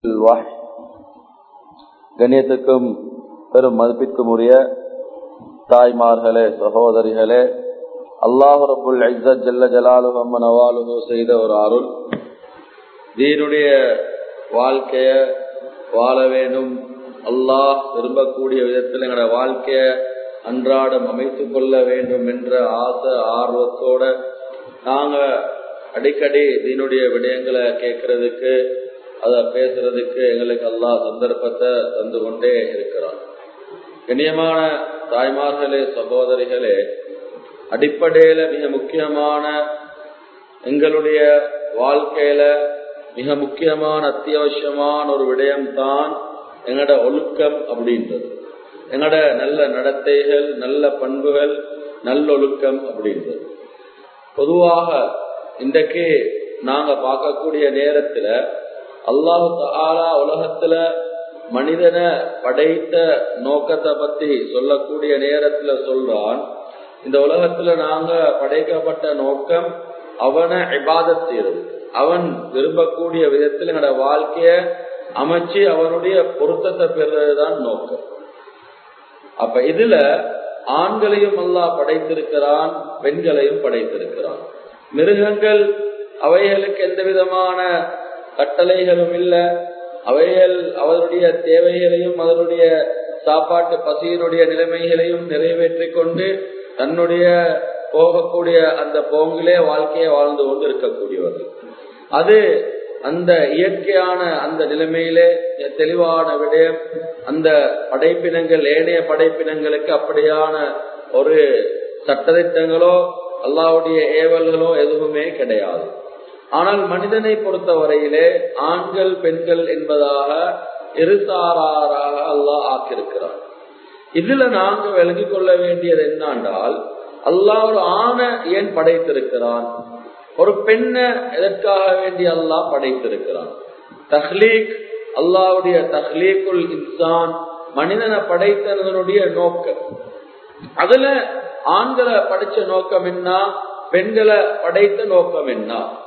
الوحي கண்ணியத்துக்கும் பெரும் மதிப்பிற்கும் உரிய தாய்மார்களே சகோதரிகளே அல்லாஹு ரபுல் ஐசத் ஜல்ல ஜலாலு அம்மன் அவாலுகோ செய்த ஒரு அருள் தீனுடைய வாழ்க்கைய வாழ வேண்டும் அல்லாஹ் விரும்பக்கூடிய விதத்தில் எங்களோட வாழ்க்கைய அன்றாடம் அமைத்துக் கொள்ள வேண்டும் என்ற ஆசை ஆர்வத்தோட நாங்க அடிக்கடி தீனுடைய விடயங்களை கேட்கறதுக்கு அத பேசுறதுக்கு எங்களுக்கு எல்லா சந்தர்ப்பத்தை தந்து கொண்டே இருக்கிறார் கண்ணியமான தாய்மார்களே சகோதரிகளே அடிப்படையில மிக முக்கியமான எங்களுடைய வாழ்க்கையில மிக முக்கியமான அத்தியாவசியமான ஒரு விடயம்தான் எங்களோட ஒழுக்கம் அப்படின்றது எங்களோட நல்ல நடத்தைகள் நல்ல பண்புகள் நல்லொழுக்கம் அப்படின்றது பொதுவாக இன்றைக்கு நாங்க பார்க்கக்கூடிய நேரத்துல அல்லாஹு தாலா உலகத்துல மனிதனை படைத்த நோக்கத்தை பத்தி சொல்லக்கூடிய நேரத்துல சொல்றான் இந்த உலகத்துல நாங்க படைக்கப்பட்ட நோக்கம் அவனை இபாதத் செய்யறது அவன் விரும்பக்கூடிய விதத்தில் எங்களோட வாழ்க்கைய அமைச்சு அவனுடைய பொருத்தத்தை பெறுறதுதான் நோக்கம் அப்ப இதுல ஆண்களையும் அல்லா படைத்திருக்கிறான் பெண்களையும் படைத்திருக்கிறான் மிருகங்கள் அவைகளுக்கு எந்த விதமான கட்டளைகளும் இல்ல அவைகள் அவருடைய தேவைகளையும் அதனுடைய சாப்பாட்டு பசியினுடைய நிலைமைகளையும் நிறைவேற்றி கொண்டு தன்னுடைய போகக்கூடிய அந்த போங்கிலே வாழ்க்கையை வாழ்ந்து கொண்டு இருக்கக்கூடியவர்கள் அது அந்த இயற்கையான அந்த நிலைமையிலே தெளிவான விடயம் அந்த படைப்பினங்கள் ஏனைய படைப்பினங்களுக்கு அப்படியான ஒரு சட்டத்திட்டங்களோ அல்லாவுடைய ஏவல்களோ எதுவுமே கிடையாது ஆனால் மனிதனை பொறுத்த வரையிலே ஆண்கள் பெண்கள் என்பதாக இருசாராராக அல்லாஹ் ஆக்கியிருக்கிறார் இதுல நாங்க விளங்கிக் கொள்ள வேண்டியது என்னன்றால் அல்லாஹ் ஒரு ஆணை ஏன் படைத்திருக்கிறான் ஒரு பெண்ணை எதற்காக வேண்டி அல்லாஹ் படைத்திருக்கிறான் தஹ்லீக் அல்லாவுடைய தஹ்லீக்குல் இன்சான் மனிதனை படைத்ததனுடைய நோக்கம் அதுல ஆண்களை படிச்ச நோக்கம் என்ன பெண்களை படைத்த நோக்கம் என்ன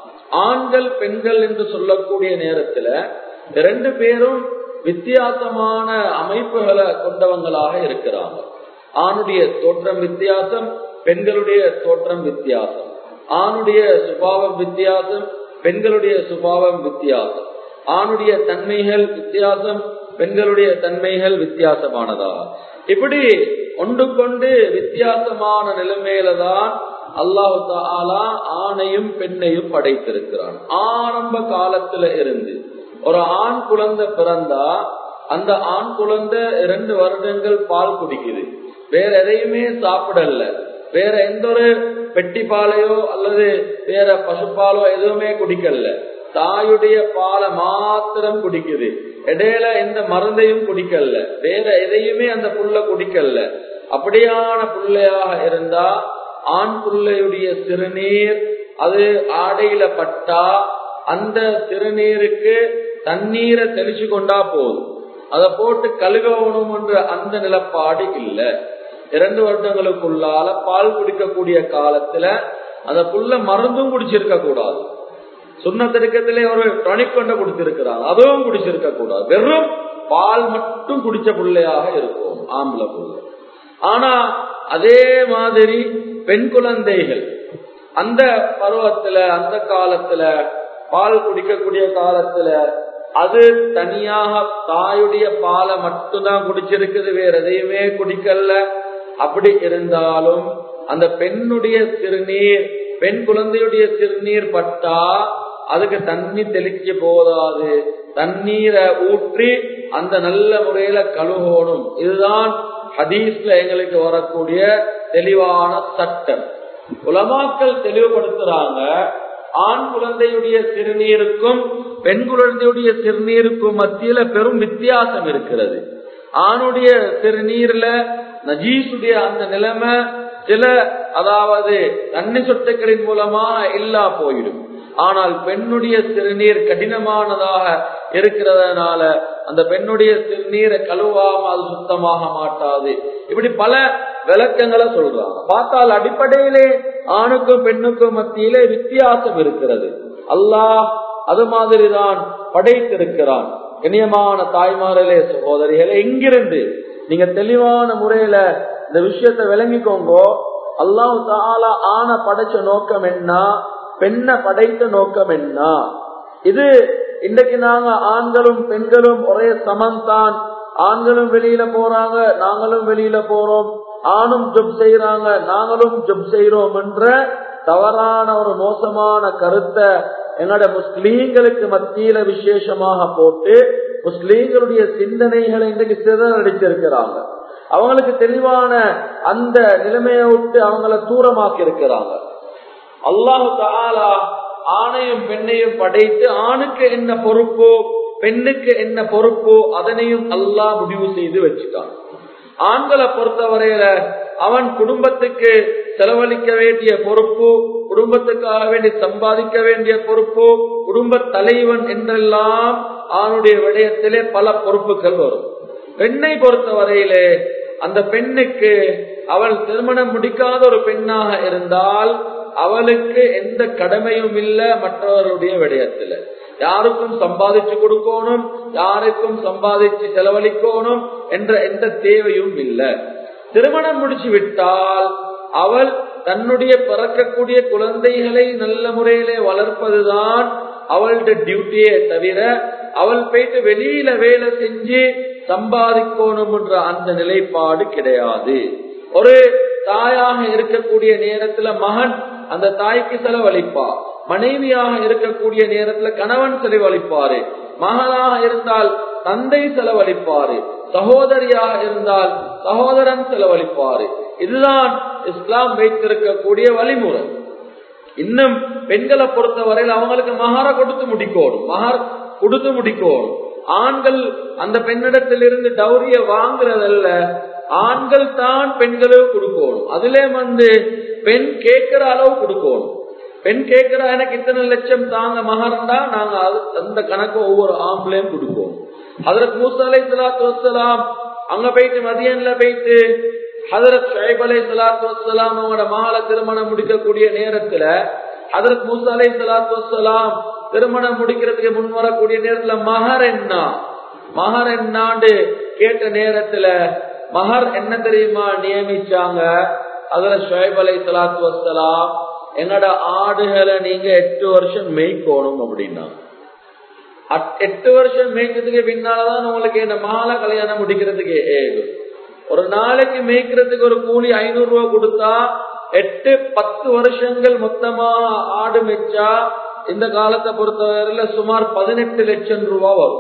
ஆண்கள் பெண்கள் என்று சொல்லக்கூடிய நேரத்துல ரெண்டு பேரும் வித்தியாசமான அமைப்புகளை கொண்டவங்களாக இருக்கிறாங்க ஆணுடைய தோற்றம் வித்தியாசம் பெண்களுடைய தோற்றம் வித்தியாசம் ஆணுடைய சுபாவம் வித்தியாசம் பெண்களுடைய சுபாவம் வித்தியாசம் ஆணுடைய தன்மைகள் வித்தியாசம் பெண்களுடைய தன்மைகள் வித்தியாசமானதா இப்படி ஒன்று கொண்டு வித்தியாசமான நிலைமையில தான் அல்லாஹு தாலா ஆணையும் பெண்ணையும் படைத்திருக்கிறான் ஆரம்ப காலத்துல இருந்து ஒரு ஆண் குழந்தை பிறந்தா அந்த ஆண் குழந்தை இரண்டு வருடங்கள் பால் குடிக்குது வேற எதையுமே சாப்பிடல வேற எந்த ஒரு பெட்டி பாலையோ அல்லது வேற பசுப்பாலோ எதுவுமே குடிக்கல தாயுடைய பாலை மாத்திரம் குடிக்குது இடையில எந்த மருந்தையும் குடிக்கல வேற எதையுமே அந்த புள்ள குடிக்கல அப்படியான புள்ளையாக இருந்தா ஆண் புள்ளையுடைய சிறுநீர் அது ஆடையில பட்டா அந்த சிறுநீருக்கு தண்ணீரை தெளிச்சு கொண்டா போதும் அதை போட்டு கழுவணும் என்ற அந்த நிலப்பாடு இல்ல இரண்டு வருடங்களுக்குள்ளால பால் குடிக்கக்கூடிய காலத்துல அந்த புள்ள மருந்தும் குடிச்சிருக்க கூடாது சுண்ணத்திற்கத்திலே ஒரு டொனிக் கொண்ட குடிச்சிருக்கிறாங்க அதுவும் குடிச்சிருக்க கூடாது வெறும் பால் மட்டும் குடிச்ச பிள்ளையாக இருக்கும் ஆம்பளை பிள்ளை ஆனா அதே மாதிரி பெண் குழந்தைகள் அந்த பருவத்துல அந்த காலத்துல பால் குடிக்கக்கூடிய காலத்துல அது தனியாக தாயுடைய பாலை மட்டும்தான் குடிச்சிருக்குது வேற எதையுமே குடிக்கல அப்படி இருந்தாலும் அந்த பெண்ணுடைய சிறுநீர் பெண் குழந்தையுடைய சிறுநீர் பட்டா அதுக்கு தண்ணி தெளிக்க போதாது தண்ணீரை ஊற்றி அந்த நல்ல முறையில கழுகணும் இதுதான் ஹதீஸ்ல எங்களுக்கு வரக்கூடிய தெளிவான சட்டம் உலமாக்கள் தெளிவுபடுத்துறாங்க ஆண் குழந்தையுடைய சிறுநீருக்கும் பெண் குழந்தையுடைய சிறுநீருக்கும் மத்தியில பெரும் வித்தியாசம் இருக்கிறது ஆணுடைய சிறுநீர்ல நஜீசுடைய அந்த நிலைமை சில அதாவது தண்ணி சொட்டுக்களின் மூலமா இல்லா போயிடும் ஆனால் பெண்ணுடைய சிறுநீர் கடினமானதாக இருக்கிறதுனால அந்த பெண்ணுடைய சிறுநீரை கழுவாம அது சுத்தமாக மாட்டாது இப்படி பல விளக்கங்களை சொல்றாங்க பார்த்தால் அடிப்படையிலே ஆணுக்கும் பெண்ணுக்கும் மத்தியிலே வித்தியாசம் இருக்கிறது அல்லாஹ் அது மாதிரிதான் படைத்திருக்கிறான் கண்ணியமான தாய்மார்களே சகோதரிகளே எங்கிருந்து நீங்க தெளிவான முறையில இந்த விஷயத்தை விளங்கிக்கோங்க அல்லாஹு தாலா ஆன படைச்ச நோக்கம் என்ன பெண்ணை படைத்த நோக்கம் என்ன இது இன்றைக்கு நாங்க ஆண்களும் பெண்களும் ஒரே சமம்தான் ஆண்களும் வெளியில போறாங்க நாங்களும் வெளியில போறோம் ஆணும் ஜப் செய்யறாங்க நாங்களும் ஜப் செய்யறோம் என்ற தவறான ஒரு மோசமான கருத்தை எங்களோட முஸ்லீம்களுக்கு மத்தியில விசேஷமாக போட்டு முஸ்லீம்களுடைய சிந்தனைகளை இன்றைக்கு சிதறடிச்சிருக்கிறாங்க அவங்களுக்கு தெளிவான அந்த நிலைமையை விட்டு அவங்கள தூரமாக்கி இருக்கிறாங்க அல்லாஹு தாலா ஆணையும் பெண்ணையும் படைத்து ஆணுக்கு என்ன பொறுப்போ பெண்ணுக்கு என்ன பொறுப்போ அதனையும் அல்லாஹ் முடிவு செய்து வச்சுட்டான் ஆண்களை பொறுத்தவரையில அவன் குடும்பத்துக்கு செலவழிக்க வேண்டிய பொறுப்பு குடும்பத்துக்காக வேண்டி சம்பாதிக்க வேண்டிய பொறுப்பு குடும்ப தலைவன் என்றெல்லாம் ஆணுடைய விடயத்திலே பல பொறுப்புகள் வரும் பெண்ணை பொறுத்தவரையிலே அந்த பெண்ணுக்கு அவள் திருமணம் முடிக்காத ஒரு பெண்ணாக இருந்தால் அவளுக்கு எந்த கடமையும் இல்ல மற்றவர்களுடைய விடயத்துல யாருக்கும் சம்பாதிச்சு கொடுக்கணும் யாருக்கும் சம்பாதிச்சு செலவழிக்கணும் என்ற எந்த தேவையும் இல்ல திருமணம் முடிச்சு விட்டால் அவள் தன்னுடைய பிறக்கக்கூடிய குழந்தைகளை நல்ல முறையிலே வளர்ப்பதுதான் அவளுடைய டியூட்டியே தவிர அவள் போயிட்டு வெளியில வேலை செஞ்சு சம்பாதிக்கணும் என்ற அந்த நிலைப்பாடு கிடையாது ஒரு தாயாக இருக்கக்கூடிய நேரத்துல மகன் அந்த தாய்க்கு செலவழிப்பார் மனைவியாக இருக்கக்கூடிய நேரத்துல கணவன் செலவழிப்பாரு மகளாக இருந்தால் தந்தை செலவழிப்பாரு சகோதரியாக இருந்தால் சகோதரன் செலவழிப்பாரு இதுதான் இஸ்லாம் வைத்திருக்கக்கூடிய வழிமுறை இன்னும் பெண்களை பொறுத்தவரையில் அவங்களுக்கு மகார கொடுத்து முடிக்கணும் மகார் கொடுத்து முடிக்கணும் ஆண்கள் அந்த பெண்ணிடத்திலிருந்து டௌரிய வாங்குறதல்ல ஆண்கள் தான் பெண்களுக்கு கொடுக்கணும் அதுல வந்து பெண் கேட்கிற அளவு கொடுக்கணும் பெண் கேட்கிற எனக்கு இத்தனை லட்சம் தாங்க மகர்ந்தா நாங்க அந்த கணக்கு ஒவ்வொரு ஆம்பளையும் கொடுப்போம் அதற்கு மூசா அலை சலாத்து வசலாம் அங்க போயிட்டு மதியன்ல போயிட்டு ஹதரத் ஷைப் அலை சலாத்து வசலாம் அவங்களோட மகள திருமணம் முடிக்கக்கூடிய நேரத்துல ஹதரத் மூசா அலை சலாத்து வசலாம் திருமணம் முடிக்கிறதுக்கு முன் வரக்கூடிய நேரத்துல மகர் என்ன மகர் என்னாண்டு கேட்ட நேரத்துல மகர் என்ன தெரியுமா நியமிச்சாங்க அதுல ஷுவைப் அலை சலாத்து வசலாம் எங்கட ஆடுகளை நீங்க எட்டு வருஷம் மேய்க்கணும் அப்படின்னா எட்டு வருஷம் மேய்க்கிறதுக்கு பின்னாலதான் உங்களுக்கு என்ன மாலை கல்யாணம் முடிக்கிறதுக்கு ஏகும் ஒரு நாளைக்கு மேய்க்கிறதுக்கு ஒரு கூலி ஐநூறு ரூபாய் கொடுத்தா எட்டு பத்து வருஷங்கள் மொத்தமா ஆடு மேய்ச்சா இந்த காலத்தை பொறுத்தவரையில சுமார் பதினெட்டு லட்சம் ரூபாய் வரும்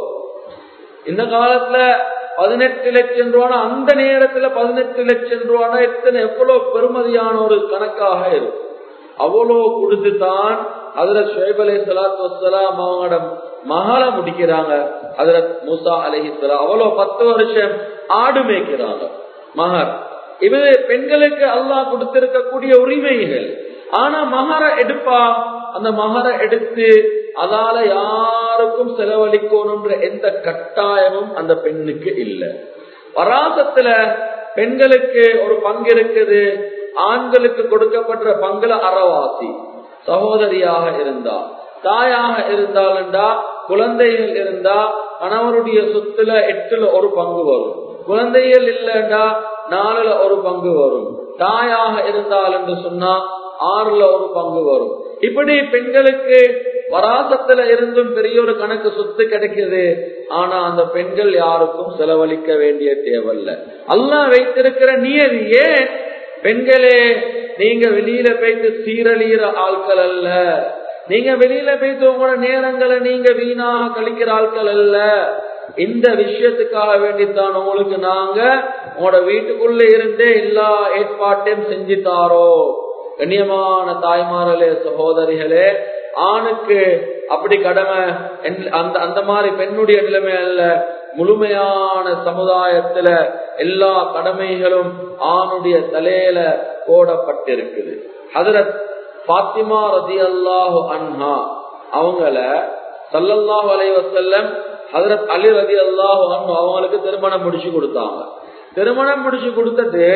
இந்த காலத்துல பதினெட்டு லட்சம் ரூபானா அந்த நேரத்துல பதினெட்டு லட்சம் ரூபானா எத்தனை எவ்வளவு பெருமதியான ஒரு கணக்காக இருக்கும் அவ்வளோ கொடுத்து தான் அதுல ஷுவைப் அலி சலாத்து வசலாம் அவங்களோட மகளை முடிக்கிறாங்க அதுல மூசா அலஹிஸ்லாம் அவ்வளோ பத்து வருஷம் ஆடு மேய்க்கிறாங்க மகர் இது பெண்களுக்கு அல்லாஹ் கொடுத்திருக்கக்கூடிய உரிமைகள் ஆனா மகர எடுப்பா அந்த மகர எடுத்து அதால யாருக்கும் செலவழிக்கணும்ன்ற எந்த கட்டாயமும் அந்த பெண்ணுக்கு இல்லை வராசத்துல பெண்களுக்கு ஒரு பங்கு இருக்குது ஆண்களுக்கு கொடுக்கப்பட்ட பங்குல அறவாசி சகோதரியாக இருந்தா தாயாக இருந்தால்டா குழந்தைகள் இருந்தா கணவருடைய சொத்துல எட்டுல ஒரு பங்கு வரும் குழந்தைகள் இல்லைண்டா நாலுல ஒரு பங்கு வரும் தாயாக இருந்தால் என்று சொன்னா ஆறுல ஒரு பங்கு வரும் இப்படி பெண்களுக்கு வராசத்துல இருந்தும் பெரிய ஒரு கணக்கு சொத்து கிடைக்குது ஆனா அந்த பெண்கள் யாருக்கும் செலவழிக்க வேண்டிய தேவையில்ல அல்லா வைத்திருக்கிற நியதி ஏன் பெண்களே நீங்க வெளியில போயிட்டு சீரழிகிற ஆட்கள் அல்ல நீங்க வெளியில போயிட்டு உங்களோட நேரங்களை நீங்க வீணாக கழிக்கிற ஆட்கள் அல்ல இந்த விஷயத்துக்காக வேண்டித்தான் உங்களுக்கு நாங்க உங்களோட வீட்டுக்குள்ள இருந்தே எல்லா ஏற்பாட்டையும் செஞ்சு தாரோ கண்ணியமான தாய்மார்களே சகோதரிகளே ஆணுக்கு அப்படி கடமை அந்த அந்த மாதிரி பெண்ணுடைய நிலைமை அல்ல முழுமையான சமுதாயத்துல எல்லா கடமைகளும் ஆணுடைய தலையில போடப்பட்டிருக்குது ஹதரத் பாத்திமா ரதி அல்லாஹு அன்ஹா அவங்கள சல்லல்லாஹு அலைவசல்லம் ஹதரத் அலி ரதி அல்லாஹு அன்ஹு அவங்களுக்கு திருமணம் முடிச்சு கொடுத்தாங்க திருமணம் முடிச்சு கொடுத்துட்டு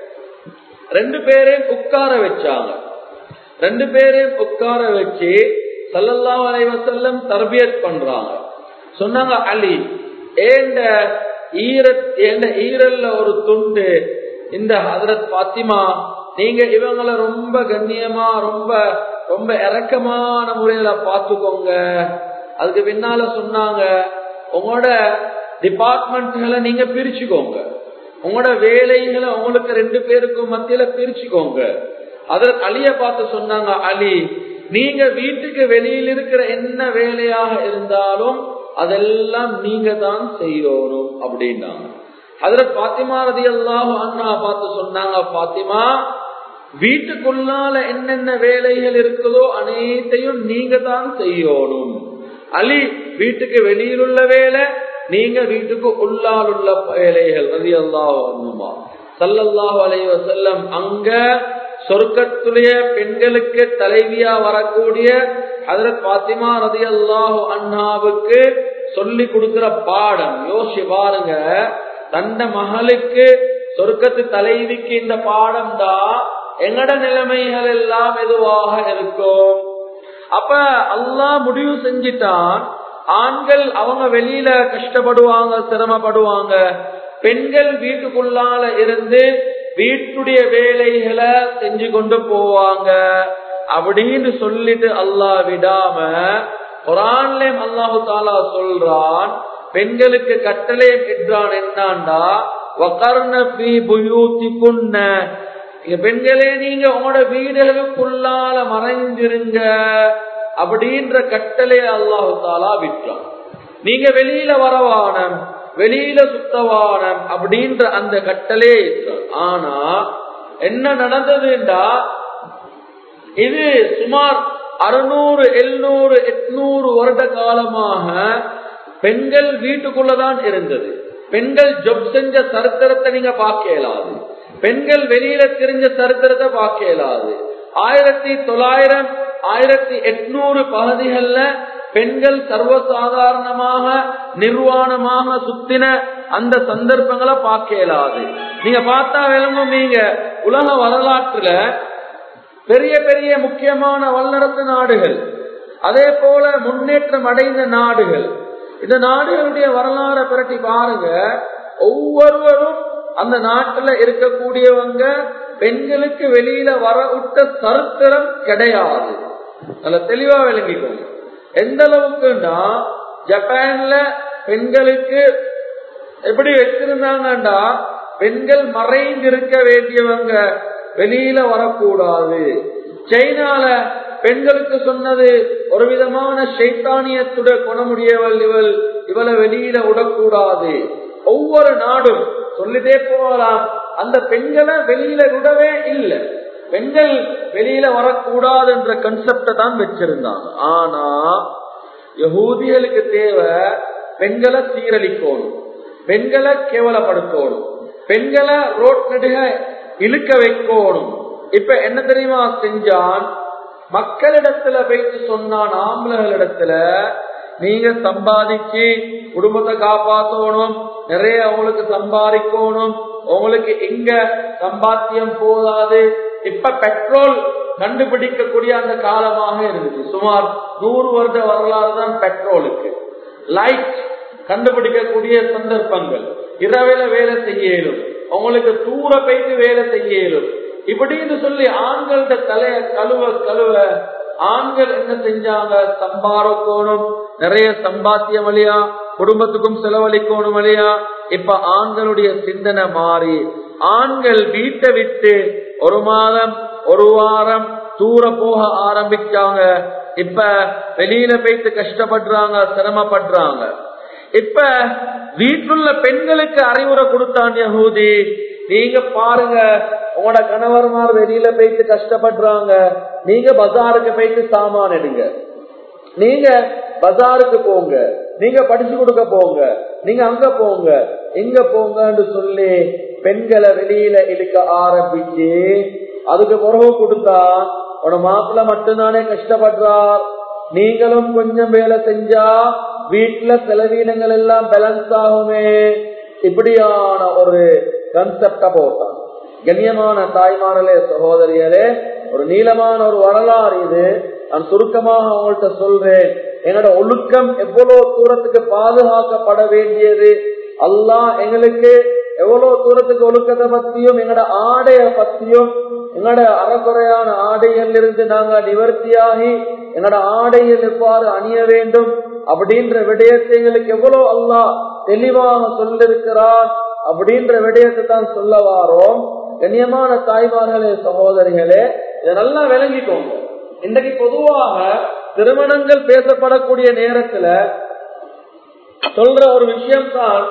ரெண்டு பேரையும் உட்கார வச்சாங்க ரெண்டு பேரையும் உட்கார வச்சு சல்லல்லாஹு அலைவசல்லம் தர்பியத் பண்றாங்க சொன்னாங்க அலி ஏண்ட ஈர ஏண்ட ஈரல்ல ஒரு துண்டு இந்த ஹதரத் பாத்திமா நீங்க இவங்களை ரொம்ப கண்ணியமா ரொம்ப ரொம்ப இறக்கமான முறையில பாத்துக்கோங்க அதுக்கு பின்னால சொன்னாங்க உங்களோட டிபார்ட்மெண்ட்களை நீங்க பிரிச்சுக்கோங்க உங்களோட வேலைகளை உங்களுக்கு ரெண்டு பேருக்கும் மத்தியில பிரிச்சுக்கோங்க அதற்கு அலிய பார்த்து சொன்னாங்க அலி நீங்க வீட்டுக்கு வெளியில் இருக்கிற என்ன வேலையாக இருந்தாலும் அதெல்லாம் நீங்க தான் செய்யணும் அப்படின்னாங்க அதுல பாத்திமா ரதி அல்லாஹ் அண்ணா பார்த்து சொன்னாங்க பாத்திமா வீட்டுக்குள்ளால என்னென்ன வேலைகள் இருக்குதோ அனைத்தையும் நீங்க தான் செய்யணும் அலி வீட்டுக்கு வெளியில் உள்ள வேலை நீங்க வீட்டுக்கு உள்ளால் உள்ள வேலைகள் ரதி அல்லாஹ் சல்லல்லாஹு அலைவ செல்லம் அங்க சொர்க்கத்துடைய பெண்களுக்கு தலைவியா வரக்கூடிய ஹதரத் பாத்திமா ரதி அல்லாஹு அண்ணாவுக்கு சொல்லி கொடுக்கிற பாடம் யோசி பாருங்க தந்த மகளுக்கு சொர்க்கத்து தலைவிக்கு இந்த பாடம் தான் எங்கட நிலைமைகள் எல்லாம் எதுவாக இருக்கும் அப்ப அல்லாஹ் முடிவு செஞ்சிட்டான் ஆண்கள் அவங்க வெளியில கஷ்டப்படுவாங்க சிரமப்படுவாங்க பெண்கள் வீட்டுக்குள்ளால இருந்து வீட்டுடைய வேலைகளை செஞ்சு கொண்டு போவாங்க அப்படின்னு சொல்லிட்டு அல்லாஹ் விடாம குரான்லயும் அல்லாஹு தாலா சொல்றான் பெண்களுக்கு கட்டளை என்றான் என்னாண்டா பெண்களே நீங்க உங்களோட வீடுகளுக்குள்ளால மறைஞ்சிருங்க அப்படின்ற கட்டளை அல்லாஹு தாலா விட்டான் நீங்க வெளியில வரவானம் வெளியில சுத்தவானம் அப்படின்ற அந்த கட்டளே ஆனா என்ன நடந்ததுண்டா இது சுமார் அறுநூறு எழுநூறு எட்நூறு வருட காலமாக பெண்கள் வீட்டுக்குள்ளதான் இருந்தது பெண்கள் ஜொப் செஞ்ச சரித்திரத்தை நீங்க பார்க்க இயலாது பெண்கள் வெளியில தெரிஞ்ச சரித்திரத்தை பார்க்க இயலாது ஆயிரத்தி தொள்ளாயிரம் ஆயிரத்தி எட்நூறு பகுதிகள்ல பெண்கள் சர்வசாதாரணமாக நிர்வாணமாக சுத்தின அந்த சந்தர்ப்பங்களை பார்க்க இயலாது நீங்க பார்த்தா விளங்கும் நீங்க உலக வரலாற்றுல பெரிய பெரிய முக்கியமான வல்லரசு நாடுகள் அதே போல முன்னேற்றம் அடைந்த நாடுகள் இந்த நாடுகளுடைய வரலாறை பிரட்டி பாருங்க ஒவ்வொருவரும் அந்த நாட்டுல இருக்கக்கூடியவங்க பெண்களுக்கு வெளியில வர விட்ட சரித்திரம் கிடையாது நல்ல தெளிவா விளங்கிக்கோங்க எந்த அளவுக்குன்னா ஜப்பான்ல பெண்களுக்கு எப்படி வச்சிருந்தாங்கண்டா பெண்கள் மறைந்து இருக்க வேண்டியவங்க வெளியில வரக்கூடாது சைனால பெண்களுக்கு சொன்னது ஒரு விதமான சைத்தானியத்துட குணமுடியவள் இவள் இவளை வெளியில விடக்கூடாது ஒவ்வொரு நாடும் சொல்லிட்டே போகலாம் அந்த பெண்களை வெளியில விடவே இல்லை பெண்கள் வெளியில வரக்கூடாது என்ற கன்செப்ட தான் வச்சிருந்தாங்க ஆனா யகூதிகளுக்கு தேவை பெண்களை சீரழிக்கணும் பெண்களை கேவலப்படுத்தணும் பெண்களை ரோட் நடுக இழுக்க வைக்கணும் இப்ப என்ன தெரியுமா செஞ்சான் மக்களிடத்துல போயிட்டு சொன்னான் ஆம்பளைகளிடத்துல நீங்க சம்பாதிச்சு குடும்பத்தை காப்பாற்றணும் நிறைய அவங்களுக்கு சம்பாதிக்கணும் உங்களுக்கு இங்க சம்பாத்தியம் போதாது இப்ப பெட்ரோல் கண்டுபிடிக்கக்கூடிய அந்த காலமாக இருந்துச்சு சுமார் நூறு வருட வரலாறு தான் பெட்ரோலுக்கு லைட் கண்டுபிடிக்கக்கூடிய சந்தர்ப்பங்கள் இரவில வேலை செய்யலும் உங்களுக்கு தூர போயிட்டு வேலை செய்யலும் இப்படின்னு சொல்லி ஆண்கள்ட தலைய கழுவ கழுவ ஆண்கள் என்ன செஞ்சாங்க சம்பாதிக்கணும் நிறைய சம்பாத்தியம் வழியா குடும்பத்துக்கும் செலவழிக்கணும் வழியா இப்ப ஆண்களுடைய சிந்தனை மாறி ஆண்கள் வீட்டை விட்டு ஒரு மாதம் ஒரு வாரம் தூர போக ஆரம்பிச்சாங்க இப்ப வெளியில போயிட்டு கஷ்டப்படுறாங்க சிரமப்படுறாங்க இப்ப வீட்டுள்ள பெண்களுக்கு அறிவுரை கொடுத்தான் யகூதி நீங்க பாருங்க உங்களோட கணவர்மார் வெளியில போயிட்டு கஷ்டப்படுறாங்க நீங்க பஜாருக்கு போயிட்டு சாமான் எடுங்க நீங்க பஜாருக்கு போங்க நீங்க படிச்சு கொடுக்க போங்க நீங்க அங்க போங்க எங்க போங்கன்னு சொல்லி பெண்களை வெளியில இழுக்க ஆரம்பிச்சு அதுக்கு பிறகு கொடுத்தா உன மாப்பிள்ள மட்டும்தானே கஷ்டப்படுறார் நீங்களும் கொஞ்சம் வேலை செஞ்சா வீட்டுல செலவீனங்கள் எல்லாம் பேலன்ஸ் ஆகுமே இப்படியான ஒரு கன்செப்ட போட்டான் கண்ணியமான தாய்மார்களே சகோதரிகளே ஒரு நீளமான ஒரு வரலாறு இது நான் சுருக்கமாக உங்கள்கிட்ட சொல்றேன் எங்களோட ஒழுக்கம் எவ்வளவு தூரத்துக்கு பாதுகாக்கப்பட வேண்டியது அல்லாஹ் எங்களுக்கு எவ்வளவு தூரத்துக்கு ஒழுக்கத்தை பத்தியும் எங்களோட ஆடைய பத்தியும் எங்களோட அறக்குறையான ஆடையில் இருந்து நாங்க நிவர்த்தியாகி எங்களோட ஆடையில் எவ்வாறு அணிய வேண்டும் அப்படின்ற விடயத்தை எங்களுக்கு எவ்வளவு அல்லாஹ் தெளிவாக சொல்லிருக்கிறான் அப்படின்ற விடயத்தை தான் சொல்ல வாரோம் கண்ணியமான தாய்மார்களே சகோதரிகளே இதை நல்லா விளங்கிக்கோங்க இன்றைக்கு பொதுவாக திருமணங்கள் பேசப்படக்கூடிய நேரத்துல சொல்ற ஒரு விஷயம் தான்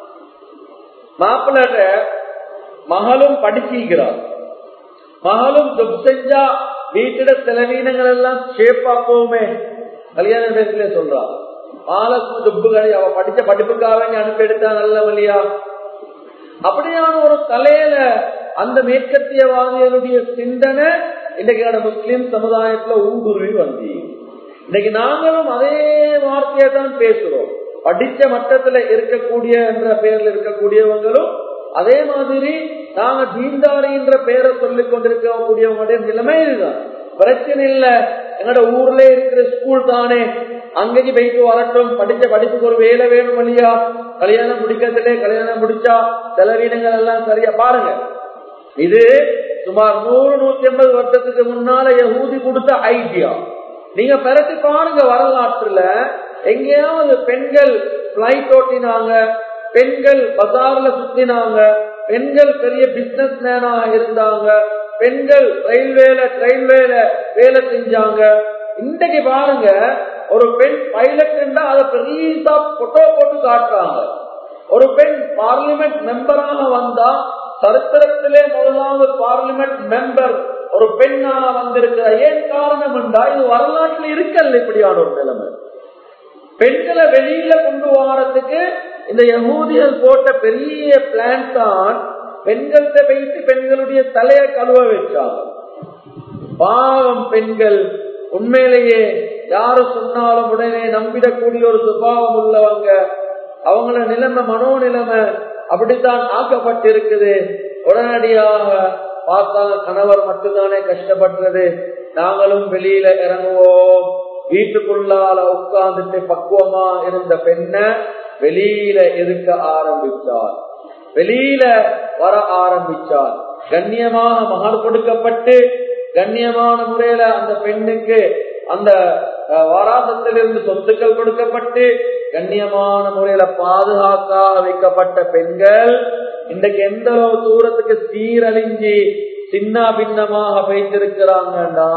மாப்பிள்ள மகளும் படிச்சிருக்கிறார் மகளும் ஜப் செஞ்சா வீட்டிட செலவீனங்கள் எல்லாம் ஷேப்பா போகுமே கல்யாண பேசல சொல்றா மாலக்கும் ஜப்பு கடை அவ படிச்ச படிப்புக்காக அனுப்பி எடுத்தா நல்ல வழியா அப்படியான ஒரு தலையில அந்த மேற்கத்தியவாதிகளுடைய சிந்தனை இன்னைக்கு முஸ்லிம் சமுதாயத்துல ஊடுருவி வந்து இன்னைக்கு நாங்களும் அதே வார்த்தையை தான் பேசுறோம் படிச்ச மட்டத்துல இருக்கக்கூடிய என்ற பெயர்ல இருக்கக்கூடியவங்களும் அதே மாதிரி நாங்க தீண்டாரின்ற பெயரை சொல்லிக் கொண்டிருக்கக்கூடியவங்களுடைய நிலைமை இதுதான் பிரச்சனை இல்ல எங்களோட ஊர்ல இருக்கிற ஸ்கூல் தானே அங்கேயும் போயிட்டு வரட்டும் படிச்ச படிப்புக்கு ஒரு வேலை வேணும் இல்லையா கல்யாணம் முடிக்கிறதுலே கல்யாணம் முடிச்சா செலவீனங்கள் எல்லாம் சரியா பாருங்க இது சுமார் நூறு நூத்தி ஐம்பது வருஷத்துக்கு முன்னால யகூதி கொடுத்த ஐடியா நீங்க பிறகு பாருங்க வரலாற்றுல எங்கேயாவது பெண்கள் பிளைட் ஓட்டினாங்க பெண்கள் பஜார்ல சுத்தினாங்க பெண்கள் பெரிய பிசினஸ் மேனாக இருந்தாங்க பெண்கள் ரயில்வேல ரயில்வேல வேலை செஞ்சாங்க இன்றைக்கு பாருங்க ஒரு பெண் பைலட் அதை பெரியசா போட்டோ போட்டு காட்டுறாங்க ஒரு பெண் பார்லிமெண்ட் மெம்பராக வந்தா சரித்திரத்திலே முதலாவது பார்லிமெண்ட் மெம்பர் ஒரு பெண்ணாக வந்திருக்கிற ஏன் காரணம் என்றா இது வரலாற்றுல இருக்கல்ல இப்படியான ஒரு நிலைமை பெண்களை வெளியில கொண்டு வாரத்துக்கு இந்த யகூதியல் போட்ட பெரிய பிளான் தான் பெண்கள்கிட்ட வைத்து பெண்களுடைய தலையை கழுவ வச்சாங்க பாவம் பெண்கள் உண்மையிலேயே யாரு சொன்னாலும் உடனே நம்பிடக்கூடிய ஒரு சுபாவம் உள்ளவங்க அவங்கள நிலைமை மனோ நிலைமை அப்படித்தான் ஆக்கப்பட்டிருக்குது உடனடியாக பார்த்தாங்க கணவர் மட்டும்தானே கஷ்டப்படுறது நாங்களும் வெளியில இறங்குவோம் வீட்டுக்குள்ளால உட்கார்ந்துட்டு பக்குவமா இருந்த பெண்ண வெளியில இருக்க ஆரம்பிச்சார் வெளியில வர ஆரம்பிச்சார் கண்ணியமாக மகர் கொடுக்கப்பட்டு கண்ணியமான முறையில அந்த பெண்ணுக்கு அந்த வாராசத்திலிருந்து சொத்துக்கள் கொடுக்கப்பட்டு கண்ணியமான முறையில பாதுகாக்காக வைக்கப்பட்ட பெண்கள் இன்றைக்கு எந்த அளவு தூரத்துக்கு சீரழிஞ்சி சின்ன பின்னமாக வைத்திருக்கிறாங்கன்னா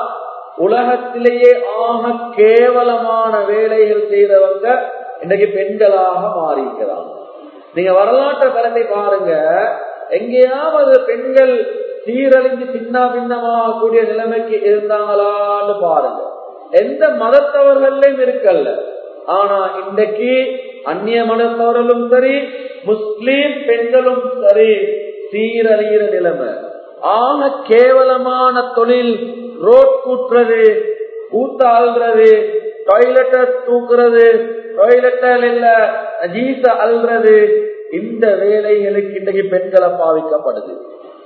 உலகத்திலேயே ஆக கேவலமான வேலைகள் செய்தவங்க இன்றைக்கு பெண்களாக மாறியிருக்கிறாங்க நீங்க வரலாற்றை பரப்பி பாருங்க எங்கேயாவது பெண்கள் சீரழிஞ்சு சின்ன பின்னமாக கூடிய நிலைமைக்கு இருந்தாங்களான்னு பாருங்க எந்த மதத்தவர்களையும் இருக்கல்ல ஆனா இன்றைக்கு அந்நிய மதத்தவர்களும் சரி முஸ்லீம் பெண்களும் சரி சீரழிகிற நிலைமை ஆக கேவலமான தொழில் ரோட் கூட்டுறது கூத்தாள்றது டாய்லெட்டை தூக்குறது டாய்லெட்டில் இல்ல ஜீச அல்றது இந்த வேலைகளுக்கு இன்றைக்கு பெண்களை பாவிக்கப்படுது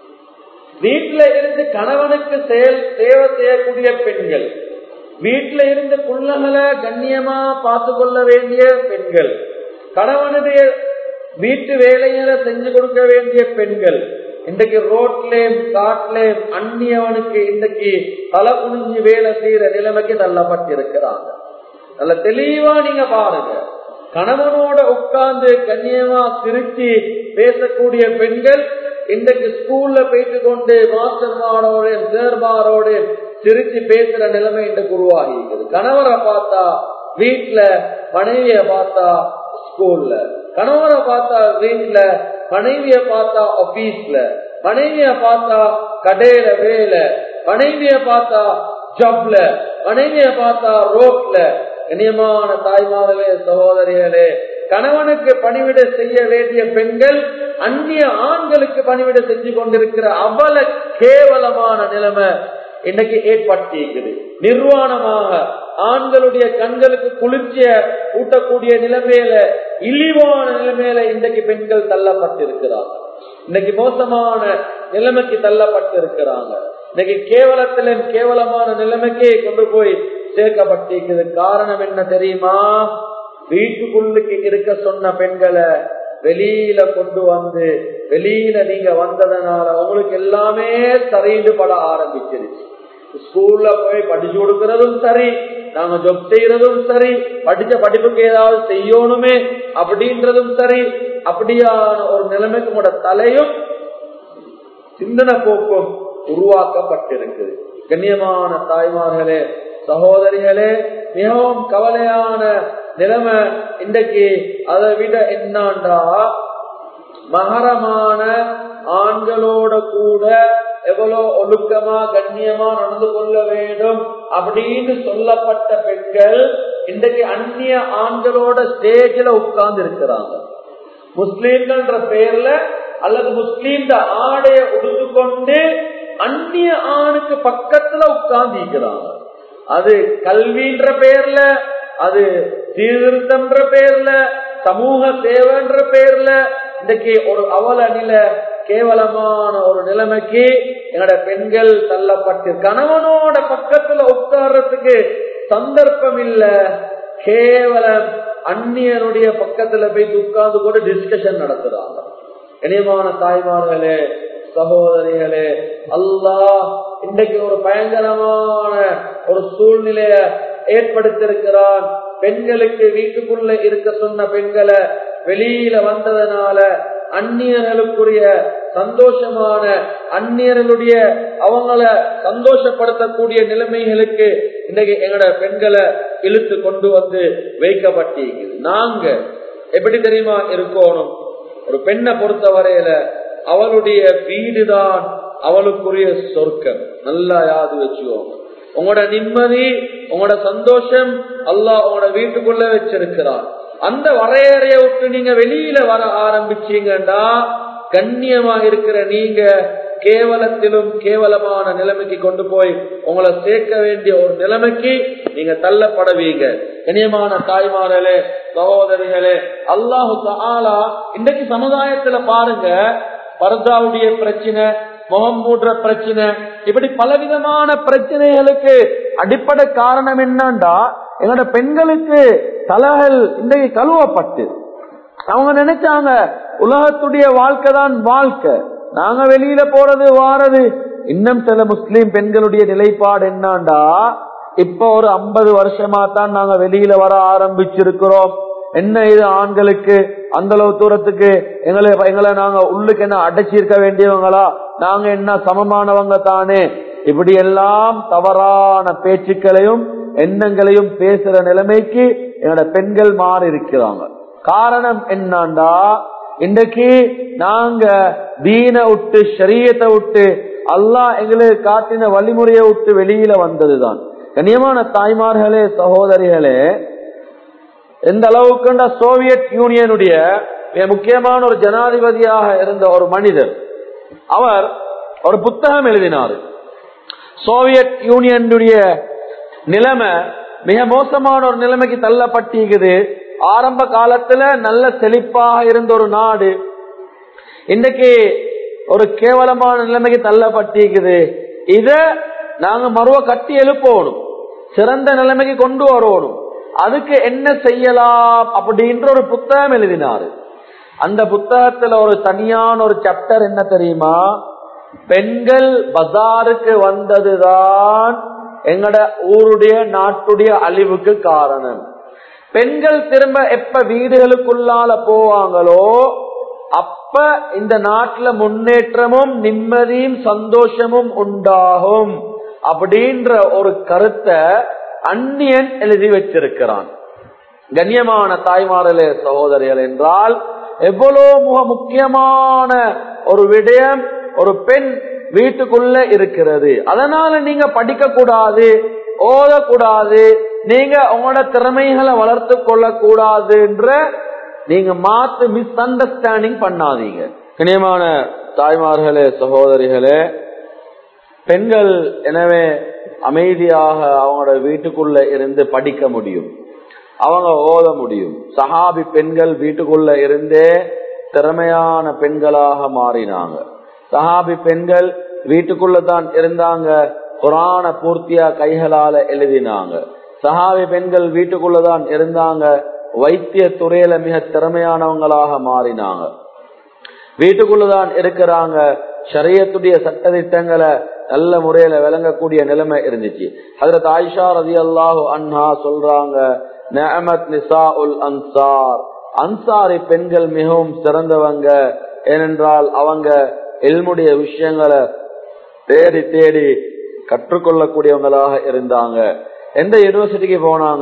வீட்டுல இருந்து கணவனுக்கு செயல் சேவை செய்யக்கூடிய பெண்கள் வீட்டுல இருந்து புள்ளகளை கண்ணியமா பார்த்து கொள்ள வேண்டிய பெண்கள் கணவனுடைய வீட்டு வேலைகளை செஞ்சு கொடுக்க வேண்டிய பெண்கள் இன்றைக்கு ரோட்லேயும் காட்டிலேயும் அந்நியவனுக்கு இன்றைக்கு தலை குனிஞ்சு வேலை செய்யற நிலைமைக்கு தள்ளப்பட்டிருக்கிறாங்க நல்ல தெளிவா நீங்க பாருங்க கணவனோட உட்கார்ந்து கண்ணியமா சிரிச்சு பேசக்கூடிய பெண்கள் இன்றைக்கு ஸ்கூல்ல போயிட்டு கொண்டு மாஸ்டர்மாரோட சேர்மாரோட சிரிச்சு பேசுற நிலைமை இன்றைக்கு உருவாகி இருக்குது கணவரை பார்த்தா வீட்டுல மனைவிய பார்த்தா ஸ்கூல்ல கணவரை பார்த்தா வீட்டுல மனைவிய பார்த்தா ஆபீஸ்ல மனைவிய பார்த்தா கடையில வேலை மனைவிய பார்த்தா ஜப்ல மனைவிய பார்த்தா ரோட்ல இனியமான தாய்மார்களே சகோதரிகளே கணவனுக்கு பணிவிட செய்ய வேண்டிய பெண்கள் அந்நிய ஆண்களுக்கு பணிவிட செஞ்சு கொண்டிருக்கிற அவல கேவலமான நிலைமை இன்னைக்கு ஏற்பட்டிருக்குது நிர்வாணமாக ஆண்களுடைய கண்களுக்கு குளிர்ச்சிய ஊட்டக்கூடிய நிலைமையில இழிவான நிலைமையில இன்றைக்கு பெண்கள் தள்ளப்பட்டிருக்கிறாங்க இன்னைக்கு மோசமான நிலைமைக்கு தள்ளப்பட்டிருக்கிறாங்க இன்னைக்கு கேவலத்திலும் கேவலமான நிலைமைக்கே கொண்டு போய் சேர்க்கப்பட்டிருக்குது காரணம் என்ன தெரியுமா வீட்டுக்குள்ளுக்கு இருக்க சொன்ன பெண்களை வெளியில கொண்டு வந்து வெளியில நீங்க வந்ததுனால உங்களுக்கு எல்லாமே சரிந்து பட ஆரம்பிச்சிருச்சு ஸ்கூல்ல போய் படிச்சு கொடுக்கறதும் சரி நாங்க ஜொப் செய்யறதும் சரி படிச்ச படிப்புக்கு ஏதாவது செய்யணுமே அப்படின்றதும் சரி அப்படியான ஒரு நிலைமைக்கு உங்களோட தலையும் சிந்தனை போக்கும் உருவாக்கப்பட்டிருக்குது கண்ணியமான தாய்மார்களே சகோதரிகளே மிகவும் கவலையான நிலைமை இன்றைக்கு அதை விட என்னாண்டா மகரமான ஆண்களோட கூட எவ்வளவு ஒழுக்கமா கண்ணியமா நடந்து கொள்ள வேண்டும் அப்படின்னு சொல்லப்பட்ட பெண்கள் இன்றைக்கு அந்நிய ஆண்களோட ஸ்டேஜில் உட்கார்ந்து இருக்கிறாங்க முஸ்லீம்கள்ன்ற பெயர்ல அல்லது முஸ்லீம் ஆடைய உடுத்துக்கொண்டு அந்நிய ஆணுக்கு பக்கத்துல உட்கார்ந்து இருக்கிறாங்க அது கல்வின்ற பெயர்ல அது சீர்திருத்தம்ன்ற பெயர்ல சமூக சேவைன்ற பெயர்ல இன்றைக்கு ஒரு அவல நில கேவலமான ஒரு நிலைமைக்கு எங்களோட பெண்கள் தள்ளப்பட்டு கணவனோட பக்கத்துல உட்கார்றதுக்கு சந்தர்ப்பம் இல்ல கேவலம் அந்நியனுடைய பக்கத்துல போய் உட்கார்ந்து கூட டிஸ்கஷன் நடத்துறாங்க இனியமான தாய்மார்களே சகோதரிகளே அல்லாஹ் இன்றைக்கு ஒரு பயங்கரமான ஒரு சூழ்நிலைய ஏற்படுத்திருக்கிறான் பெண்களுக்கு வீட்டுக்குள்ள இருக்க சொன்ன பெண்களை வெளியில வந்ததுனால அந்நியர்களுக்குரிய சந்தோஷமான அந்நியர்களுடைய அவங்கள சந்தோஷப்படுத்தக்கூடிய நிலைமைகளுக்கு இன்னைக்கு எங்களோட பெண்களை இழுத்து கொண்டு வந்து வைக்கப்பட்டிருக்குது நாங்க எப்படி தெரியுமா இருக்கணும் ஒரு பெண்ணை பொறுத்த வரையில அவளுடைய வீடுதான் அவளுக்குரிய சொர்க்கம் நல்லா யாது வச்சுக்கோங்க உங்களோட நிம்மதி உங்களோட சந்தோஷம் அல்லாஹ் உங்களோட வீட்டுக்குள்ள வச்சிருக்கிறார் அந்த வரையறைய விட்டு நீங்க வெளியில வர ஆரம்பிச்சீங்கன்னா கண்ணியமா இருக்கிற நீங்க கேவலத்திலும் கேவலமான நிலைமைக்கு கொண்டு போய் உங்களை சேர்க்க வேண்டிய ஒரு நிலைமைக்கு நீங்க தள்ளப்படவீங்க கண்ணியமான தாய்மார்களே சகோதரிகளே அல்லாஹு ஆலா இன்றைக்கு சமுதாயத்துல பாருங்க பரதாவுடைய பிரச்சனை முகம் மூடுற பிரச்சனை இப்படி பலவிதமான பிரச்சனைகளுக்கு அடிப்படை காரணம் என்னண்டா எங்களோட பெண்களுக்கு தலைகள் இன்றைக்கு கழுவப்பட்டு அவங்க நினைச்சாங்க உலகத்துடைய வாழ்க்கை தான் வாழ்க்கை நாங்க வெளியில போறது வாரது இன்னும் சில முஸ்லீம் பெண்களுடைய நிலைப்பாடு என்னண்டா இப்ப ஒரு ஐம்பது வருஷமா தான் நாங்க வெளியில வர ஆரம்பிச்சிருக்கிறோம் என்ன இது ஆண்களுக்கு அந்த அளவு தூரத்துக்கு எங்களை எங்களை நாங்க உள்ளுக்கு என்ன அடைச்சிருக்க வேண்டியவங்களா நாங்க என்ன சமமானவங்க தானே இப்படி எல்லாம் தவறான பேச்சுக்களையும் எண்ணங்களையும் பேசுற நிலைமைக்கு என்னோட பெண்கள் மாறி இருக்கிறாங்க காரணம் என்னண்டா இன்றைக்கு நாங்க தீன விட்டு ஷரியத்தை விட்டு அல்லாஹ் எங்களுக்கு காட்டின வழிமுறையை விட்டு வெளியில வந்ததுதான் கண்ணியமான தாய்மார்களே சகோதரிகளே எந்த அளவுக்கு சோவியத் யூனியனுடைய மிக முக்கியமான ஒரு ஜனாதிபதியாக இருந்த ஒரு மனிதர் அவர் ஒரு புத்தகம் எழுதினார் சோவியத் யூனியனுடைய நிலைமை மிக மோசமான ஒரு நிலைமைக்கு தள்ளப்பட்டிருக்குது ஆரம்ப காலத்துல நல்ல செழிப்பாக இருந்த ஒரு நாடு இன்றைக்கு ஒரு கேவலமான நிலைமைக்கு தள்ளப்பட்டிருக்குது இத நாங்க மறுவ கட்டி எழுப்பணும் சிறந்த நிலைமைக்கு கொண்டு வரணும் அதுக்கு என்ன செய்யலாம் அப்படின்ற ஒரு புத்தகம் எழுதினாரு அந்த புத்தகத்துல ஒரு தனியான ஒரு சாப்டர் என்ன தெரியுமா பெண்கள் பஜாருக்கு வந்ததுதான் எங்கட ஊருடைய நாட்டுடைய அழிவுக்கு காரணம் பெண்கள் திரும்ப எப்ப வீடுகளுக்குள்ளால போவாங்களோ அப்ப இந்த நாட்டுல முன்னேற்றமும் நிம்மதியும் சந்தோஷமும் உண்டாகும் அப்படின்ற ஒரு கருத்தை அந்நியன் எழுதி வச்சிருக்கிறான் கண்ணியமான தாய்மார்களே சகோதரிகள் என்றால் எவ்வளவு மிக முக்கியமான ஒரு விடயம் ஒரு பெண் வீட்டுக்குள்ள இருக்கிறது அதனால நீங்க படிக்க கூடாது ஓதக்கூடாது நீங்க உங்களோட திறமைகளை வளர்த்து கொள்ள கூடாதுன்ற நீங்க மாத்து மிஸ் அண்டர்ஸ்டாண்டிங் பண்ணாதீங்க கனியமான தாய்மார்களே சகோதரிகளே பெண்கள் எனவே அமைதியாக அவங்களோட வீட்டுக்குள்ள இருந்து படிக்க முடியும் அவங்க ஓத முடியும் சஹாபி பெண்கள் வீட்டுக்குள்ள இருந்தே திறமையான பெண்களாக மாறினாங்க சஹாபி பெண்கள் வீட்டுக்குள்ள தான் இருந்தாங்க குரான பூர்த்தியா கைகளால எழுதினாங்க சஹாவி பெண்கள் வீட்டுக்குள்ளதான் இருந்தாங்க வைத்திய துறையில மிக திறமையானவங்களாக மாறினாங்க வீட்டுக்குள்ளதான் இருக்கிறாங்க ஷரியத்துடைய சட்டதிட்டங்களை நல்ல முறையில விளங்கக்கூடிய நிலைமை இருந்துச்சு அதுல ஆயிஷா ரதி அல்லாஹு அன்ஹா சொல்றாங்க நேமத் நிசா உல் அன்சார் அன்சாரி பெண்கள் மிகவும் சிறந்தவங்க ஏனென்றால் அவங்க எல்முடைய விஷயங்களை தேடி தேடி கற்றுக்கொள்ளக்கூடியவங்களாக இருந்தாங்க எந்த யூனிவர்சிட்டிக்கு போனாங்க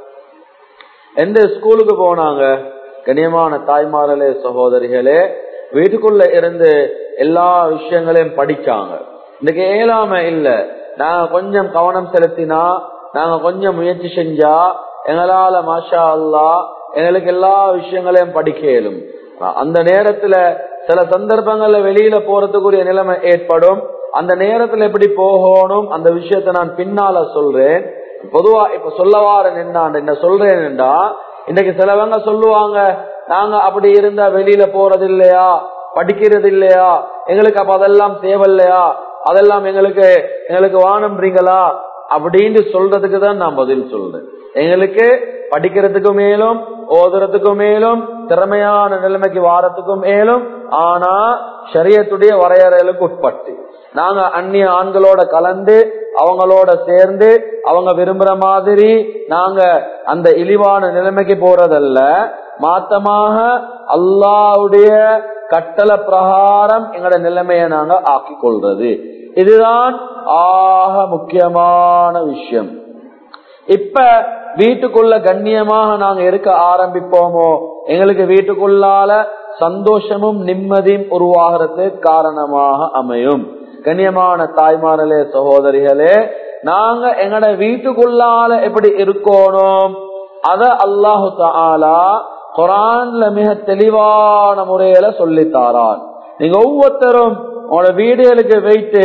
எந்த ஸ்கூலுக்கு போனாங்க கண்ணியமான தாய்மார்களே சகோதரிகளே வீட்டுக்குள்ள இருந்து எல்லா விஷயங்களையும் படிச்சாங்க இன்னைக்கு ஏழாம இல்ல நாங்க கொஞ்சம் கவனம் செலுத்தினா நாங்க கொஞ்சம் முயற்சி செஞ்சா எங்களால மாஷா அல்லா எங்களுக்கு எல்லா விஷயங்களையும் படிக்க இயலும் அந்த நேரத்துல சில சந்தர்ப்பங்கள்ல வெளியில போறதுக்குரிய நிலைமை ஏற்படும் அந்த நேரத்துல எப்படி போகணும் அந்த விஷயத்த நான் பின்னால சொல்றேன் பொதுவா இப்ப சொல்ல வாரன் என்ன சொல்றேன்டா இன்னைக்கு சிலவங்க சொல்லுவாங்க நாங்க அப்படி இருந்தா வெளியில போறது இல்லையா படிக்கிறது இல்லையா எங்களுக்கு அப்ப அதெல்லாம் தேவையில்லையா அதெல்லாம் எங்களுக்கு எங்களுக்கு வானம்ன்றீங்களா அப்படின்னு சொல்றதுக்கு தான் நான் பதில் சொல்றேன் எங்களுக்கு படிக்கிறதுக்கு மேலும் ஓதுறதுக்கு மேலும் திறமையான நிலைமைக்கு வாரத்துக்கும் மேலும் ஆனா சரியத்துடைய வரையறைகளுக்கு உட்பட்டு நாங்க அந்நிய ஆண்களோட கலந்து அவங்களோட சேர்ந்து அவங்க விரும்புற மாதிரி நாங்க அந்த இழிவான நிலைமைக்கு போறதல்ல மாத்தமாக அல்லாவுடைய கட்டளை பிரகாரம் எங்களோட நிலைமையை நாங்க ஆக்கி கொள்றது இதுதான் ஆக முக்கியமான விஷயம் இப்ப வீட்டுக்குள்ள கண்ணியமாக நாங்க இருக்க ஆரம்பிப்போமோ எங்களுக்கு வீட்டுக்குள்ளால சந்தோஷமும் நிம்மதியும் உருவாகிறது காரணமாக அமையும் கண்ணியமான தாய்மார்களே சகோதரிகளே நாங்க எங்கட வீட்டுக்குள்ளால எப்படி இருக்கணும் அத அல்லாஹு தாலா குரான்ல மிக தெளிவான முறையில சொல்லித்தாரான் நீங்க ஒவ்வொருத்தரும் உங்களோட வீடுகளுக்கு வைத்து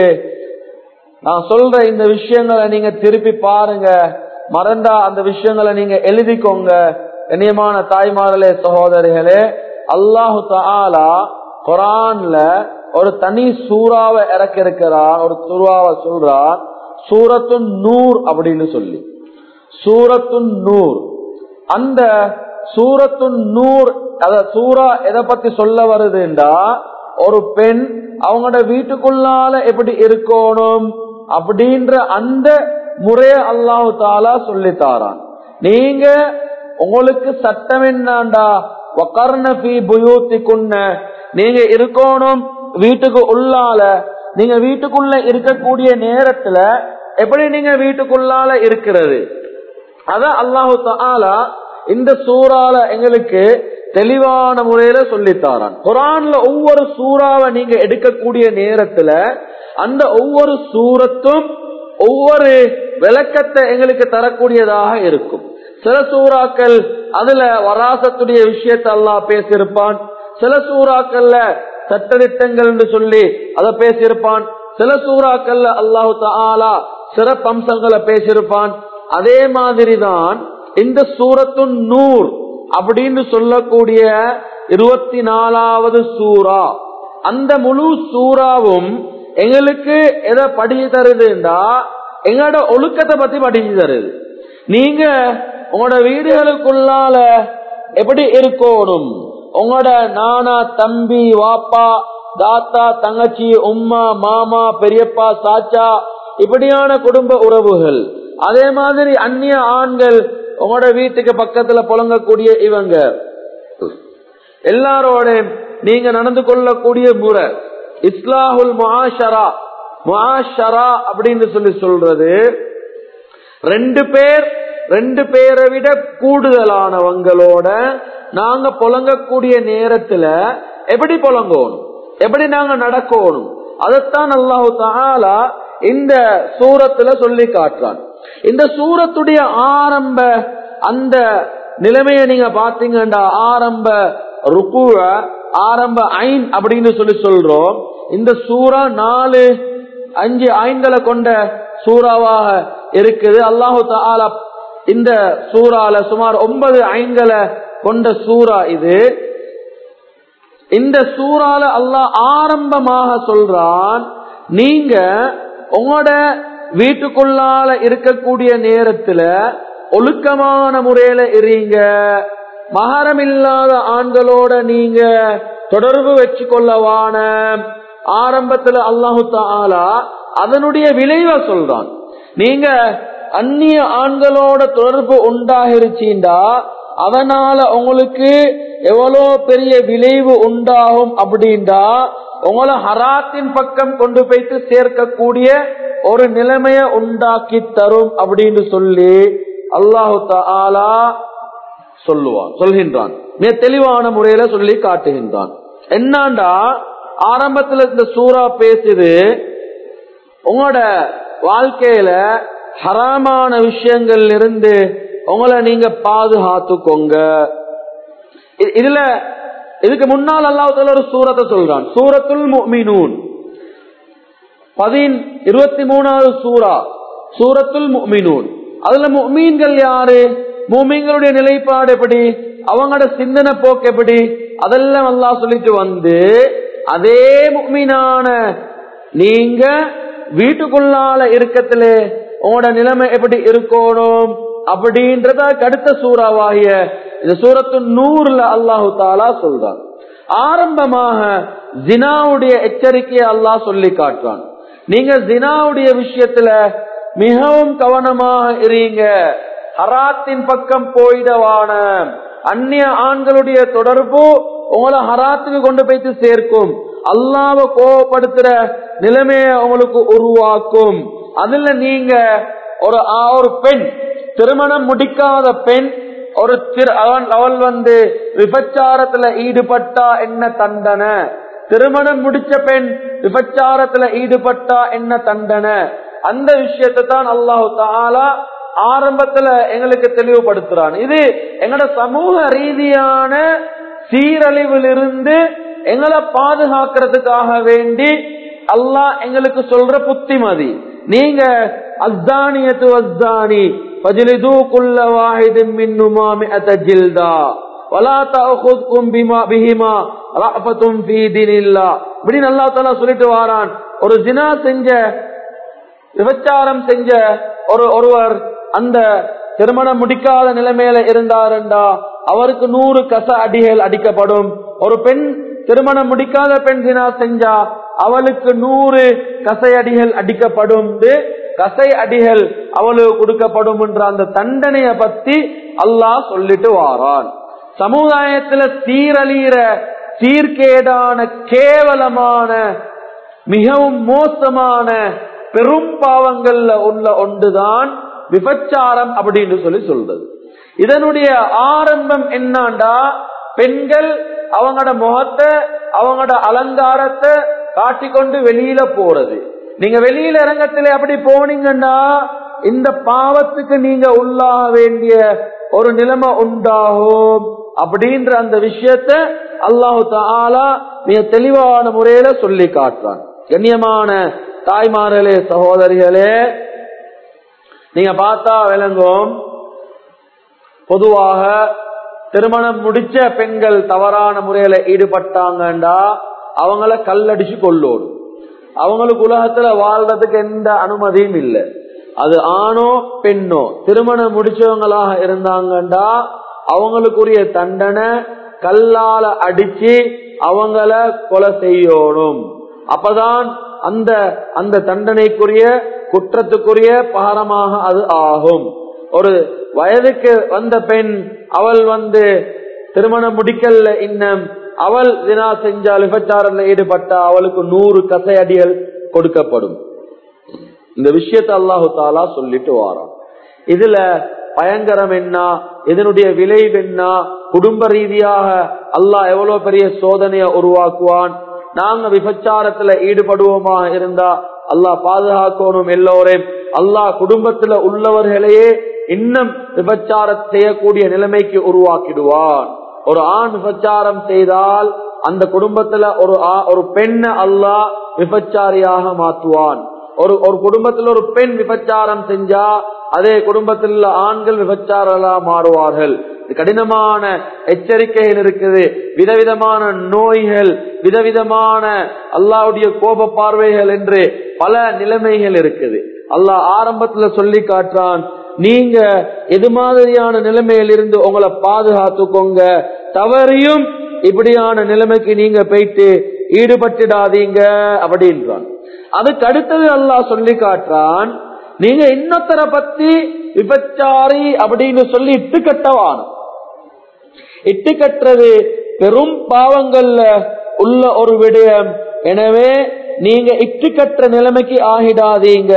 நான் சொல்ற இந்த விஷயங்களை நீங்க திருப்பி பாருங்க மறந்தா அந்த விஷயங்களை நீங்க எழுதிக்கோங்க கண்ணியமான தாய்மார்களே சகோதரிகளே அல்லாஹு தாலா குரான்ல ஒரு தனி சூறாவை இறக்க இருக்கிறான் ஒரு சூறாவை சொல்றான் சூரத்து நூர் அப்படின்னு சொல்லி சூரத்து நூர் அந்த சூரத்து நூர் அத சூறா எதை பத்தி சொல்ல வருதுண்டா ஒரு பெண் அவங்களோட வீட்டுக்குள்ளால எப்படி இருக்கணும் அப்படின்ற அந்த முறைய அல்லாஹு தாலா சொல்லித்தாரான் நீங்க உங்களுக்கு சட்டம் என்னாண்டா நீங்க இருக்கணும் வீட்டுக்கு உள்ளால நீங்க வீட்டுக்குள்ள இருக்கக்கூடிய நேரத்துல எப்படி நீங்க வீட்டுக்குள்ளால இருக்கிறது அத அல்லாஹு தாலா இந்த சூறால எங்களுக்கு தெளிவான முறையில சொல்லித்தாரான் குரான்ல ஒவ்வொரு சூறாவை நீங்க எடுக்கக்கூடிய நேரத்துல அந்த ஒவ்வொரு சூரத்தும் ஒவ்வொரு விளக்கத்தை எங்களுக்கு தரக்கூடியதாக இருக்கும் சில சூறாக்கள் அதுல வராசத்துடைய விஷயத்தை அல்லா பேசியிருப்பான் சில சூறாக்கள்ல சட்டதிட்டங்கள் என்று சொல்லி அதை பேசியிருப்பான் சில சூறாக்கள்ல அல்லாஹு தாலா சிறப்பம்சங்களை பேசியிருப்பான் அதே மாதிரிதான் இந்த சூரத்து நூர் அப்படின்னு சொல்லக்கூடிய இருபத்தி நாலாவது சூறா அந்த முழு சூறாவும் எங்களுக்கு எதை படிச்சு தருதுண்டா எங்களோட ஒழுக்கத்தை பத்தி படிச்சு தருது நீங்க உங்களோட வீடுகளுக்குள்ளால எப்படி இருக்கணும் உங்களோட நானா தம்பி வாப்பா தாத்தா தங்கச்சி உம்மா மாமா பெரியப்பா சாச்சா இப்படியான குடும்ப உறவுகள் அதே மாதிரி அந்நிய ஆண்கள் உங்களோட வீட்டுக்கு பக்கத்துல புழங்கக்கூடிய இவங்க எல்லாரோட நீங்க நடந்து கொள்ளக்கூடிய முறை இஸ்லாஹுல் முஆஷரா முஆஷரா அப்படின்னு சொல்லி சொல்றது ரெண்டு பேர் ரெண்டு பேரை விட கூடுதலானவங்களோட நாங்க புழங்கக்கூடிய நேரத்துல எப்படி புழங்கணும் எப்படி நாங்க நடக்கணும் அதைத்தான் அல்லாஹு தாலா இந்த சூரத்துல சொல்லி காட்டுறான் இந்த சூரத்துடைய ஆரம்ப அந்த நிலைமைய நீங்க பாத்தீங்கன்னா ஆரம்ப ருக்குவ ஆரம்ப ஐன் அப்படின்னு சொல்லி சொல்றோம் இந்த சூறா நாலு அஞ்சு ஐன்களை கொண்ட சூறாவாக இருக்குது அல்லாஹு தாலா இந்த சூறால சுமார் ஒன்பது ஐன்களை கொண்ட சூறா இது இந்த சூறால அல்லாஹ் ஆரம்பமாக சொல்றான் நீங்க உங்களோட வீட்டுக்குள்ளால இருக்கக்கூடிய நேரத்துல ஒழுக்கமான முறையில இருங்க மகரம் இல்லாத ஆண்களோட நீங்க தொடர்பு வச்சு கொள்ளவான ஆரம்பத்துல அல்லாஹு தாலா அதனுடைய விளைவை சொல்றான் நீங்க அந்நிய ஆண்களோட தொடர்பு உண்டாகிருச்சீண்டா அதனால உங்களுக்கு எவ்வளோ பெரிய விளைவு உண்டாகும் அப்படின்டா உங்களை ஹராத்தின் பக்கம் கொண்டு போய்த்து சேர்க்கக்கூடிய ஒரு நிலைமைய உண்டாக்கி தரும் அப்படின்னு சொல்லி அல்லாஹு தாலா சொல்லுவான் சொல்கின்றான் மிக தெளிவான முறையில சொல்லி காட்டுகின்றான் என்னண்டா ஆரம்பத்துல இந்த சூறா பேசுது உங்களோட வாழ்க்கையில ஹராமான விஷயங்கள் இருந்து உங்களை நீங்க பாதுகாத்துக்கோங்க இ- இதுல இதுக்கு முன்னால் அல்லாஹ் ஒரு சூரத்தை சொல்றான் சூரத்துல் முஃமினூன் பதின் இருபத்தி மூணாவது சூரா சூரத்துல் முஃமினூன் அதுல முஃமீன்கள் யாரு முஃமீன்களுடைய நிலைப்பாடு எப்படி அவங்களோட சிந்தனை போக்கு எப்படி அதெல்லாம் அல்லாஹ் சொல்லிட்டு வந்து அதே முஃமீனான நீங்க வீட்டுக்குள்ளால இருக்கத்துல உங்களோட நிலைமை எப்படி இருக்கணும் அப்படின்றத அடுத்த சூறாவாகிய இந்த சூரத்து நூறுல அல்லாஹு தாலா சொல்றான் ஆரம்பமாக ஜினாவுடைய எச்சரிக்கையை அல்லாஹ் சொல்லி காட்டுறான் நீங்க ஜினாவுடைய விஷயத்துல மிகவும் கவனமாக இருங்க ஹராத்தின் பக்கம் போயிடவான அந்நிய ஆண்களுடைய தொடர்பு உங்களை ஹராத்துக்கு கொண்டு போய்த்து சேர்க்கும் அல்லாவை கோவப்படுத்துற நிலைமைய உங்களுக்கு உருவாக்கும் அதுல நீங்க ஒரு ஆ- ஒரு பெண் திருமணம் முடிக்காத பெண் ஒரு திரு அவன் அவள் வந்து விபச்சாரத்துல ஈடுபட்டா என்ன தண்டனை திருமணம் முடிச்ச பெண் விபச்சாரத்துல ஈடுபட்டா என்ன தண்டனை அந்த விஷயத்தை தான் அல்லாஹு தாலா ஆரம்பத்துல எங்களுக்கு தெளிவுபடுத்துறான் இது எங்களோட சமூக ரீதியான சீரழிவிலிருந்து எங்களை பாதுகாக்கிறதுக்காக வேண்டி அல்லாஹ் எங்களுக்கு சொல்ற புத்திமதி நீங்க அஸ்தானியத்து அஸ்தானி فجلدوا كل واحد منهما مئة جلدا ولا تأخذكم بما بهما رأفة في دين الله இப்படின்னு அல்லாஹ் தாலா சொல்லிட்டு வாரான் ஒரு ஜினா செஞ்ச விபச்சாரம் செஞ்ச ஒரு ஒருவர் அந்த திருமணம் முடிக்காத நிலைமையில இருந்தாருண்டா அவருக்கு நூறு கச அடிகள் அடிக்கப்படும் ஒரு பெண் திருமணம் முடிக்காத பெண் தினா செஞ்சா அவளுக்கு நூறு கசை அடிகள் அடிக்கப்படும் கசை அடிகள் அவளுக்கு கொடுக்கப்படும் என்ற அந்த தண்டனைய பத்தி அல்லாஹ் சொல்லிட்டு வாரான் சமுதாயத்துல சீரழிகிற சீர்கேடான கேவலமான மிகவும் மோசமான பெரும் பாவங்கள்ல உள்ள ஒன்றுதான் விபச்சாரம் அப்படின்னு சொல்லி சொல்றது இதனுடைய ஆரம்பம் என்னண்டா பெண்கள் அவங்களோட முகத்தை அவங்களோட அலங்காரத்தை காட்டிக்கொண்டு வெளியில போறது நீங்க வெளியில இறங்கத்துல அப்படி போனீங்கன்னா இந்த பாவத்துக்கு நீங்க உள்ளாக வேண்டிய ஒரு நிலைமை உண்டாகும் அப்படின்ற அந்த விஷயத்த அல்லாஹு தாலா மிக தெளிவான முறையில சொல்லி காட்டுறான் கண்ணியமான தாய்மார்களே சகோதரிகளே நீங்க பார்த்தா விளங்கும் பொதுவாக திருமணம் முடிச்ச பெண்கள் தவறான முறையில ஈடுபட்டாங்கண்டா அவங்கள கல்லடிச்சு கொள்ளோடும் அவங்களுக்கு உலகத்துல வாழ்றதுக்கு எந்த அனுமதியும் இல்லை அது ஆணோ பெண்ணோ திருமணம் முடிச்சவங்களாக இருந்தாங்கண்டா அவங்களுக்குரிய தண்டனை கல்லால அடிச்சு அவங்கள கொலை செய்யணும் அப்பதான் அந்த அந்த தண்டனைக்குரிய குற்றத்துக்குரிய பாரமாக அது ஆகும் ஒரு வயதுக்கு வந்த பெண் அவள் வந்து திருமணம் முடிக்கல இன்னும் அவள் தினா செஞ்சால் விபச்சாரத்தில் ஈடுபட்டா அவளுக்கு நூறு கசை அடிகள் கொடுக்கப்படும் இந்த விஷயத்தை அல்லாஹு தாலா சொல்லிட்டு வாரான் இதுல பயங்கரம் என்ன இதனுடைய விளைவு என்ன குடும்ப ரீதியாக அல்லாஹ் எவ்வளவு பெரிய சோதனையை உருவாக்குவான் நாங்க விபச்சாரத்துல ஈடுபடுவோமா இருந்தா அல்லாஹ் பாதுகாக்கணும் எல்லோரையும் அல்லாஹ் குடும்பத்துல உள்ளவர்களையே இன்னும் விபச்சாரம் செய்யக்கூடிய நிலைமைக்கு உருவாக்கிடுவான் ஒரு ஆண் விபச்சாரம் செய்தால் அந்த குடும்பத்துல ஒரு ஆ- ஒரு பெண்ணை அல்லாஹ் விபச்சாரியாக மாற்றுவான் ஒரு ஒரு குடும்பத்தில் ஒரு பெண் விபச்சாரம் செஞ்சா அதே குடும்பத்தில் உள்ள ஆண்கள் விபச்சாரலா மாறுவார்கள் இது கடினமான எச்சரிக்கைகள் இருக்குது விதவிதமான நோய்கள் விதவிதமான அல்லாவுடைய கோப பார்வைகள் என்று பல நிலைமைகள் இருக்குது அல்லாஹ் ஆரம்பத்துல சொல்லி காட்டுறான் நீங்க எது மாதிரியான நிலைமையிலிருந்து உங்களை பாதுகாத்துக்கோங்க தவறியும் இப்படியான நிலைமைக்கு நீங்க போயிட்டு ஈடுபட்டுடாதீங்க அப்படின்றான் அதுக்கு அடுத்தது அல்லாஹ் சொல்லி காட்டுறான் நீங்க இன்னொருத்தரை பத்தி விபச்சாரி அப்படின்னு சொல்லி இட்டு கட்டவான இட்டு கட்டுறது பெரும் பாவங்கள்ல உள்ள ஒரு விடயம் எனவே நீங்க இட்டு கட்டுற நிலைமைக்கு ஆகிடாதீங்க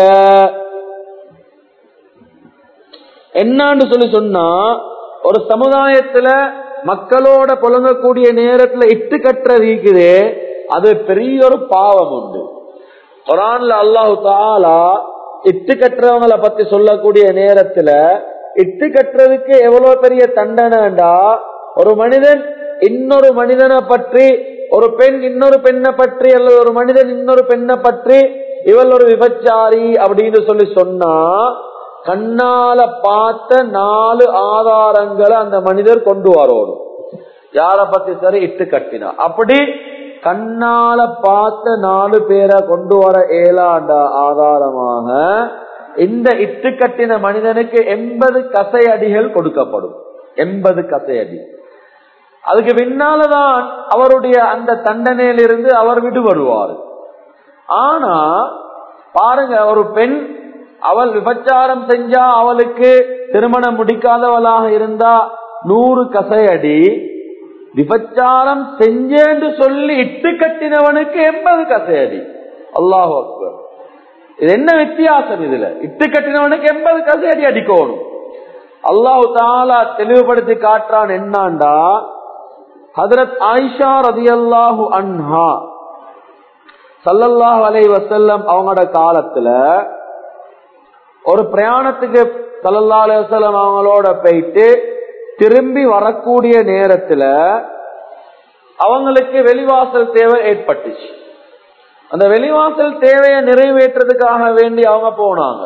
என்னான்னு சொல்லி சொன்னா ஒரு சமுதாயத்துல மக்களோட புழங்கக்கூடிய நேரத்துல இட்டு கட்டுறது இருக்குது அது பெரிய ஒரு பாவம் உண்டு குரான்ல அல்லாஹு தாலா இட்டு கட்டுறவங்களை பத்தி சொல்லக்கூடிய நேரத்துல இட்டு கட்டுறதுக்கு எவ்வளவு பெரிய தண்டனைண்டா ஒரு மனிதன் இன்னொரு மனிதனை பற்றி ஒரு பெண் இன்னொரு பெண்ணை பற்றி அல்லது ஒரு மனிதன் இன்னொரு பெண்ணை பற்றி இவள் ஒரு விபச்சாரி அப்படின்னு சொல்லி சொன்னா கண்ணால பார்த்த நாலு ஆதாரங்களை அந்த மனிதர் கொண்டு வரணும் யார பத்தி சரி இட்டு கட்டினா அப்படி கண்ணால பார்த்த நாலு பேரை கொண்டு வர ஏழாண்ட ஆதாரமாக இந்த இட்டு கட்டின மனிதனுக்கு எண்பது கசை அடிகள் கொடுக்கப்படும் எண்பது கசை அடி அதுக்கு பின்னாலதான் அவருடைய அந்த தண்டனையிலிருந்து அவர் விடுபடுவார் ஆனா பாருங்க ஒரு பெண் அவள் விபச்சாரம் செஞ்சா அவளுக்கு திருமணம் முடிக்காதவளாக இருந்தா நூறு கசையடி விபச்சாரம் செஞ்சேன்னு சொல்லி இட்டு கட்டினவனுக்கு எண்பது கசையடி அல்லாஹ் அக்பர் இது என்ன வித்தியாசம் இதுல இட்டு கட்டினவனுக்கு எண்பது கசையடி அடிக்கணும் அல்லாஹு தாலா தெளிவுபடுத்தி காட்டுறான் என்னாண்டா ஹதரத் ஆயிஷா ரதி அல்லாஹு அன்ஹா சல்லல்லாஹு அலை வசல்லம் அவங்களோட காலத்துல ஒரு பிரயாணத்துக்கு சல்லல்லா அலி வசல்லம் அவங்களோட போயிட்டு திரும்பி வரக்கூடிய நேரத்துல அவங்களுக்கு வெளிவாசல் தேவை ஏற்பட்டுச்சு அந்த வெளிவாசல் தேவையை நிறைவேற்றுறதுக்காக வேண்டி அவங்க போனாங்க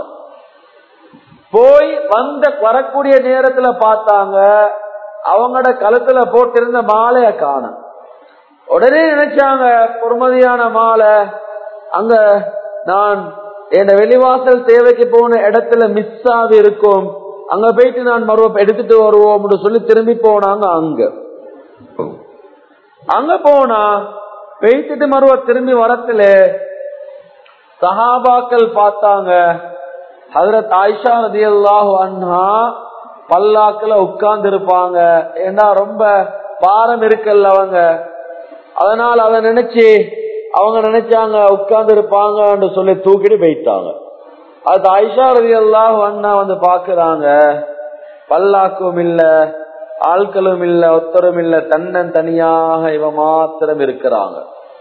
போய் வந்த வரக்கூடிய நேரத்துல பார்த்தாங்க அவங்களோட கழுத்துல போட்டிருந்த மாலைய காண உடனே நினைச்சாங்க பொறுமதியான மாலை அங்க நான் என் வெளிவாசல் தேவைக்கு போன இடத்துல மிஸ் ஆகி இருக்கும் அங்க போயிட்டு நான் மறுவ எடுத்துட்டு வருவோம் சொல்லி திரும்பி போனாங்க அங்க அங்க போனா பேசிட்டு மறுவ திரும்பி வரத்துல சஹாபாக்கள் பார்த்தாங்க ஹதரத் ஆயிஷா ரதி அல்லாஹு அண்ணா பல்லாக்குல உட்கார்ந்து இருப்பாங்க ஏன்னா ரொம்ப பாரம் இருக்குல்ல அவங்க அதனால அதை நினைச்சு அவங்க நினைச்சாங்க உட்கார்ந்து இருப்பாங்கன்னு சொல்லி தூக்கிட்டு போயிட்டாங்க அது ஆயிஷா ரதி அல்லாஹு அண்ணா வந்து பாக்குறாங்க பல்லாக்கும் இல்ல ஆட்களும் இல்ல ஒத்தரும் இல்ல தன்னன் தனியாக இவ மாத்திரம் இருக்கிறாங்க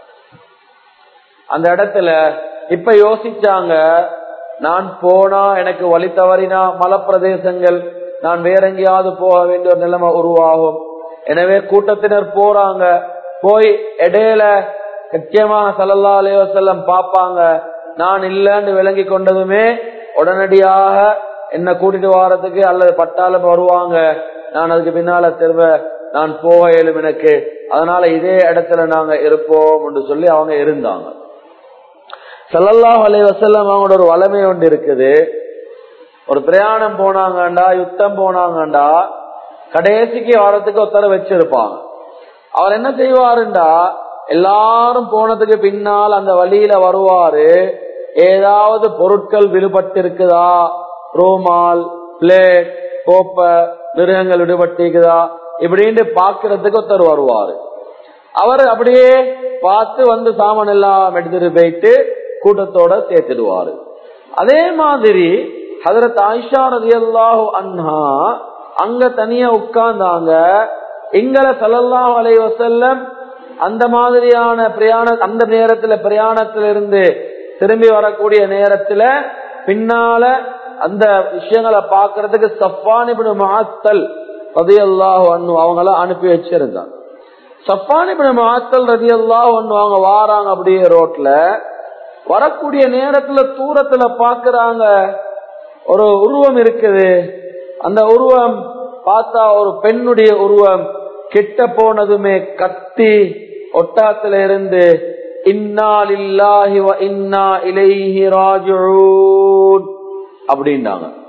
அந்த இடத்துல இப்ப யோசிச்சாங்க நான் போனா எனக்கு வழி தவறினா மலப்பிரதேசங்கள் நான் வேற எங்கேயாவது போக வேண்டிய ஒரு நிலைமை உருவாகும் எனவே கூட்டத்தினர் போறாங்க போய் இடையில நிச்சயமாக சல்லல்லா அலைவசல்லம் பாப்பாங்க நான் இல்லைன்னு விளங்கி கொண்டதுமே உடனடியாக என்ன கூட்டிட்டு வாரத்துக்கு அல்லது பட்டாளம் வருவாங்க நான் அதுக்கு பின்னால திரும்ப நான் போக இயலும் எனக்கு அதனால இதே இடத்துல நாங்க இருப்போம் என்று சொல்லி அவங்க இருந்தாங்க சல்லல்லாஹ் அலை வசல்லம் அவங்களோட ஒரு வளமை ஒன்று இருக்குது ஒரு பிரயாணம் போனாங்கண்டா யுத்தம் போனாங்கண்டா கடைசிக்கு வாரத்துக்கு ஒருத்தர வச்சிருப்பாங்க அவர் என்ன செய்வாருண்டா எல்லாரும் போனதுக்கு பின்னால் அந்த வழியில வருவாரு ஏதாவது பொருட்கள் விடுபட்டு இருக்குதா ரோமால் பிளேட் கோப்பை மிருகங்கள் விடுபட்டு இருக்குதா இப்படின்னு பாக்குறதுக்கு ஒருத்தர் வருவாரு அவர் அப்படியே பார்த்து வந்து சாமான் எல்லாம் எடுத்துட்டு போயிட்டு கூட்டத்தோட சேர்த்துடுவாரு அதே மாதிரி ஹதரத் ஆயிஷா ரதி அல்லாஹு அன்ஹா அங்க தனியா உட்கார்ந்தாங்க எங்களை சல்லல்லாஹு அலை வசல்லம் அந்த மாதிரியான பிரயாண அந்த நேரத்துல பிரயாணத்துல இருந்து திரும்பி வரக்கூடிய நேரத்துல பின்னால அந்த விஷயங்களை பாக்குறதுக்கு சஃபானிபின் மாத்தல் ரதி அல்லாஹு அண்ணு அவங்கள அனுப்பி வச்சிருந்தாங்க சஃபானிபின் மாத்தல் ரதி அல்லாஹு அண்ணு அவங்க வாராங்க அப்படியே ரோட்ல வரக்கூடிய நேரத்துல தூரத்துல பாக்குறாங்க ஒரு உருவம் இருக்குது அந்த உருவம் பார்த்தா ஒரு பெண்ணுடைய உருவம் கிட்ட போனதுமே கத்தி ஒட்டாத்துல இருந்து இன்னா லில்லாஹி வ இன்னா இலைஹி ராஜிஊன் அப்படின்னாங்க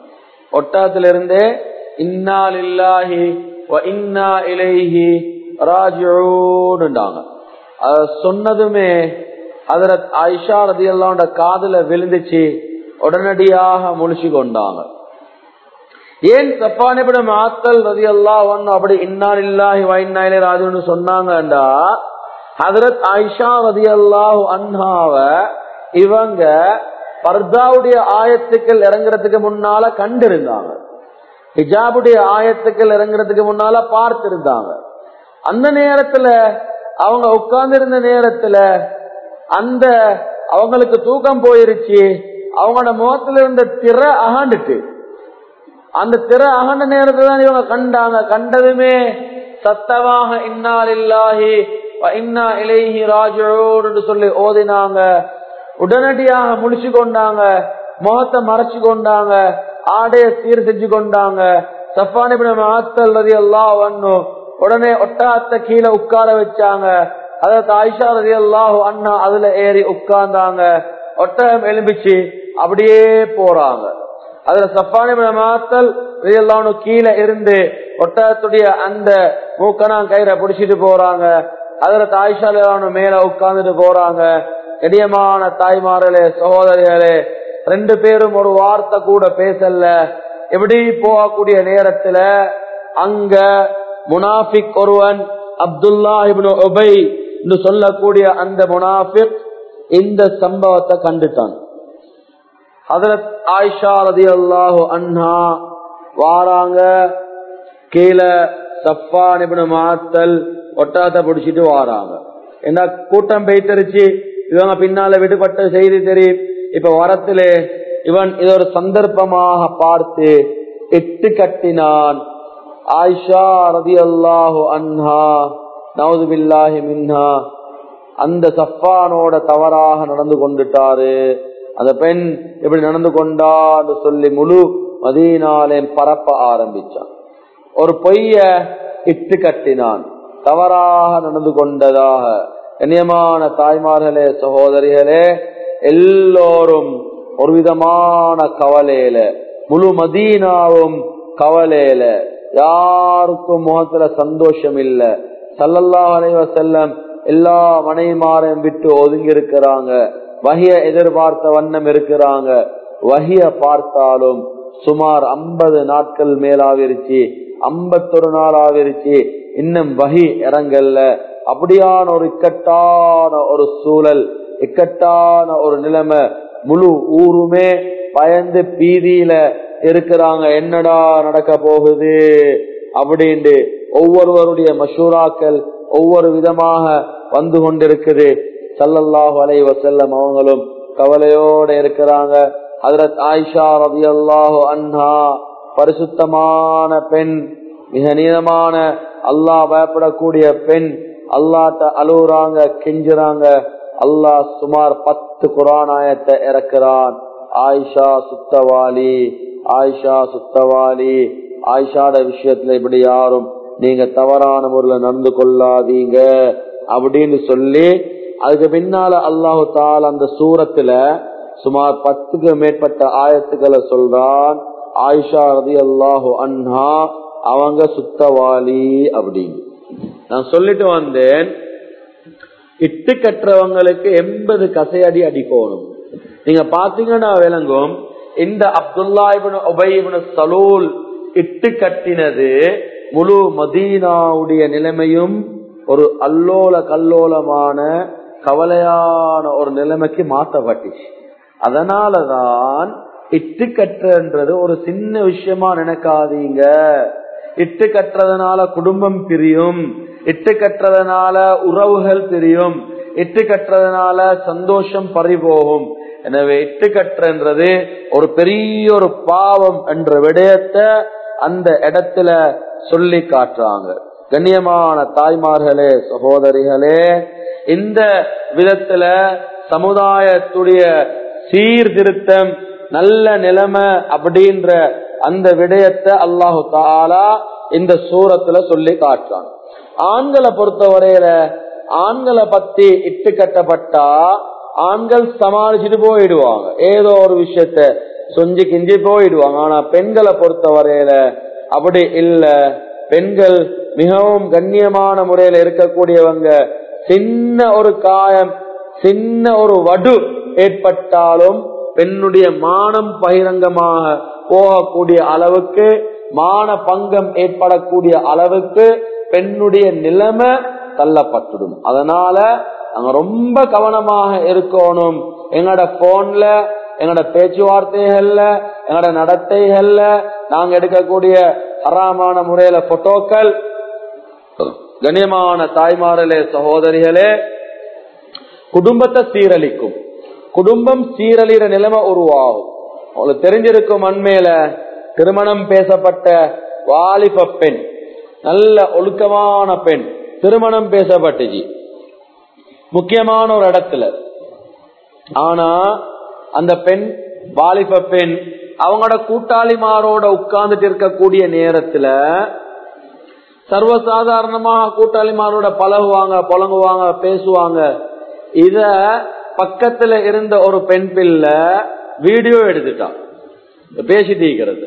ஒட்டகத்திலிருந்தே இன்னா லில்லாஹி வ இன்னா இலைஹி ராஜிஊன்னுட்டாங்க அத சொன்னதுமே ஹதரத் ஆயிஷா ரதியல்லாஹு காதுல விழுந்துச்சு உடனடியாக முழிச்சு கொண்டாங்க ஏன் சப்பானிபிடம் ஆத்தல் ரதி அல்லா அப்படி இன்னால் இல்லாஹி வைநாயிலே ராஜுன்னு சொன்னாங்கடா ஹதரத் ஆயிஷா ரதி அல்லாஹு அன்ஹாவ இவங்க பர்தாவுடைய ஆயத்துக்கள் இறங்குறதுக்கு முன்னால கண்டிருந்தாங்க ஹிஜாபுடைய ஆயத்துக்கள் இறங்குறதுக்கு முன்னால பார்த்திருந்தாங்க அந்த நேரத்துல அவங்க உட்கார்ந்து இருந்த நேரத்துல அந்த அவங்களுக்கு தூக்கம் போயிருச்சு அவங்களோட முகத்துல இருந்த திரை அகாண்டுட்டு அந்த திரை அகண்ட நேரத்தை தான் இவங்க கண்டாங்க கண்டதுமே சத்தமாக இன்னால் இல்லாஹி இன்னா இலைஹி ராஜோடு சொல்லி ஓதினாங்க உடனடியாக முடிச்சு கொண்டாங்க முகத்தை மறைச்சு கொண்டாங்க ஆடைய சீர் செஞ்சு கொண்டாங்க சஃபானி ஆத்தல் ரதி அல்லா வண்ணும் உடனே ஒட்டாத்த கீழே உட்கார வச்சாங்க அதாவது ஆயிஷா ரதி அல்லாஹு அண்ணா அதுல ஏறி உட்கார்ந்தாங்க ஒட்டகம் எலும்பிச்சு அப்படியே போறாங்க அதுல சப்பானி மாத்தல் ரியல்லானு கீழே இருந்து ஒட்டகத்துடைய அந்த மூக்கனா கயிறை பிடிச்சிட்டு போறாங்க அதுல தாய்ஷாலானு மேல உட்கார்ந்துட்டு போறாங்க இடியமான தாய்மார்களே சகோதரிகளே ரெண்டு பேரும் ஒரு வார்த்தை கூட பேசல எப்படி போகக்கூடிய நேரத்துல அங்க முனாஃபிக் ஒருவன் அப்துல்லா இப்னு உபை என்று சொல்லக்கூடிய அந்த முனாஃபிக் இந்த சம்பவத்தை கண்டுட்டான் ஹதரத் ஆயிஷா ரதி அல்லாஹு அண்ணா வாராங்க கீழே சப்பா நிபுண மாத்தல் ஒட்டாத்த பிடிச்சிட்டு வாராங்க என்ன கூட்டம் பெய்தரிச்சு இவங்க பின்னால விடுபட்ட செய்தி தெரியும் இப்ப வரத்திலே இவன் இது ஒரு சந்தர்ப்பமாக பார்த்து எட்டு கட்டினான் ஆயிஷா ரதி அல்லாஹு அன்ஹா நவது பில்லாஹி மின்ஹா அந்த சஃபானோட தவறாக நடந்து கொண்டுட்டாரு அந்த பெண் இப்படி நடந்து கொண்டான்னு சொல்லி முழு மதீனாலே பரப்ப ஆரம்பிச்சான் ஒரு பொய்ய இட்டு கட்டினான் தவறாக நடந்து கொண்டதாக கண்ணியமான தாய்மார்களே சகோதரிகளே எல்லோரும் ஒரு விதமான கவலையில முழு மதீனாவும் கவலையில யாருக்கும் முகத்துல சந்தோஷம் இல்ல சல்லல்லா அலைவ செல்லம் எல்லா மனைமாரையும் விட்டு ஒதுங்கி இருக்கிறாங்க வகிய எதிர்பார்த்த வண்ணம் இருக்கிறாங்க வகிய பார்த்தாலும் சுமார் ஐம்பது நாட்கள் மேலாவிருச்சு ஐம்பத்தொரு நாள் ஆவிருச்சு இன்னும் வகி இறங்கல்ல அப்படியான ஒரு இக்கட்டான ஒரு சூழல் இக்கட்டான ஒரு நிலைமை முழு ஊருமே பயந்து பீதியில இருக்கிறாங்க என்னடா நடக்க போகுது அப்படின்ட்டு ஒவ்வொருவருடைய மஷூராக்கள் ஒவ்வொரு விதமாக வந்து கொண்டிருக்குது சல்லல்லாஹு அலைஹி வஸல்லம் அவங்களும் கவலையோட இருக்கிறாங்க ஹஜரத் ஆயிஷா ரலியல்லாஹு அன்ஹா பரிசுத்தமான பெண் மிக நீளமான அல்லாஹ் பயப்படக்கூடிய பெண் அல்லாட்ட அழுகுறாங்க கெஞ்சுறாங்க அல்லாஹ் சுமார் பத்து குரானாயத்தை இறக்குறான் ஆயிஷா சுத்தவாளி ஆயிஷா சுத்தவாளி ஆயிஷாட விஷயத்துல இப்படி யாரும் நீங்க தவறான முறையில நடந்து கொள்ளாதீங்க அப்படின்னு சொல்லி அதுக்கு பின்னால அல்லாஹு தால் அந்த சூரத்துல சுமார் பத்துக்கு மேற்பட்ட ஆயத்துக்களை சொல்றான் ஆயிஷா ரதி அல்லாஹு அன்ஹா அவங்க சுத்தவாளி அப்படின்னு நான் சொல்லிட்டு வந்தேன் இட்டு கட்டுறவங்களுக்கு எண்பது கசையடி அடிக்கணும் நீங்க பாத்தீங்கன்னா விளங்கும் இந்த அப்துல்லா இபனு உபைபுன சலூல் இட்டு கட்டினது முழு மதீனாவுடைய நிலைமையும் ஒரு அல்லோல கல்லோலமான கவலையான ஒரு நிலைமைக்கு மாற்றப்பட்டுச்சு அதனாலதான் இட்டு கட்டுறது ஒரு சின்ன விஷயமா நினைக்காதீங்க இட்டு கட்டுறதுனால குடும்பம் பிரியும் இட்டு கட்டுறதுனால உறவுகள் பிரியும் இட்டு கட்டுறதுனால சந்தோஷம் பறிபோகும் எனவே இட்டு கட்டுறது ஒரு பெரிய ஒரு பாவம் என்ற விடயத்தை அந்த இடத்துல சொல்லி காட்டுறாங்க கண்ணியமான தாய்மார்களே சகோதரிகளே இந்த விதத்துல சமுதாயத்துடைய சீர்திருத்தம் நல்ல நிலைமை அப்படின்ற அந்த விடயத்தை அல்லாஹு தாலா இந்த சூரத்துல சொல்லி காட்டுறான் ஆண்களை பொறுத்தவரையில ஆண்களை பத்தி இட்டு கட்டப்பட்டா ஆண்கள் சமாளிச்சுட்டு போயிடுவாங்க ஏதோ ஒரு விஷயத்த சொஞ்சி கிஞ்சி போயிடுவாங்க ஆனா பெண்களை பொறுத்த வரையில அப்படி இல்ல பெண்கள் மிகவும் கண்ணியமான முறையில இருக்கக்கூடியவங்க சின்ன ஒரு காயம் சின்ன ஒரு வடு ஏற்பட்டாலும் பெண்ணுடைய மானம் பகிரங்கமாக போகக்கூடிய அளவுக்கு மான பங்கம் ஏற்படக்கூடிய அளவுக்கு பெண்ணுடைய நிலைமை தள்ளப்பட்டுடும் அதனால நாங்க ரொம்ப கவனமாக இருக்கணும் எங்களோட போன்ல எங்களோட பேச்சுவார்த்தைகள்ல எங்களோட நடத்தைகள்ல நாங்க எடுக்கக்கூடிய அறாமான முறையில போட்டோக்கள் கண்ணியமான தாய்மார்களே சகோதரிகளே குடும்பத்தை சீரழிக்கும் குடும்பம் சீரழிற நிலைமை உருவாகும் உங்களுக்கு தெரிஞ்சிருக்கும் அண்மையில திருமணம் பேசப்பட்ட வாலிப பெண் நல்ல ஒழுக்கமான பெண் திருமணம் பேசப்பட்டுச்சு முக்கியமான ஒரு இடத்துல ஆனா அந்த பெண் வாலிப பெண் அவங்களோட கூட்டாளிமாரோட உட்கார்ந்துட்டு இருக்கக்கூடிய நேரத்துல சர்வசாதாரணமாக கூட்டாளிமாரோட பழகுவாங்க புழங்குவாங்க பேசுவாங்க இத பக்கத்துல இருந்த ஒரு பெண் பிள்ளை வீடியோ எடுத்துட்டான் பேசிட்டு இருக்கிறது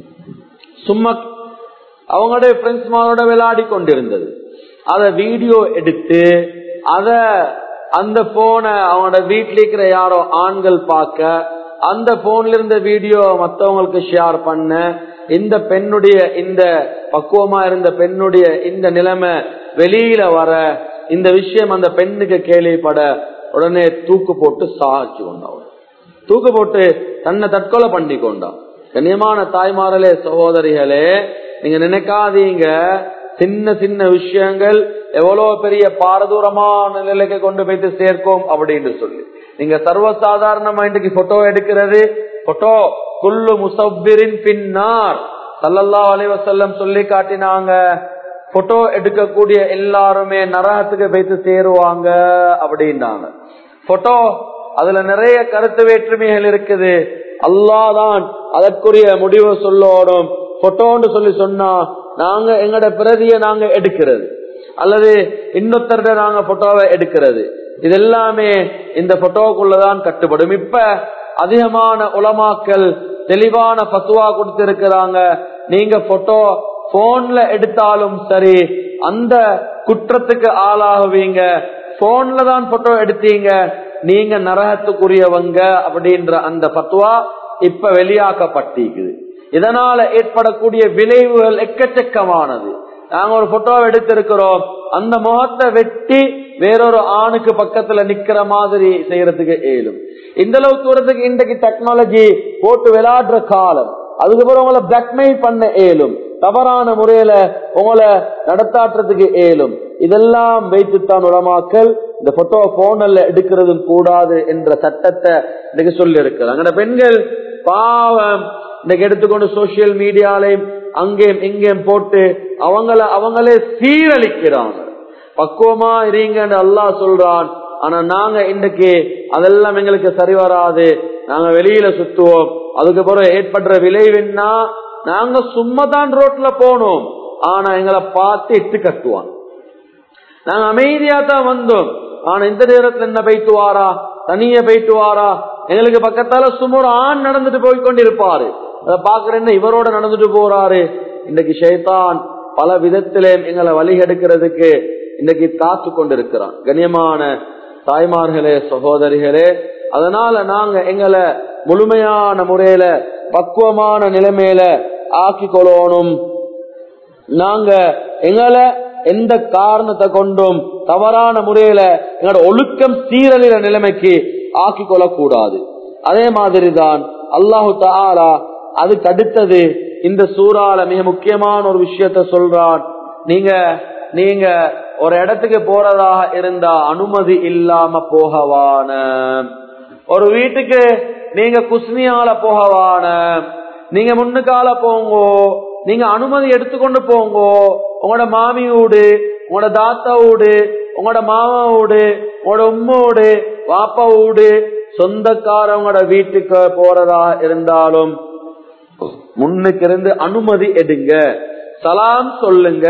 சும்மா அவங்களுடைய ஃப்ரெண்ட்ஸ் மாரோட விளையாடி கொண்டிருந்தது அத வீடியோ எடுத்து அத அந்த போனை அவங்களோட வீட்டில் இருக்கிற யாரோ ஆண்கள் பார்க்க அந்த போன்ல இருந்த வீடியோ மத்தவங்களுக்கு ஷேர் பண்ண இந்த பெண்ணுடைய இந்த பக்குவமா இருந்த பெண்ணுடைய இந்த நிலைமை வெளியில வர இந்த விஷயம் அந்த பெண்ணுக்கு கேள்விப்பட உடனே தூக்கு போட்டு சாச்சு கொண்டான் தூக்கு போட்டு தன்னை தற்கொலை பண்ணி கொண்டான் கண்ணியமான தாய்மார்களே சகோதரிகளே நீங்க நினைக்காதீங்க சின்ன சின்ன விஷயங்கள் எவ்வளவு பெரிய பாரதூரமான நிலைக்கு கொண்டு போயிட்டு சேர்க்கும் அப்படின்னு சொல்லி நீங்க சர்வசாதாரணமா இன்றைக்கு போட்டோ எடுக்கிறது போட்டோ குல்லு முசப்பிரின் பின்னார் சல்லல்லா அலைவசல்லம் சொல்லி காட்டினாங்க போட்டோ எடுக்கக்கூடிய எல்லாருமே நரகத்துக்கு போயிட்டு சேருவாங்க அப்படின்னாங்க போட்டோ அதுல நிறைய கருத்து வேற்றுமைகள் இருக்குது அல்லாதான் அதற்குரிய முடிவு சொல்லணும் போட்டோன்னு சொல்லி சொன்னா நாங்க எங்கட பிரதிய நாங்க எடுக்கிறது அல்லது இன்னொருத்தருட நாங்க போட்டோவை எடுக்கிறது இது எல்லாமே இந்த போட்டோக்குள்ளதான் கட்டுப்படும் இப்ப அதிகமான உலமாக்கள் தெளிவான பத்துவா கொடுத்திருக்கிறாங்க நீங்க போட்டோ போன்ல எடுத்தாலும் சரி அந்த குற்றத்துக்கு ஆளாகுவீங்க போன்ல தான் போட்டோ எடுத்தீங்க நீங்க நரகத்துக்குரியவங்க அப்படின்ற அந்த பத்துவா இப்ப வெளியாக்கப்பட்டிருக்குது இதனால ஏற்படக்கூடிய விளைவுகள் எக்கச்சக்கமானது நாங்க ஒரு போட்டோவை எடுத்திருக்கிறோம் அந்த முகத்தை வெட்டி வேறொரு ஆணுக்கு பக்கத்துல நிக்கிற மாதிரி செய்யறதுக்கு ஏலும் இந்த அளவு தூரத்துக்கு இன்றைக்கு டெக்னாலஜி போட்டு விளையாடுற காலம் அதுக்கப்புறம் உங்களை பிளாக்மெயில் பண்ண ஏலும் தவறான முறையில உங்களை நடத்தாட்டுறதுக்கு ஏலும் இதெல்லாம் வைத்துத்தான் உலமாக்கல் இந்த போட்டோ போன்ல எடுக்கிறதும் கூடாது என்ற சட்டத்தை இன்னைக்கு சொல்லி இருக்கிறாங்க அந்த பெண்கள் பாவம் இன்னைக்கு எடுத்துக்கொண்டு சோசியல் மீடியாலையும் அங்கேயும் இங்கேயும் போட்டு அவங்கள அவங்களே சீரழிக்கிறாங்க பக்குவமா இருங்கன்னு அல்லா சொல்றான் ஆனா நாங்க இன்றைக்கு அதெல்லாம் எங்களுக்கு சரி வராது நாங்க வெளியில சுத்துவோம் அதுக்கப்புறம் ஏற்படுற விளைவுன்னா நாங்க சும்மா தான் ரோட்ல போனோம் ஆனா எங்களை பார்த்து இட்டு கட்டுவான் நாங்க அமைதியா தான் வந்தோம் ஆனா இந்த நேரத்துல என்ன போயிட்டு வாரா தனிய போயிட்டு வாரா எங்களுக்கு பக்கத்தால சுமார் ஆண் நடந்துட்டு போய் கொண்டிருப்பாரு அதை பாக்குறேன்னு இவரோட நடந்துட்டு போறாரு இன்னைக்கு ஷைத்தான் பல விதத்திலே எங்களை வழி எடுக்கிறதுக்கு இன்னைக்கு காத்து கொண்டிருக்கிறான் கண்ணியமான தாய்மார்களே சகோதரிகளே அதனால நாங்க எங்களை முழுமையான முறையில பக்குவமான நிலைமையில ஆக்கி கொள்ளணும் நாங்க எங்களை எந்த காரணத்தை கொண்டும் தவறான முறையில எங்களோட ஒழுக்கம் சீரழிற நிலைமைக்கு ஆக்கி கொள்ளக்கூடாது அதே மாதிரிதான் அல்லாஹு தாலா அதுக்கு அடுத்தது இந்த சூறால மிக முக்கியமான ஒரு விஷயத்த சொல்றான் நீங்க நீங்க ஒரு இடத்துக்கு போறதாக இருந்தா அனுமதி இல்லாம போகவான ஒரு வீட்டுக்கு நீங்க குஸ்னியால போகவான நீங்க முன்னுக்கால போங்கோ நீங்க அனுமதி எடுத்துக்கொண்டு போங்கோ உங்களோட மாமி வீடு உங்களோட தாத்தா வீடு உங்களோட மாமா வீடு உங்களோட உம்மா வீடு வாப்பா வீடு சொந்தக்காரவங்களோட வீட்டுக்கு போறதா இருந்தாலும் முன்னுக்கு இருந்து அனுமதி எடுங்க சலாம் சொல்லுங்க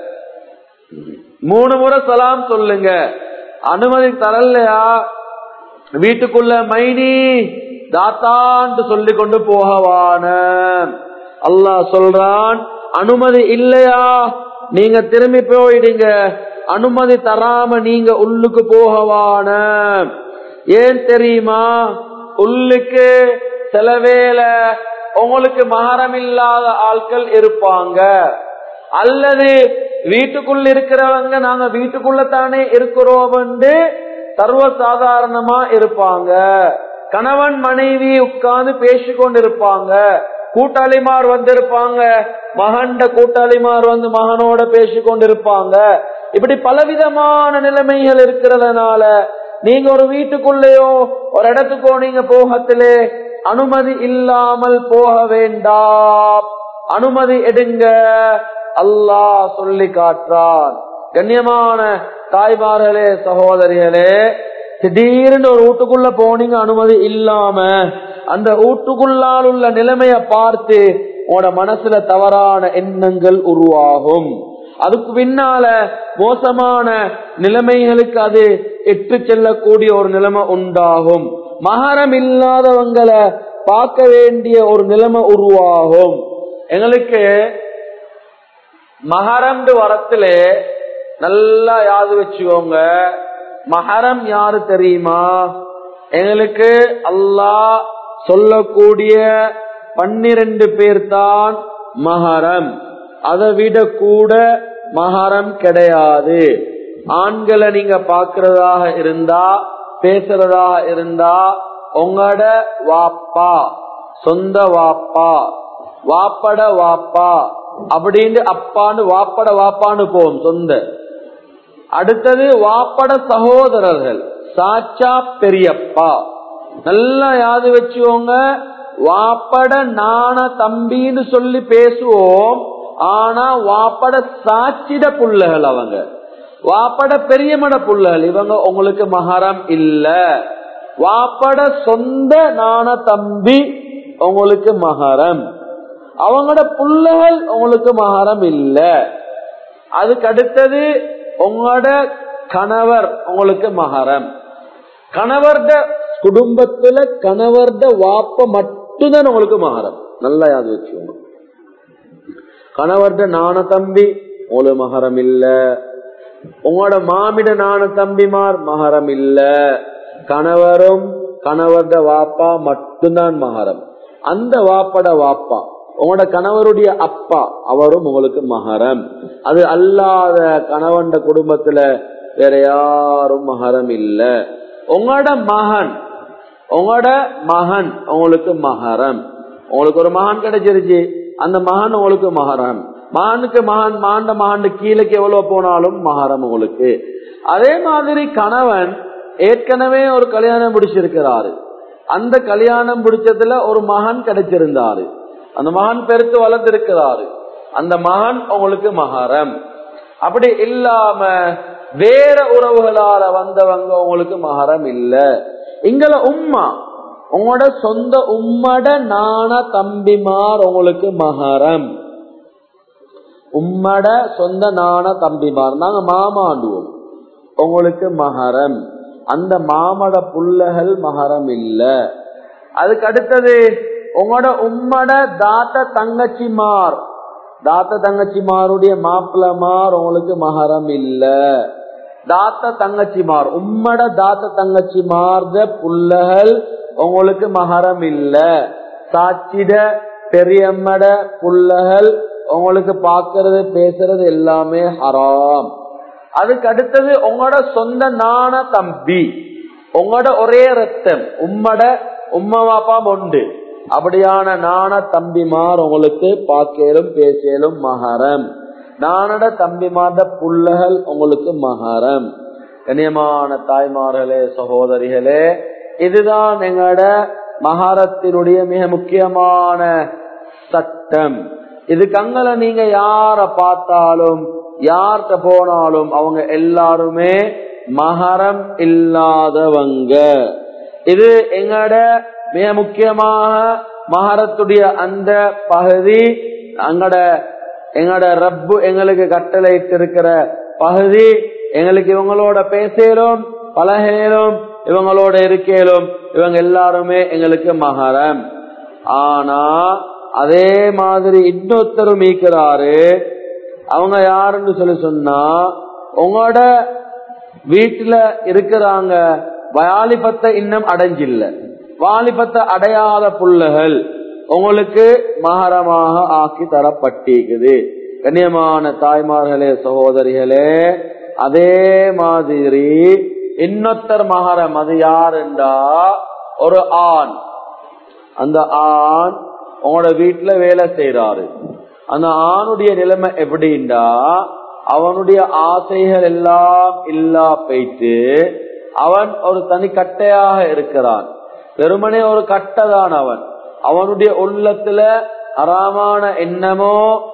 மூணு முறை சலாம் சொல்லுங்க அனுமதி தரலையா வீட்டுக்குள்ள மைனி தாத்தான்ட்டு சொல்லி கொண்டு போகவான அல்லாஹ் சொல்றான் அனுமதி இல்லையா நீங்க திரும்பி போயிடுங்க அனுமதி தராம நீங்க உள்ளுக்கு போகவான ஏன் தெரியுமா உள்ளுக்கு சில வேளை உங்களுக்கு மகரம் இல்லாத ஆட்கள் இருப்பாங்க அல்லது வீட்டுக்குள்ள இருக்கிறவங்க நாங்க வீட்டுக்குள்ள தானே இருக்கிறோம் சர்வ சாதாரணமா இருப்பாங்க கணவன் மனைவி உட்கார்ந்து பேசிக்கொண்டு இருப்பாங்க கூட்டாளிமார் வந்திருப்பாங்க மகண்ட கூட்டாளிமார் வந்து மகனோட பேசிக்கொண்டு இருப்பாங்க இப்படி பலவிதமான நிலைமைகள் இருக்கிறதுனால நீங்க ஒரு வீட்டுக்குள்ளேயோ ஒரு இடத்துக்கோ நீங்க போகத்திலே அனுமதி இல்லாமல் போக வேண்டாம் அனுமதி எடுங்க அல்லாஹ் சொல்லி காட்டுறான் கண்ணியமான தாய்மார்களே சகோதரிகளே திடீர்னு ஒரு வீட்டுக்குள்ள போனீங்க அனுமதி இல்லாம அந்த வீட்டுக்குள்ளால் உள்ள நிலைமைய பார்த்து உங்களோட மனசுல தவறான எண்ணங்கள் உருவாகும் அதுக்கு பின்னால மோசமான நிலைமைகளுக்கு அது எட்டு செல்லக்கூடிய ஒரு நிலைமை உண்டாகும் மகரம் இல்லாதவங்களை பார்க்க வேண்டிய ஒரு நிலைமை உருவாகும் எங்களுக்கு மகரம்னு வரத்துல நல்லா யாது வச்சுக்கோங்க மகரம் யாரு தெரியுமா எங்களுக்கு அல்லாஹ் சொல்லக்கூடிய பன்னிரண்டு பேர் தான் மகரம் அதை விட கூட மகரம் கிடையாது ஆண்களை நீங்க பாக்குறதாக இருந்தா பேசுறதாக இருந்தா உங்களோட வாப்பா சொந்த வாப்பா வாப்பட வாப்பா அப்படின்னு அப்பான்னு வாப்பட வாப்பான்னு போவோம் சொந்த அடுத்தது வாப்பட சகோதரர்கள் சாச்சா பெரியப்பா நல்லா யாது வச்சுக்கோங்க வாப்பட நான தம்பின்னு சொல்லி பேசுவோம் ஆனா வாப்பட சாட்சிட புள்ளைகள் அவங்க வாப்பட பெரியமட புள்ளைகள் இவங்க உங்களுக்கு மகரம் இல்ல வாப்பட சொந்த நான தம்பி உங்களுக்கு மகரம் அவங்களோட புள்ளைகள் உங்களுக்கு மகரம் இல்ல அதுக்கு அடுத்தது உங்களோட கணவர் உங்களுக்கு மகரம் கணவர்ட குடும்பத்துல கணவர்ட வாப்ப மட்டும்தான் உங்களுக்கு மகரம் நல்லா யாது வச்சுக்கோங்க கணவர்ட நான தம்பி உங்களுக்கு மகரம் இல்ல உங்களோட மாமிட நான தம்பிமார் மகரம் இல்ல கணவரும் கணவர்ட வாப்பா மட்டும்தான் மகரம் அந்த வாப்பட வாப்பா உங்களோட கணவருடைய அப்பா அவரும் உங்களுக்கு மகரம் அது அல்லாத கணவன் குடும்பத்துல வேற யாரும் மகரம் இல்ல உங்களோட மகன் உங்களோட மகன் உங்களுக்கு மகரம் உங்களுக்கு ஒரு மகன் கிடைச்சிருச்சு அந்த மகன் உங்களுக்கு மகரம் மகனுக்கு மகன் மாண்ட மகன் கீழக்கு எவ்வளவு போனாலும் மகரம் உங்களுக்கு அதே மாதிரி கணவன் ஏற்கனவே ஒரு கல்யாணம் முடிச்சிருக்கிறாரு அந்த கல்யாணம் முடிச்சதுல ஒரு மகன் கிடைச்சிருந்தாரு அந்த மகன் பெருத்து வளர்ந்திருக்கிறாரு அந்த மகன் உங்களுக்கு மகரம் அப்படி இல்லாம வேற உறவுகளால வந்தவங்க உங்களுக்கு மகரம் இல்ல இங்கள உம்மா உங்களோட சொந்த உம்மட நான தம்பிமார் உங்களுக்கு மகரம் உம்மட சொந்த நான தம்பிமார் நாங்க மாமாண்டுவோம் உங்களுக்கு மகரம் அந்த மாமட புள்ளகள் மகரம் இல்ல அதுக்கு அடுத்தது உங்களோட உம்மட தாத்த தங்கச்சிமார் தாத்த தங்கச்சிமாருடைய மாப்பிளமார் உங்களுக்கு மகரம் இல்ல தாத்த தங்கச்சிமார் உம்மட தாத்த தங்கச்சிமார்த புள்ளகள் உங்களுக்கு மகரம் இல்ல சாட்சிட பெரியம்மட புள்ளகள் உங்களுக்கு பாக்குறது பேசுறது எல்லாமே ஹராம் அதுக்கு அடுத்தது உங்களோட சொந்த நாண தம்பி உங்களோட ஒரே ரத்தம் உம்மட உம்ம வாப்பா உண்டு அப்படியான நாண தம்பிமார் உங்களுக்கு பாக்கேலும் பேசலும் மகரம் நானட தம்பிமார்ட புள்ளகள் உங்களுக்கு மகரம் கண்ணியமான தாய்மார்களே சகோதரிகளே இதுதான் எங்களோட மகாரத்தினுடைய மிக முக்கியமான சட்டம் இதுக்கு அங்கல நீங்க யார பார்த்தாலும் யார்கிட்ட போனாலும் அவங்க எல்லாருமே மகரம் இல்லாதவங்க இது எங்கட மிக முக்கியமாக மகரத்துடைய அந்த பகுதி அங்கட எங்கட ரப்பு எங்களுக்கு கட்டளையிட்டு இருக்கிற பகுதி எங்களுக்கு இவங்களோட பேசலும் பழகலும் இவங்களோட இருக்கேலும் இவங்க எல்லாருமே எங்களுக்கு மகரம் ஆனா அதே மாதிரி இன்னொருத்தரும் மீக்கிறாரு அவங்க யாருன்னு சொல்லி சொன்னா உங்களோட வீட்டுல இருக்கிறாங்க வாலிபத்தை இன்னும் அடைஞ்சில்ல வாலிபத்தை அடையாத புள்ளைகள் உங்களுக்கு மகரமாக ஆக்கி தரப்பட்டிருக்குது கண்ணியமான தாய்மார்களே சகோதரிகளே அதே மாதிரி இன்னொத்தர் மகரம் அது யாருண்டா ஒரு ஆண் அந்த ஆண் உங்களோட வீட்டுல வேலை செய்யறாரு அந்த ஆணுடைய நிலைமை எப்படின்னா அவனுடைய ஆசைகள் எல்லாம் இல்லா போயிட்டு அவன் ஒரு தனி கட்டையாக இருக்கிறான் வெறுமனே ஒரு கட்டைதான் அவன் அவனுடைய உள்ளத்துல ஹராமான எண்ணமோ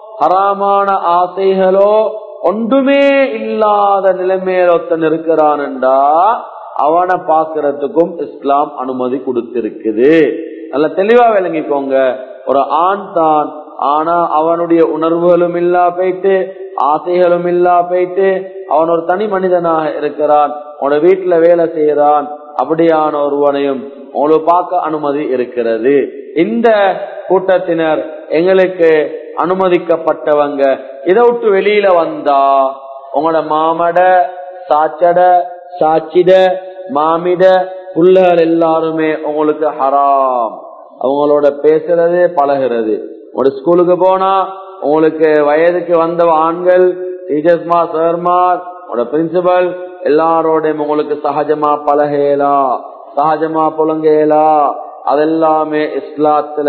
ஹராமான ஆசைகளோ ஒன்றுமே இல்லாத நிலைமையில ஒருத்தன் இருக்கிறான்டா அவனை பாக்குறதுக்கும் இஸ்லாம் அனுமதி கொடுத்திருக்குது நல்ல தெளிவா விளங்கிக்கோங்க ஒரு ஆண் தான் ஆனா அவனுடைய உணர்வுகளும் இல்லா போயிட்டு ஆசைகளும் இல்லா போயிட்டு அவன் ஒரு தனி மனிதனாக இருக்கிறான் உன வீட்டுல வேலை செய்யறான் அப்படியான ஒருவனையும் உங்களுக்கு பார்க்க அனுமதி இருக்கிறது இந்த கூட்டத்தினர் எங்களுக்கு அனுமதிக்கப்பட்டவங்க இதை விட்டு வெளியில வந்தா உங்களோட மாமட சாச்சட சாச்சிட மாமிட புள்ளகள் எல்லாருமே உங்களுக்கு ஹராம் அவங்களோட பேசுறது பழகிறது உங்களோட ஸ்கூலுக்கு போனா உங்களுக்கு வயதுக்கு வந்த ஆண்கள் டீச்சர்ஸ்மா சார்மார் உங்களோட பிரின்சிபல் எல்லாரோடையும் உங்களுக்கு சகஜமா பழகேலா சகஜமா புலங்கேலா அதெல்லாமே இஸ்லாத்துல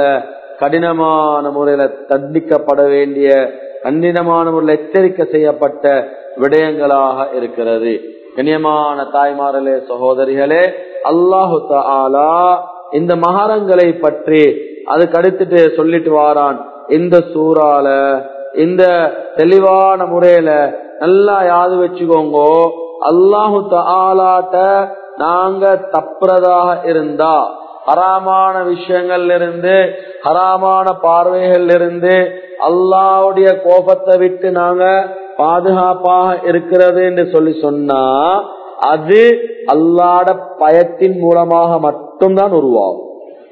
கடினமான முறையில தண்டிக்கப்பட வேண்டிய கண்டினமான முறையில் எச்சரிக்கை செய்யப்பட்ட விடயங்களாக இருக்கிறது கண்ணியமான தாய்மார்களே சகோதரிகளே அல்லாஹு தாலா இந்த மகாரங்களை பற்றி அதுக்கு அடுத்துட்டு சொல்லிட்டு வாரான் இந்த சூறால இந்த தெளிவான முறையில நல்லா யாது வச்சுக்கோங்க அல்லாஹு தாலாட்ட நாங்க தப்புறதாக இருந்தா ஹராமான விஷயங்கள்ல இருந்து ஹராமான பார்வைகள் இருந்து அல்லாவுடைய கோபத்தை விட்டு நாங்க பாதுகாப்பாக இருக்கிறது என்று சொல்லி சொன்னா அது அல்லாட பயத்தின் மூலமாக மட்டும்தான் உருவாகும்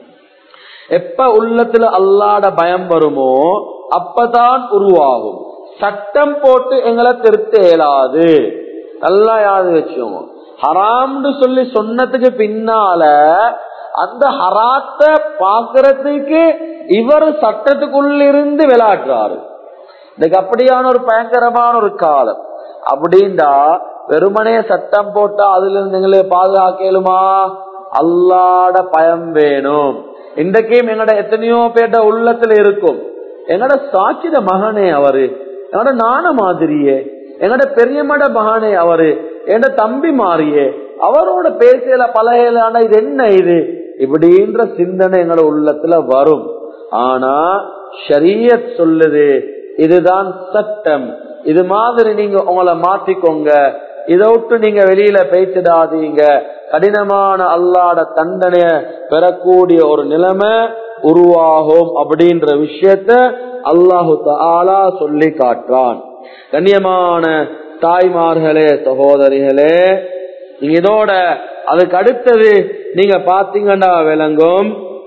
எப்ப உள்ளத்துல அல்லாட பயம் வருமோ அப்பதான் உருவாகும் சட்டம் போட்டு எங்களை திருத்த இயலாது நல்லா யாது வச்சோம் ஹராம்னு சொல்லி சொன்னதுக்கு பின்னால அந்த ஹராத்த பாக்குறதுக்கு இவர் சட்டத்துக்குள்ள இருந்து விளையாடுறாரு இதுக்கு அப்படியான ஒரு பயங்கரமான ஒரு காலம் அப்படின்டா வெறுமனே சட்டம் போட்டா அதுல இருந்து எங்களை பாதுகாக்கலுமா அல்லாட பயம் வேணும் இன்றைக்கும் எங்கட எத்தனையோ பேர்ட உள்ளத்துல இருக்கும் எங்கட சாட்சித மகனே அவரு எங்கட நான மாதிரியே எங்கட பெரியமட மகனே அவரு எங்கட தம்பி மாறியே அவரோட பேசல பழகலான இது என்ன இது இப்படின்ற சிந்தனை எங்களோட உள்ளத்துல வரும் ஆனா ஷரியத் சொல்லுது இதுதான் சட்டம் இது மாதிரி நீங்க உங்களை மாத்திக்கோங்க இதை விட்டு நீங்க வெளியில பேசிடாதீங்க கடினமான அல்லாட தண்டனைய பெறக்கூடிய ஒரு நிலைமை உருவாகும் அப்படின்ற விஷயத்த அல்லாஹு தாலா சொல்லி காட்டுறான் கண்ணியமான தாய்மார்களே சகோதரிகளே இதோட அதுக்கு அடுத்தது நீங்க பாத்தீங்கன்னா விளங்கும்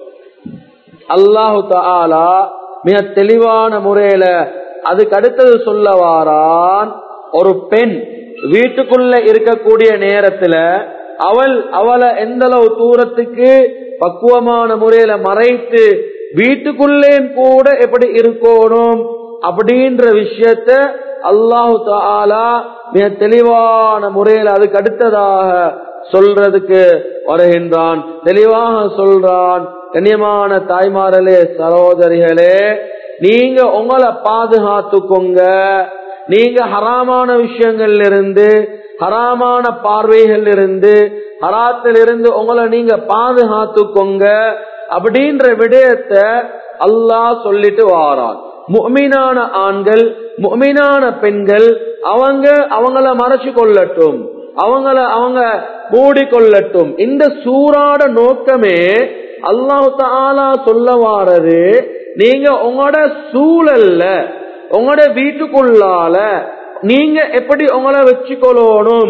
அல்லாஹு தாலா மிக தெளிவான முறையில அதுக்கு அடுத்தது சொல்ல வாரான் ஒரு பெண் வீட்டுக்குள்ள இருக்கக்கூடிய நேரத்துல அவள் அவளை எந்த அளவு தூரத்துக்கு பக்குவமான முறையில மறைத்து வீட்டுக்குள்ளே கூட எப்படி இருக்கணும் அப்படின்ற விஷயத்த அல்லாஹு தாலா மிக தெளிவான முறையில் அதுக்கு அடுத்ததாக சொல்றதுக்கு வருகின்றான் தெளிவாக சொல்றான் கண்ணியமான தாய்மார்களே சகோதரிகளே நீங்க உங்களை பாதுகாத்துக்கோங்க நீங்க ஹராமான விஷயங்கள்ல இருந்து ஹராமான பார்வைகள் இருந்து ஹராத்தில் இருந்து உங்களை நீங்க பாதுகாத்துக்கோங்க அப்படின்ற விடயத்தை அல்லாஹ் சொல்லிட்டு வாரான் முக்மீனான ஆண்கள் முக்மீனான பெண்கள் அவங்க அவங்கள மறைச்சு கொள்ளட்டும் அவங்கள அவங்க மூடிக்கொள்ளட்டும் இந்த சூறாட நோக்கமே அல்லாஹு தாலா சொல்ல வாரது நீங்க உங்களோட சூழல்ல உங்களோட வீட்டுக்குள்ளால நீங்க எப்படி உங்களை வச்சுக்கொள்ளணும்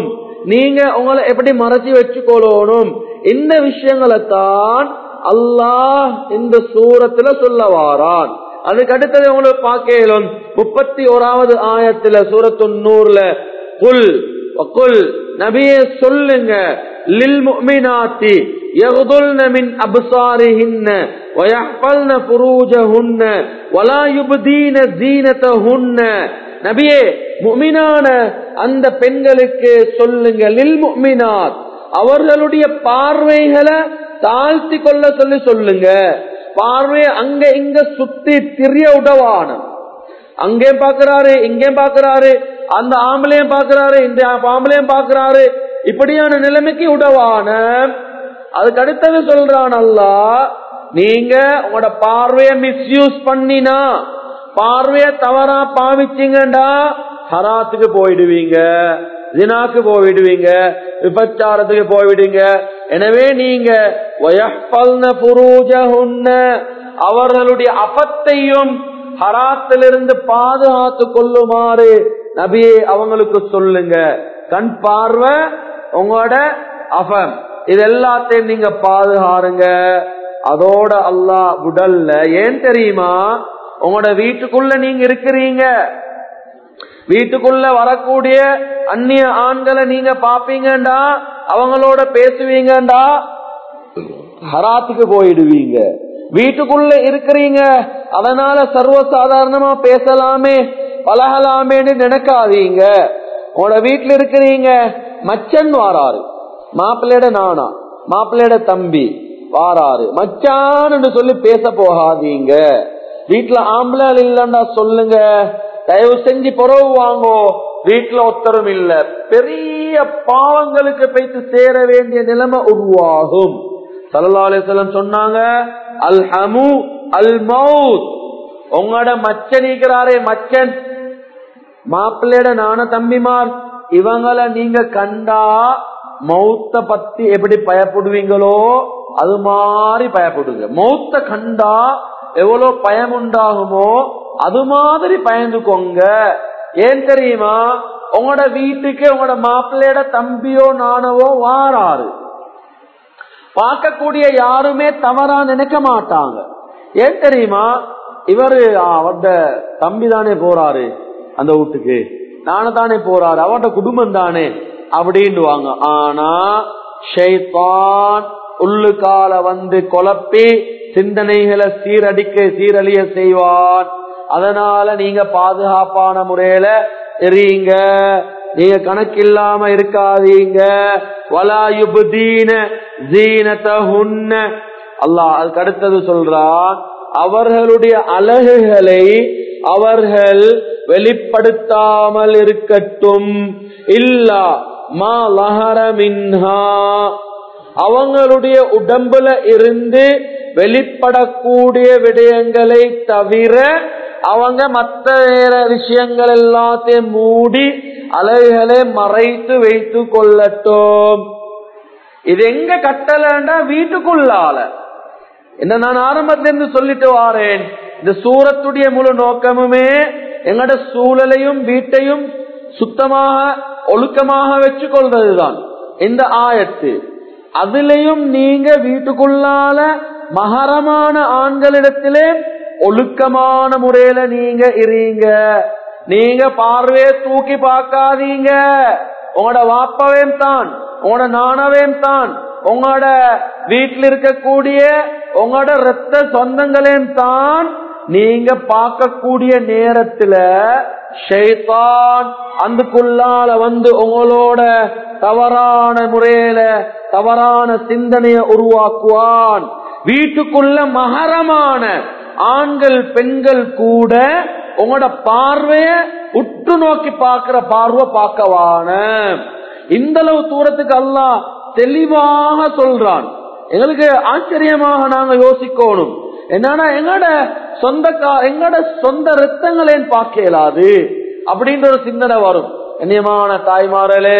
நீங்க உங்களை எப்படி மறைச்சி வச்சுக்கொள்ளணும் இந்த விஷயங்களை தான் அல்லாஹ் இந்த சூரத்துல சொல்ல வாரான் அதுக்கு அடுத்தது உங்களுக்கு பார்க்கலும் முப்பத்தி ஓராவது ஆயத்துல சூரத்து நூறுல குல் குல் நபியே சொல்லுங்க லில் முஃமினாத்தி يغضلن من أبصارهن ويحفظن فروجهن ولا يبدين زينتهن நபியே முமினான அந்த பெண்களுக்கு சொல்லுங்க லில் முமினாத் அவர்களுடைய பார்வைகளை தாழ்த்தி கொள்ள சொல்லி சொல்லுங்க பார்வையை அங்க இங்க சுத்தி திரிய உடவான அங்கே பாக்குறாரு இங்கே பாக்குறாரு அந்த ஆம்பளையும் பாக்குறாரு இந்த ஆம்பளையும் பாக்குறாரு இப்படியான நிலைமைக்கு உடவான அதுக்கு அடுத்தது சொல்றான் அல்லா நீங்க உங்களோட பார்வைய மிஸ்யூஸ் பண்ணினா பார்வைய தவறா பாவிச்சீங்கடா ஹராத்துக்கு போயிடுவீங்க ஜினாக்கு போயிடுவீங்க விபச்சாரத்துக்கு போய்விடுங்க எனவே நீங்க அவர்களுடைய அபத்தையும் ஹராத்திலிருந்து பாதுகாத்து கொள்ளுமாறு நபியே அவங்களுக்கு சொல்லுங்க கண் பார்வை உங்களோட அபம் இது எல்லாத்தையும் நீங்க பாதுகாருங்க அதோட அல்லாஹ் விடல்ல ஏன் தெரியுமா உங்களோட வீட்டுக்குள்ள நீங்க இருக்கிறீங்க வீட்டுக்குள்ள வரக்கூடிய அந்நிய ஆண்களை நீங்க பாப்பீங்கண்டா அவங்களோட பேசுவீங்கண்டா ஹராத்துக்கு போயிடுவீங்க வீட்டுக்குள்ள இருக்கிறீங்க அதனால சர்வசாதாரணமா பேசலாமே பழகலாமேன்னு நினைக்காதீங்க உங்களோட வீட்டுல இருக்கிறீங்க மச்சன் வாராரு மாப்பிள்ளையோட நானா மாப்பிள்ளையோட தம்பி வாராரு மச்சான்னு சொல்லி பேச போகாதீங்க வீட்டுல ஆம்பளை இல்லைன்னா சொல்லுங்க தயவு செஞ்சு புறவு வாங்கோ வீட்டுல ஒத்தரும் இல்ல பெரிய பாவங்களுக்கு போயிட்டு சேர வேண்டிய நிலைமை உருவாகும் சல்லாசலம் சொன்னாங்க அல் ஹமு அல் மவுத் உங்களோட மச்சன் இருக்கிறாரே மச்சன் மாப்பிள்ளையோட நான தம்பிமார் இவங்களை நீங்க கண்டா மௌத்த பத்தி எப்படி பயப்படுவீங்களோ அது மாதிரி பயப்படுங்க மௌத்த கண்டா எவ்வளவு பயம் உண்டாகுமோ அது மாதிரி பயந்துக்கோங்க ஏன் தெரியுமா உங்களோட வீட்டுக்கு உங்களோட மாப்பிள்ளையோட தம்பியோ நானவோ வாராரு பார்க்கக்கூடிய யாருமே தவறா நினைக்க மாட்டாங்க ஏன் தெரியுமா இவரு அவர்த தம்பி தானே போறாரு அந்த வீட்டுக்கு நானு தானே போறாரு அவர்ட குடும்பம் தானே அப்படின்டுவாங்க ஆனா ஷைத்தான் உள்ளுக்கால வந்து குழப்பி சிந்தனைகளை சீரடிக்க சீரழிய செய்வான் அதனால நீங்க பாதுகாப்பான முறையில எறீங்க நீங்க கணக்கில்லாம இருக்காதீங்க வலாயுபுதீன ஜீனத்தஹுன்ன அல்லாஹ் அதுக்கு அடுத்தது சொல்றான் அவர்களுடைய அழகுகளை அவர்கள் வெளிப்படுத்தாமல் இருக்கட்டும் இல்லா மா லஹர மின்ஹா அவங்களுடைய உடம்புல இருந்து வெளிப்படக்கூடிய விடயங்களை தவிர அவங்க மற்ற வேற விஷயங்கள் எல்லாத்தையும் மூடி அலைகளை மறைத்து வைத்து கொள்ளட்டும் இது எங்க கட்டலண்டா வீட்டுக்குள்ளால என்ன நான் ஆரம்பத்திலிருந்து சொல்லிட்டு வாரேன் இந்த சூரத்துடைய முழு நோக்கமுமே எங்கட சூழலையும் வீட்டையும் சுத்தமாக ஒழுக்கமாக வச்சு கொள்வதுதான் இந்த ஆயத்து அதுலயும் நீங்க வீட்டுக்குள்ளால மகரமான ஆண்களிடத்திலே ஒழுக்கமான முறையில நீங்க இருங்க நீங்க பார்வையை தூக்கி பார்க்காதீங்க உங்களோட வாப்பவையும் தான் உங்களோட நாணவையும் தான் உங்களோட வீட்டில் இருக்கக்கூடிய உங்களோட ரத்த சொந்தங்களையும் தான் நீங்க பார்க்கக்கூடிய நேரத்துல ஷைத்தான் அதுக்குள்ளால வந்து உங்களோட தவறான முறையில தவறான சிந்தனையை உருவாக்குவான் வீட்டுக்குள்ள மகரமான ஆண்கள் பெண்கள் கூட உங்களோட பார்வைய உற்று நோக்கி பார்க்கிற பார்வை பார்க்கவான இந்த அளவு தூரத்துக்கு அல்லாஹ் தெளிவாக சொல்றான் எங்களுக்கு ஆச்சரியமாக நாங்க யோசிக்கணும் என்னன்னா எங்கட சொந்த எங்கட சொந்த ரத்தங்களேன் பார்க்க இயலாது அப்படின்ற ஒரு சிந்தனை வரும் கண்ணியமான தாய்மார்களே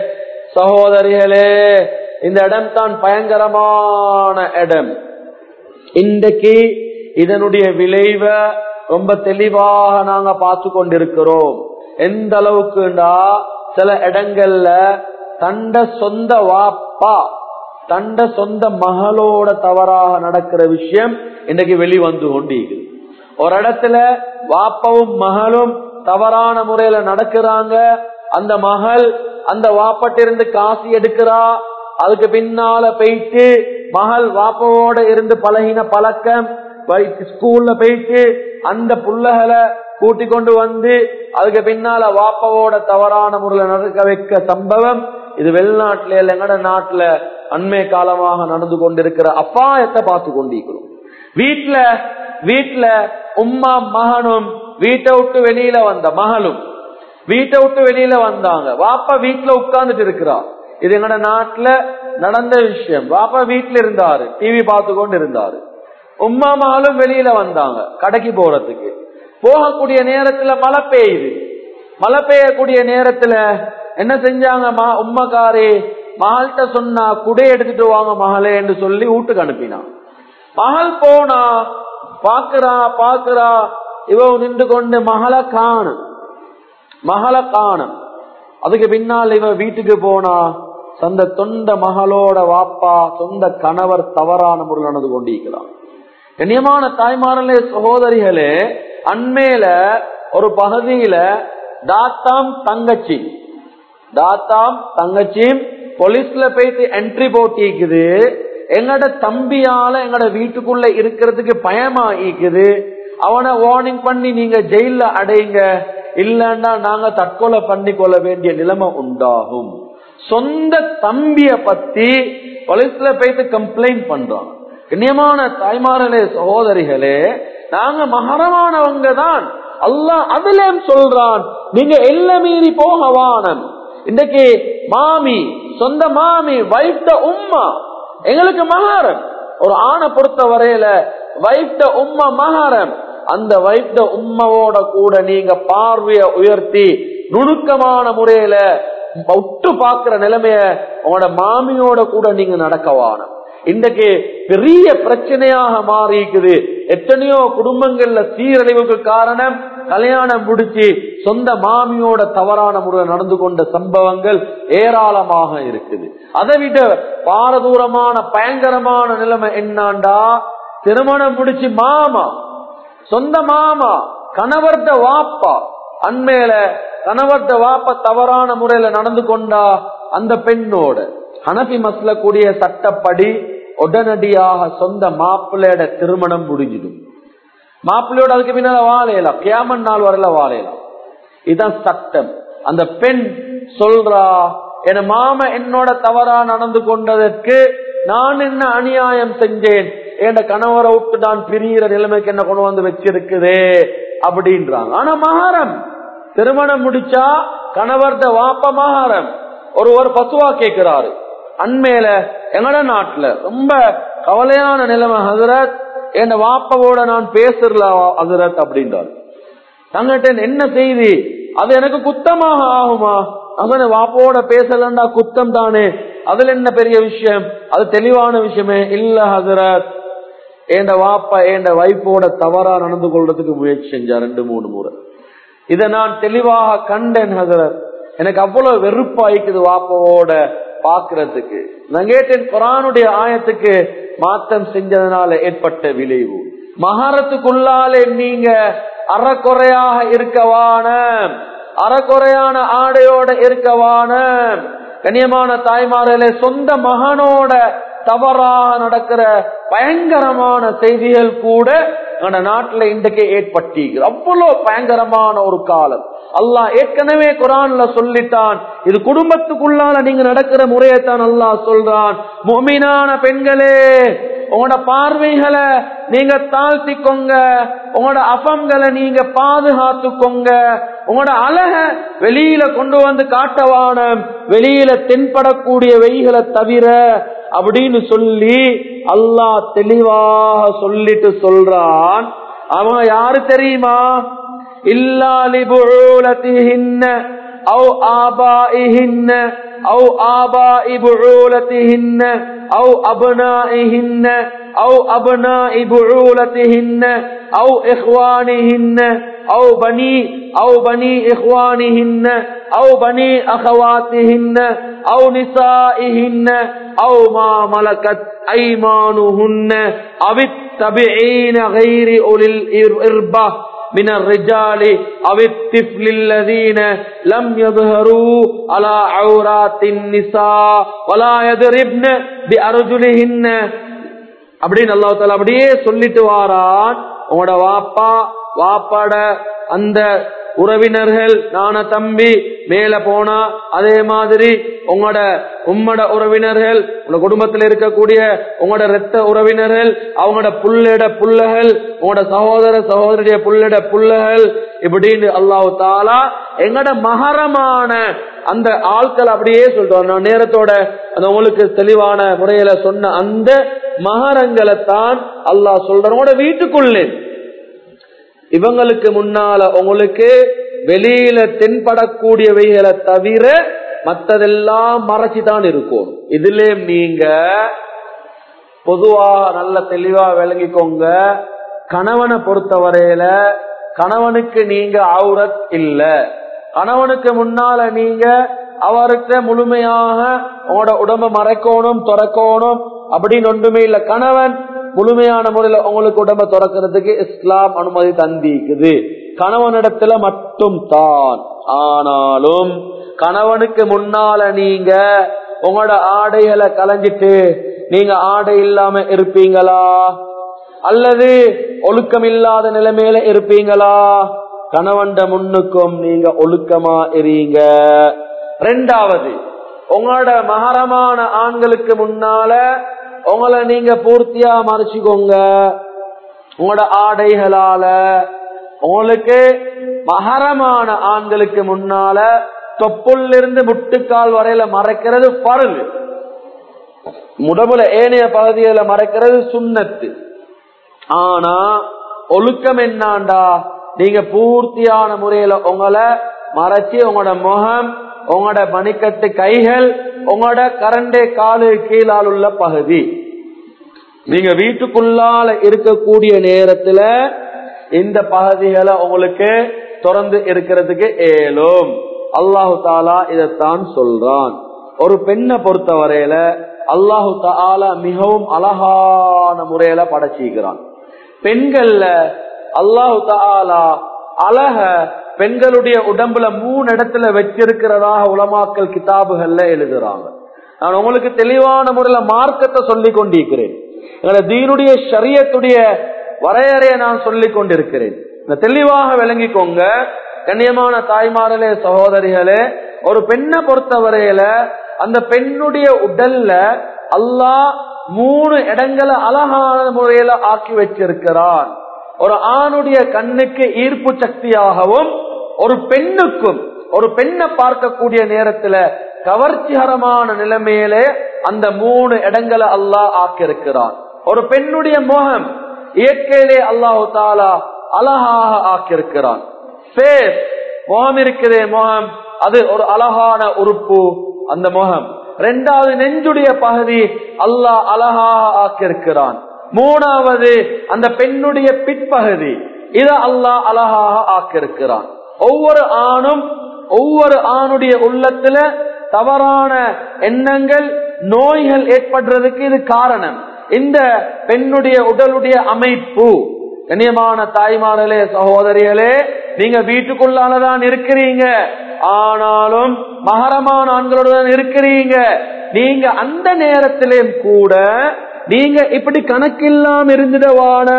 சகோதரிகளே இந்த இடம் தான் பயங்கரமான இடம் இன்றைக்கு இதனுடைய விளைவை ரொம்ப தெளிவாக நாங்க பார்த்து கொண்டிருக்கிறோம் எந்த அளவுக்குண்டா சில இடங்கள்ல தண்ட சொந்த வாப்பா தண்ட சொந்த மகளோட தவறாக நடக்கிற விஷயம் இன்னைக்கு வெளிவந்து கொண்டிருக்குது ஒரு இடத்துல வாப்பாவும் மகளும் தவறான முறையில நடக்கிறாங்க அந்த மகள் அந்த வாப்பட்டிருந்து காசு எடுக்கிறா அதுக்கு பின்னால போயிட்டு மகள் வாப்பாவோட இருந்து பழகின பழக்கம் ஸ்கூல்ல போயிட்டு அந்த புள்ளகளை கூட்டி கொண்டு வந்து அதுக்கு பின்னால வாப்பாவோட தவறான முறையில நடக்க வைக்க சம்பவம் இது வெளிநாட்டுல இல்ல எங்கட நாட்டுல அண்மை காலமாக நடந்து கொண்டிருக்கிற அப்பாயத்தை பார்த்து கொண்டிருக்கிறோம் வீட்டுல வீட்டுல உம்மா மகனும் வீட்டை விட்டு வெளியில வந்த மகளும் வீட்டை விட்டு வெளியில வந்தாங்க வாப்பா வீட்டுல உட்கார்ந்துட்டு இருக்கிறா இது எங்கட நாட்டுல நடந்த விஷயம் வாப்பா வீட்டுல இருந்தாரு டிவி பார்த்து கொண்டு இருந்தாரு உம்மா மகளும் வெளியில வந்தாங்க கடைக்கு போறதுக்கு போகக்கூடிய நேரத்துல மழை பெய்யுது மழை பெய்யக்கூடிய நேரத்துல என்ன செஞ்சாங்க மா உம்மக்காரி மகள்கிட்ட சொன்னா குடை எடுத்துட்டு வாங்க மகளே என்று சொல்லி வீட்டுக்கு அனுப்பினான் மகள் போனா பாக்குறா பாக்குறா இவ நின்று கொண்டு மகளை காணும் மகளை காணும் அதுக்கு பின்னால் இவ வீட்டுக்கு போனா சொந்த தொண்ட மகளோட வாப்பா சொந்த கணவர் தவறான முறையில் நடந்து கொண்டிருக்கிறான் கண்ணியமான தாய்மார்களே சகோதரிகளே அண்மையில ஒரு பகுதியில தாத்தாம் தங்கச்சி தாத்தாம் தங்கச்சியும் போலீஸ்ல போயிட்டு என்ட்ரி போட்டிக்குது எங்கட தம்பியால எங்கட வீட்டுக்குள்ள இருக்கிறதுக்கு பயமா ஈக்குது அவனை வார்னிங் பண்ணி நீங்க ஜெயில அடையுங்க இல்லன்னா நாங்க தற்கொலை பண்ணி கொள்ள வேண்டிய நிலைமை உண்டாகும் சொந்த தம்பிய பத்தி போலீஸ்ல போயிட்டு கம்ப்ளைண்ட் பண்றோம் கண்ணியமான தாய்மார்களே சகோதரிகளே நாங்க மகரமானவங்க தான் அல்லாஹ் அதுலயும் சொல்றான் நீங்க எல்ல மீறி போக வானம் இன்னைக்கு மாமி சொந்த மாமி வைஃப்ட உம்மா எங்களுக்கு மகாரம் ஒரு ஆணை பொறுத்த வரையில வைஃப்ட உம்மா மகாரம் அந்த வைஃப்ட உம்மாவோட கூட நீங்க பார்வைய உயர்த்தி நுணுக்கமான முறையில விட்டு பாக்குற நிலைமைய உங்களோட மாமியோட கூட நீங்க நடக்கவானம் இன்றைக்கு பெரிய பிரச்சனையாக மாறி இருக்குது எத்தனையோ குடும்பங்கள்ல சீரழிவுக்கு காரணம் கல்யாணம் முடிச்சு சொந்த மாமியோட தவறான முறையில் நடந்து கொண்ட சம்பவங்கள் ஏராளமாக இருக்குது அதை விட பாரதூரமான பயங்கரமான நிலைமை என்னாண்டா திருமணம் முடிச்சு மாமா சொந்த மாமா கணவர்த வாப்பா அண்மையில கணவர்த வாப்பா தவறான முறையில நடந்து கொண்டா அந்த பெண்ணோட ஹனபி மஸ்ல கூடிய சட்டப்படி உடனடியாக சொந்த மாப்பிள்ளையோட திருமணம் முடிஞ்சிடும் மாப்பிள்ளையோட அதுக்கு பின்னால வாழையலாம் கேமன் நாள் வரல வாழையலாம் இதுதான் சட்டம் அந்த பெண் சொல்றா என் மாம என்னோட தவறா நடந்து கொண்டதற்கு நான் என்ன அநியாயம் செஞ்சேன் என் கணவரை விட்டு நான் பிரியிற நிலைமைக்கு என்ன கொண்டு வந்து வச்சிருக்குதே அப்படின்றாங்க ஆனா மகாரம் திருமணம் முடிச்சா கணவர்த வாப்ப மகாரம் ஒருவர் பசுவா கேட்கிறாரு அண்மையில எங்கட நாட்டுல ரொம்ப கவலையான நிலைமை ஹசரத் என் வாப்பாவோட நான் பேசுறல ஹசரத் அப்படின்றாரு தங்கிட்ட என்ன செய்தி அது எனக்கு குத்தமாக ஆகுமா அவன வாப்போட பேசலண்டா குத்தம் தானே அதுல என்ன பெரிய விஷயம் அது தெளிவான விஷயமே இல்ல ஹசரத் என் வாப்பா என் வைஃபோட தவறா நடந்து கொள்றதுக்கு முயற்சி செஞ்சா ரெண்டு மூணு முறை இதை நான் தெளிவாக கண்டேன் ஹசரத் எனக்கு அவ்வளவு வெறுப்பாய்க்குது வாப்பாவோட பாக்குறதுக்கு நான் கேட்டேன் குரானுடைய ஆயத்துக்கு மாற்றம் செஞ்சதுனால ஏற்பட்ட விளைவு மகாரத்துக்குள்ளாலே நீங்க அறக்குறையாக இருக்கவான அறக்குறையான ஆடையோட இருக்கவான கண்ணியமான தாய்மார்களே சொந்த மகனோட தவறாக நடக்கிற பயங்கரமான செய்திகள் கூட நம்ம நாட்டுல இன்றைக்கு ஏற்பட்டிருக்கு அவ்வளவு பயங்கரமான ஒரு காலம் அல்லாஹ் ஏற்கனவே குரான்ல சொல்லிட்டான் இது குடும்பத்துக்குள்ளால நீங்க நடக்கிற முறையத்தான் அல்லாஹ் சொல்றான் மொமினான பெண்களே உங்களோட பார்வைகளை நீங்க தாழ்த்திக்கோங்க உங்களோட அபங்களை நீங்க பாதுகாத்துக்கோங்க உங்களோட அழக வெளியில கொண்டு வந்து காட்டவான வெளியில தென்படக்கூடிய வெய்களை தவிர அப்படின்னு சொல்லி அல்லாஹ் தெளிவாக சொல்லிட்டு சொல்றான் அவன் யாரு தெரியுமா இல்லாலி புழூலத்திஹின்ன அவு ஆபாயிஹின்ன أو آباء بعولتهن أو أبنائهن أو أبناء بعولتهن أو إخوانهن أو بني أو بني إخوانهن أو بني أخواتهن أو نسائهن أو ما ملكت أيمانهن أو التبعين غير أولي الإربة من الرجال أو الطفل الذين لم يظهروا على عورات النساء ولا يضربن بأرجلهن அப்படின்னு அல்லாஹ் தாலா அப்படியே சொல்லிட்டு வாரான் உங்களோட வாப்பா வாப்பாட அந்த உறவினர்கள் நான தம்பி மேல போனா அதே மாதிரி உங்களோட உம்மட உறவினர்கள் உங்க குடும்பத்தில் இருக்கக்கூடிய உங்களோட ரத்த உறவினர்கள் அவங்களோட புள்ளட புள்ளகள் உங்களோட சகோதர சகோதரிய புள்ளட புள்ளகள் இப்படின்னு அல்லாஹு தாலா எங்கட மகரமான அந்த ஆட்கள் அப்படியே சொல்றோம் நான் நேரத்தோட அந்த உங்களுக்கு தெளிவான முறையில சொன்ன அந்த மகரங்களை தான் அல்லாஹ் சொல்றோட வீட்டுக்குள்ளே இவங்களுக்கு முன்னால உங்களுக்கு வெளியில தென்படக்கூடியவைகளை தவிர மத்ததெல்லாம் மறைச்சுதான் இருக்கும் இதுல நீங்க பொதுவா நல்ல தெளிவா விளங்கிக்கோங்க கணவனை பொறுத்தவரையில கணவனுக்கு நீங்க அவுரத் இல்ல கணவனுக்கு முன்னால நீங்க அவருக்கு முழுமையாக உங்களோட உடம்ப மறைக்கணும் துறக்கணும் அப்படின்னு ஒன்றுமே இல்ல கணவன் முழுமையான முறையில உங்களுக்கு உடம்ப துறக்கிறதுக்கு இஸ்லாம் அனுமதி தந்திக்குது கணவனிடத்துல மட்டும் தான் ஆனாலும் கணவனுக்கு முன்னால நீங்க உங்களோட ஆடைகளை கலைஞ்சிட்டு நீங்க ஆடை இல்லாம இருப்பீங்களா அல்லது ஒழுக்கம் இல்லாத நிலைமையில இருப்பீங்களா கணவன்ட முன்னுக்கும் நீங்க ஒழுக்கமா இருங்க ரெண்டாவது உங்களோட மகரமான ஆண்களுக்கு முன்னால உங்களை நீங்க பூர்த்தியா மறைச்சுக்கோங்க உங்களோட ஆடைகளால உங்களுக்கு மகரமான ஆண்களுக்கு முன்னால தொப்புள்ள இருந்து முட்டுக்கால் வரையில மறைக்கிறது பருள் முடமுல ஏனைய பகுதியில மறைக்கிறது சுண்ணத்து ஆனா ஒழுக்கம் என்னாண்டா நீங்க பூர்த்தியான முறையில உங்களை மறைச்சு உங்களோட முகம் உங்களோட மணிக்கட்டு கைகள் உங்களோட கரண்டே காலு கீழால் உள்ள பகுதி நீங்க வீட்டுக்குள்ளால இருக்கக்கூடிய நேரத்துல இந்த பகுதிகளை உங்களுக்கு தொடர்ந்து இருக்கிறதுக்கு ஏலும் அல்லாஹு தாலா இதைத்தான் சொல்றான் ஒரு பெண்ணை பொறுத்த வரையில அல்லாஹு தாலா மிகவும் அழகான முறையில படைச்சிக்கிறான் பெண்கள்ல அல்லாஹு தாலா அழக பெண்களுடைய உடம்புல மூணு இடத்துல வச்சிருக்கிறதாக உலமாக்கல் கிதாபுகள்ல எழுதுறாங்க நான் உங்களுக்கு தெளிவான முறையில மார்க்கத்தை சொல்லி கொண்டிருக்கிறேன் எங்களை தீனுடைய ஷரியத்துடைய வரையறைய நான் சொல்லிக் கொண்டிருக்கிறேன் இந்த தெளிவாக விளங்கிக்கோங்க கண்ணியமான தாய்மார்களே சகோதரிகளே ஒரு பெண்ணை பொறுத்தவரையில அந்த பெண்ணுடைய உடல்ல அல்லாஹ் மூணு இடங்களை அழகான முறையில ஆக்கி வச்சிருக்கிறான் ஒரு ஆணுடைய கண்ணுக்கு ஈர்ப்பு சக்தியாகவும் ஒரு பெண்ணுக்கும் ஒரு பெண்ணை பார்க்கக்கூடிய நேரத்துல கவர்ச்சிகரமான நிலைமையிலே அந்த மூணு இடங்களை அல்லாஹ் ஆக்கியிருக்கிறான் ஒரு பெண்ணுடைய முகம் இயற்கையிலே அல்லாஹு தாலா அழகாக ஆக்கியிருக்கிறான் ஃபேஸ் முகம் இருக்குதே முகம் அது ஒரு அழகான உறுப்பு அந்த முகம் ரெண்டாவது நெஞ்சுடைய பகுதி அல்லாஹ் அழகாக ஆக்கியிருக்கிறான் மூணாவது அந்த பெண்ணுடைய பிற்பகுதி இத அல்லாஹ் அழகாக ஆக்கியிருக்கிறான் ஒவ்வொரு ஆணும் ஒவ்வொரு ஆணுடைய உள்ளத்துல தவறான எண்ணங்கள் நோய்கள் ஏற்படுறதுக்கு இது காரணம் இந்த பெண்ணுடைய உடலுடைய அமைப்பு கண்ணியமான தாய்மார்களே சகோதரிகளே நீங்க வீட்டுக்குள்ளாலதான் இருக்கிறீங்க ஆனாலும் மகரமான ஆண்களுடன் இருக்கிறீங்க நீங்க அந்த நேரத்திலும் கூட நீங்க இப்படி கணக்கில்லாம் இருந்துடவான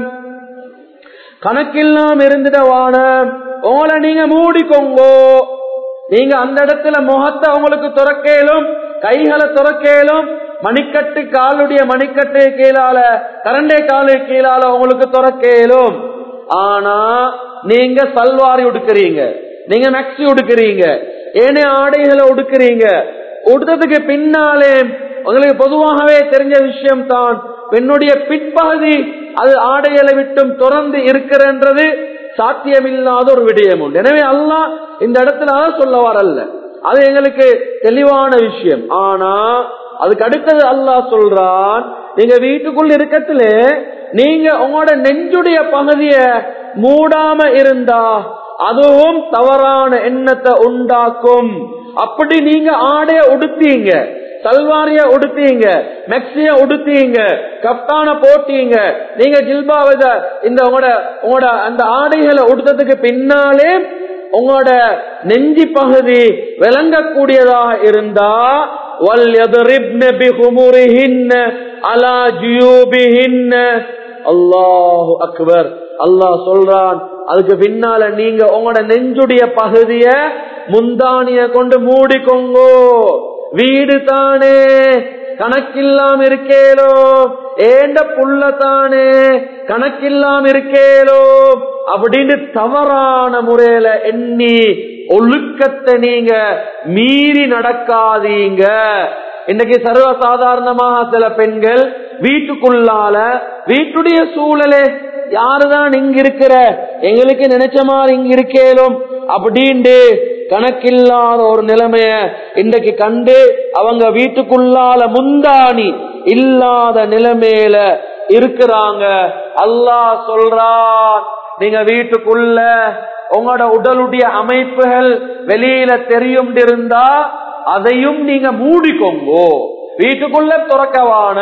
கணக்கில்லாம் இருந்துடவான உங்களை நீங்க மூடிக்கோங்கோ நீங்க அந்த இடத்துல முகத்தை உங்களுக்கு துறக்கேலும் கைகளை துறக்கேலும் மணிக்கட்டு காலுடைய மணிக்கட்டு கீழால கரண்டே காலு கீழால உங்களுக்கு துறக்கேலும் ஆனா நீங்க சல்வாரி உடுக்கிறீங்க நீங்க நக்சி உடுக்கிறீங்க ஏனைய ஆடைகளை உடுக்கிறீங்க உடுத்ததுக்கு பின்னாலே உங்களுக்கு பொதுவாகவே தெரிஞ்ச விஷயம் தான் பெண்ணுடைய பிற்பகுதி அது ஆடைகளை விட்டும் தொடர்ந்து இருக்கிறன்றது சாத்தியமில்லாத ஒரு விடயம் உண்டு எனவே அல்லாஹ் இந்த இடத்துல அதான் சொல்ல வரல அது எங்களுக்கு தெளிவான விஷயம் ஆனா அதுக்கு அடுத்தது அல்லாஹ் சொல்றான் நீங்க வீட்டுக்குள்ள இருக்கத்துல நீங்க உங்களோட நெஞ்சுடைய பகுதிய மூடாம இருந்தா அதுவும் தவறான எண்ணத்தை உண்டாக்கும் அப்படி நீங்க ஆடைய உடுத்தீங்க சல்வாரிய உடுத்தீங்க மெக்சிய உடுத்தீங்க கப்தான போட்டீங்க நீங்க ஜில்பாவத இந்த உங்களோட உங்களோட அந்த ஆடைகளை உடுத்ததுக்கு பின்னாலே உங்களோட நெஞ்சி பகுதி விளங்கக்கூடியதாக இருந்தா அல்லாஹு அக்பர் அல்லாஹ் சொல்றான் அதுக்கு பின்னால நீங்க உங்களோட நெஞ்சுடைய பகுதிய முந்தானிய கொண்டு மூடிக்கோங்கோ வீடு தானே கணக்கில்லாம் இருக்கேலோ ஏண்ட புள்ள தானே கணக்கில்லாம் இருக்கேலோ அப்படின்னு தவறான முறையில எண்ணி ஒழுக்கத்தை நீங்க மீறி நடக்காதீங்க இன்னைக்கு சர்வ சாதாரணமாக சில பெண்கள் வீட்டுக்குள்ளால வீட்டுடைய சூழலே யாருதான் இங்க இருக்கிற எங்களுக்கு நினைச்ச மாதிரி இங்க இருக்கேலும் அப்படின்ட்டு கணக்கில்லாத ஒரு நிலைமைய இன்றைக்கு கண்டு அவங்க வீட்டுக்குள்ளால முந்தாணி இல்லாத நிலைமையில இருக்கிறாங்க அல்லாஹ் சொல்றான் நீங்க வீட்டுக்குள்ள உங்களோட உடலுடைய அமைப்புகள் வெளியில தெரியும் இருந்தா அதையும் நீங்க மூடிக்கோங்கோ வீட்டுக்குள்ள துறக்கவான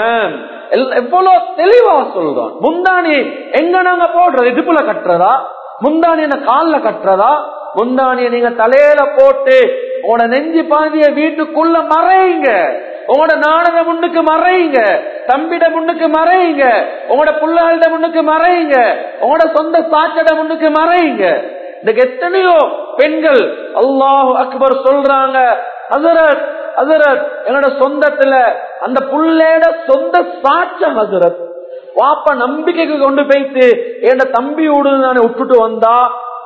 எவ்வளவு தெளிவா சொல்றான் முந்தாணி எங்க நாங்க போடுறது இடுப்புல கட்டுறதா முந்தாணி என்ன கால்ல கட்டுறதா முந்தானிய நீங்க தலையில போட்டு உங்களோட நெஞ்சு பாதிய வீட்டுக்குள்ள மறையுங்க உங்களோட நாடக முன்னுக்கு மறையுங்க தம்பிட முன்னுக்கு மறையுங்க உங்களோட புள்ளகள முன்னுக்கு மறையுங்க உங்களோட சொந்த சாச்சட முன்னுக்கு மறையுங்க இதுக்கு எத்தனையோ பெண்கள் அல்லாஹ் அக்பர் சொல்றாங்க ஹசரத் ஹசரத் என்னோட சொந்தத்துல அந்த புள்ளையோட சொந்த சாட்ச ஹசரத் வாப்ப நம்பிக்கைக்கு கொண்டு போயிட்டு என் தம்பி நானே விட்டுட்டு வந்தா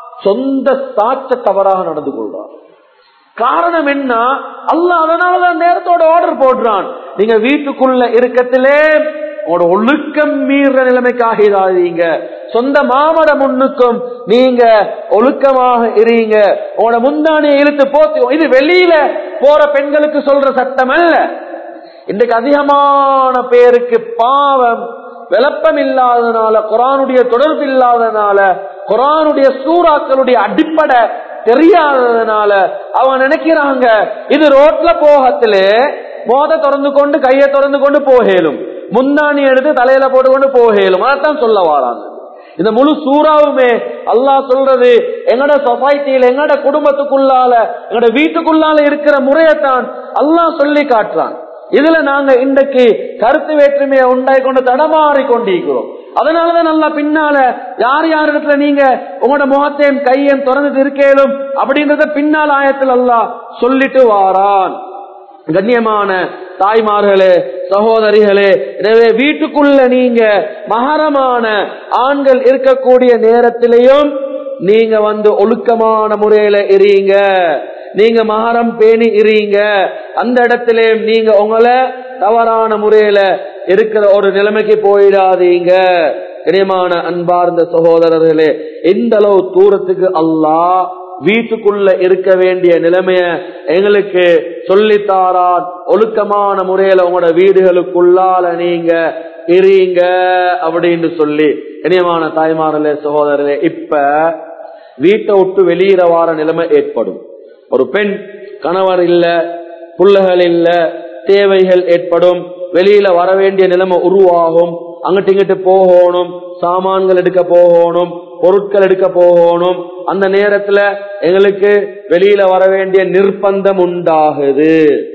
சொந்த சாட்ச தவறாக நடந்து கொள்றான் காரணம் என்ன அல்ல அதனாலதான் நேரத்தோட ஆர்டர் போடுறான் நீங்க வீட்டுக்குள்ள இருக்கத்திலே உங்களோட ஒழுக்கம் மீற நிலைமைக்கு ஆகிடாதீங்க சொந்த மாமட முன்னுக்கும் நீங்க ஒழுக்கமாக இருங்க உங்களோட முந்தானியை இழுத்து போத்து இது வெளியில போற பெண்களுக்கு சொல்ற சட்டம் அல்ல இன்றைக்கு அதிகமான பேருக்கு பாவம் விளப்பம் இல்லாதனால குரானுடைய தொடர்பு இல்லாதனால குரானுடைய சூறாக்களுடைய அடிப்படை தெரியாததுனால அவங்க நினைக்கிறாங்க இது ரோட்ல போகத்திலே மோத திறந்து கொண்டு கையை திறந்து கொண்டு போகலும் முந்தாணி எடுத்து தலையில போட்டு கொண்டு போகலும் அதான் சொல்ல வாராங்க இந்த முழு சூறாவுமே அல்லாஹ் சொல்றது எங்கட சொசைட்டியில எங்கட குடும்பத்துக்குள்ளால எங்கட வீட்டுக்குள்ளால இருக்கிற முறையத்தான் அல்லாஹ் சொல்லி காட்டுறான் இதுல நாங்க இன்றைக்கு கருத்து வேற்றுமையை உண்டாய் கொண்டு தடமாறி கொண்டிருக்கிறோம் அதனாலதான் நல்லா பின்னால யார் யார் இடத்துல நீங்க உங்களோட முகத்தையும் கையையும் திறந்து இருக்கேலும் அப்படின்றத பின்னால் ஆயத்தில் அல்லா சொல்லிட்டு வாரான் கண்ணியமான தாய்மார்களே சகோதரிகளே எனவே வீட்டுக்குள்ள நீங்க மகரமான ஆண்கள் இருக்கக்கூடிய நேரத்திலையும் நீங்க வந்து ஒழுக்கமான முறையில இருங்க நீங்க மகரம் பேணி இருங்க அந்த இடத்துல நீங்க உங்களை தவறான முறையில இருக்கிற ஒரு நிலைமைக்கு போயிடாதீங்க இனியமான அன்பார்ந்த சகோதரர்களே எந்த அளவு தூரத்துக்கு அல்லாஹ் வீட்டுக்குள்ள இருக்க வேண்டிய நிலைமைய எங்களுக்கு சொல்லித்தாரான் ஒழுக்கமான முறையில உங்களோட வீடுகளுக்குள்ளால நீங்க இருங்க அப்படின்னு சொல்லி இனியமான தாய்மார்களே சகோதரர்களே இப்ப வீட்டை விட்டு வெளியிற வார நிலைமை ஏற்படும் ஒரு பெண் கணவர் இல்ல புள்ளைகள் இல்ல தேவைகள் ஏற்படும் வெளியில வர வேண்டிய நிலைமை உருவாகும் அங்கிட்டு இங்கிட்டு போகணும் சாமான்கள் எடுக்க போகணும் பொருட்கள் எடுக்க போகணும் அந்த நேரத்துல எங்களுக்கு வெளியில வர வேண்டிய நிர்பந்தம் உண்டாகுது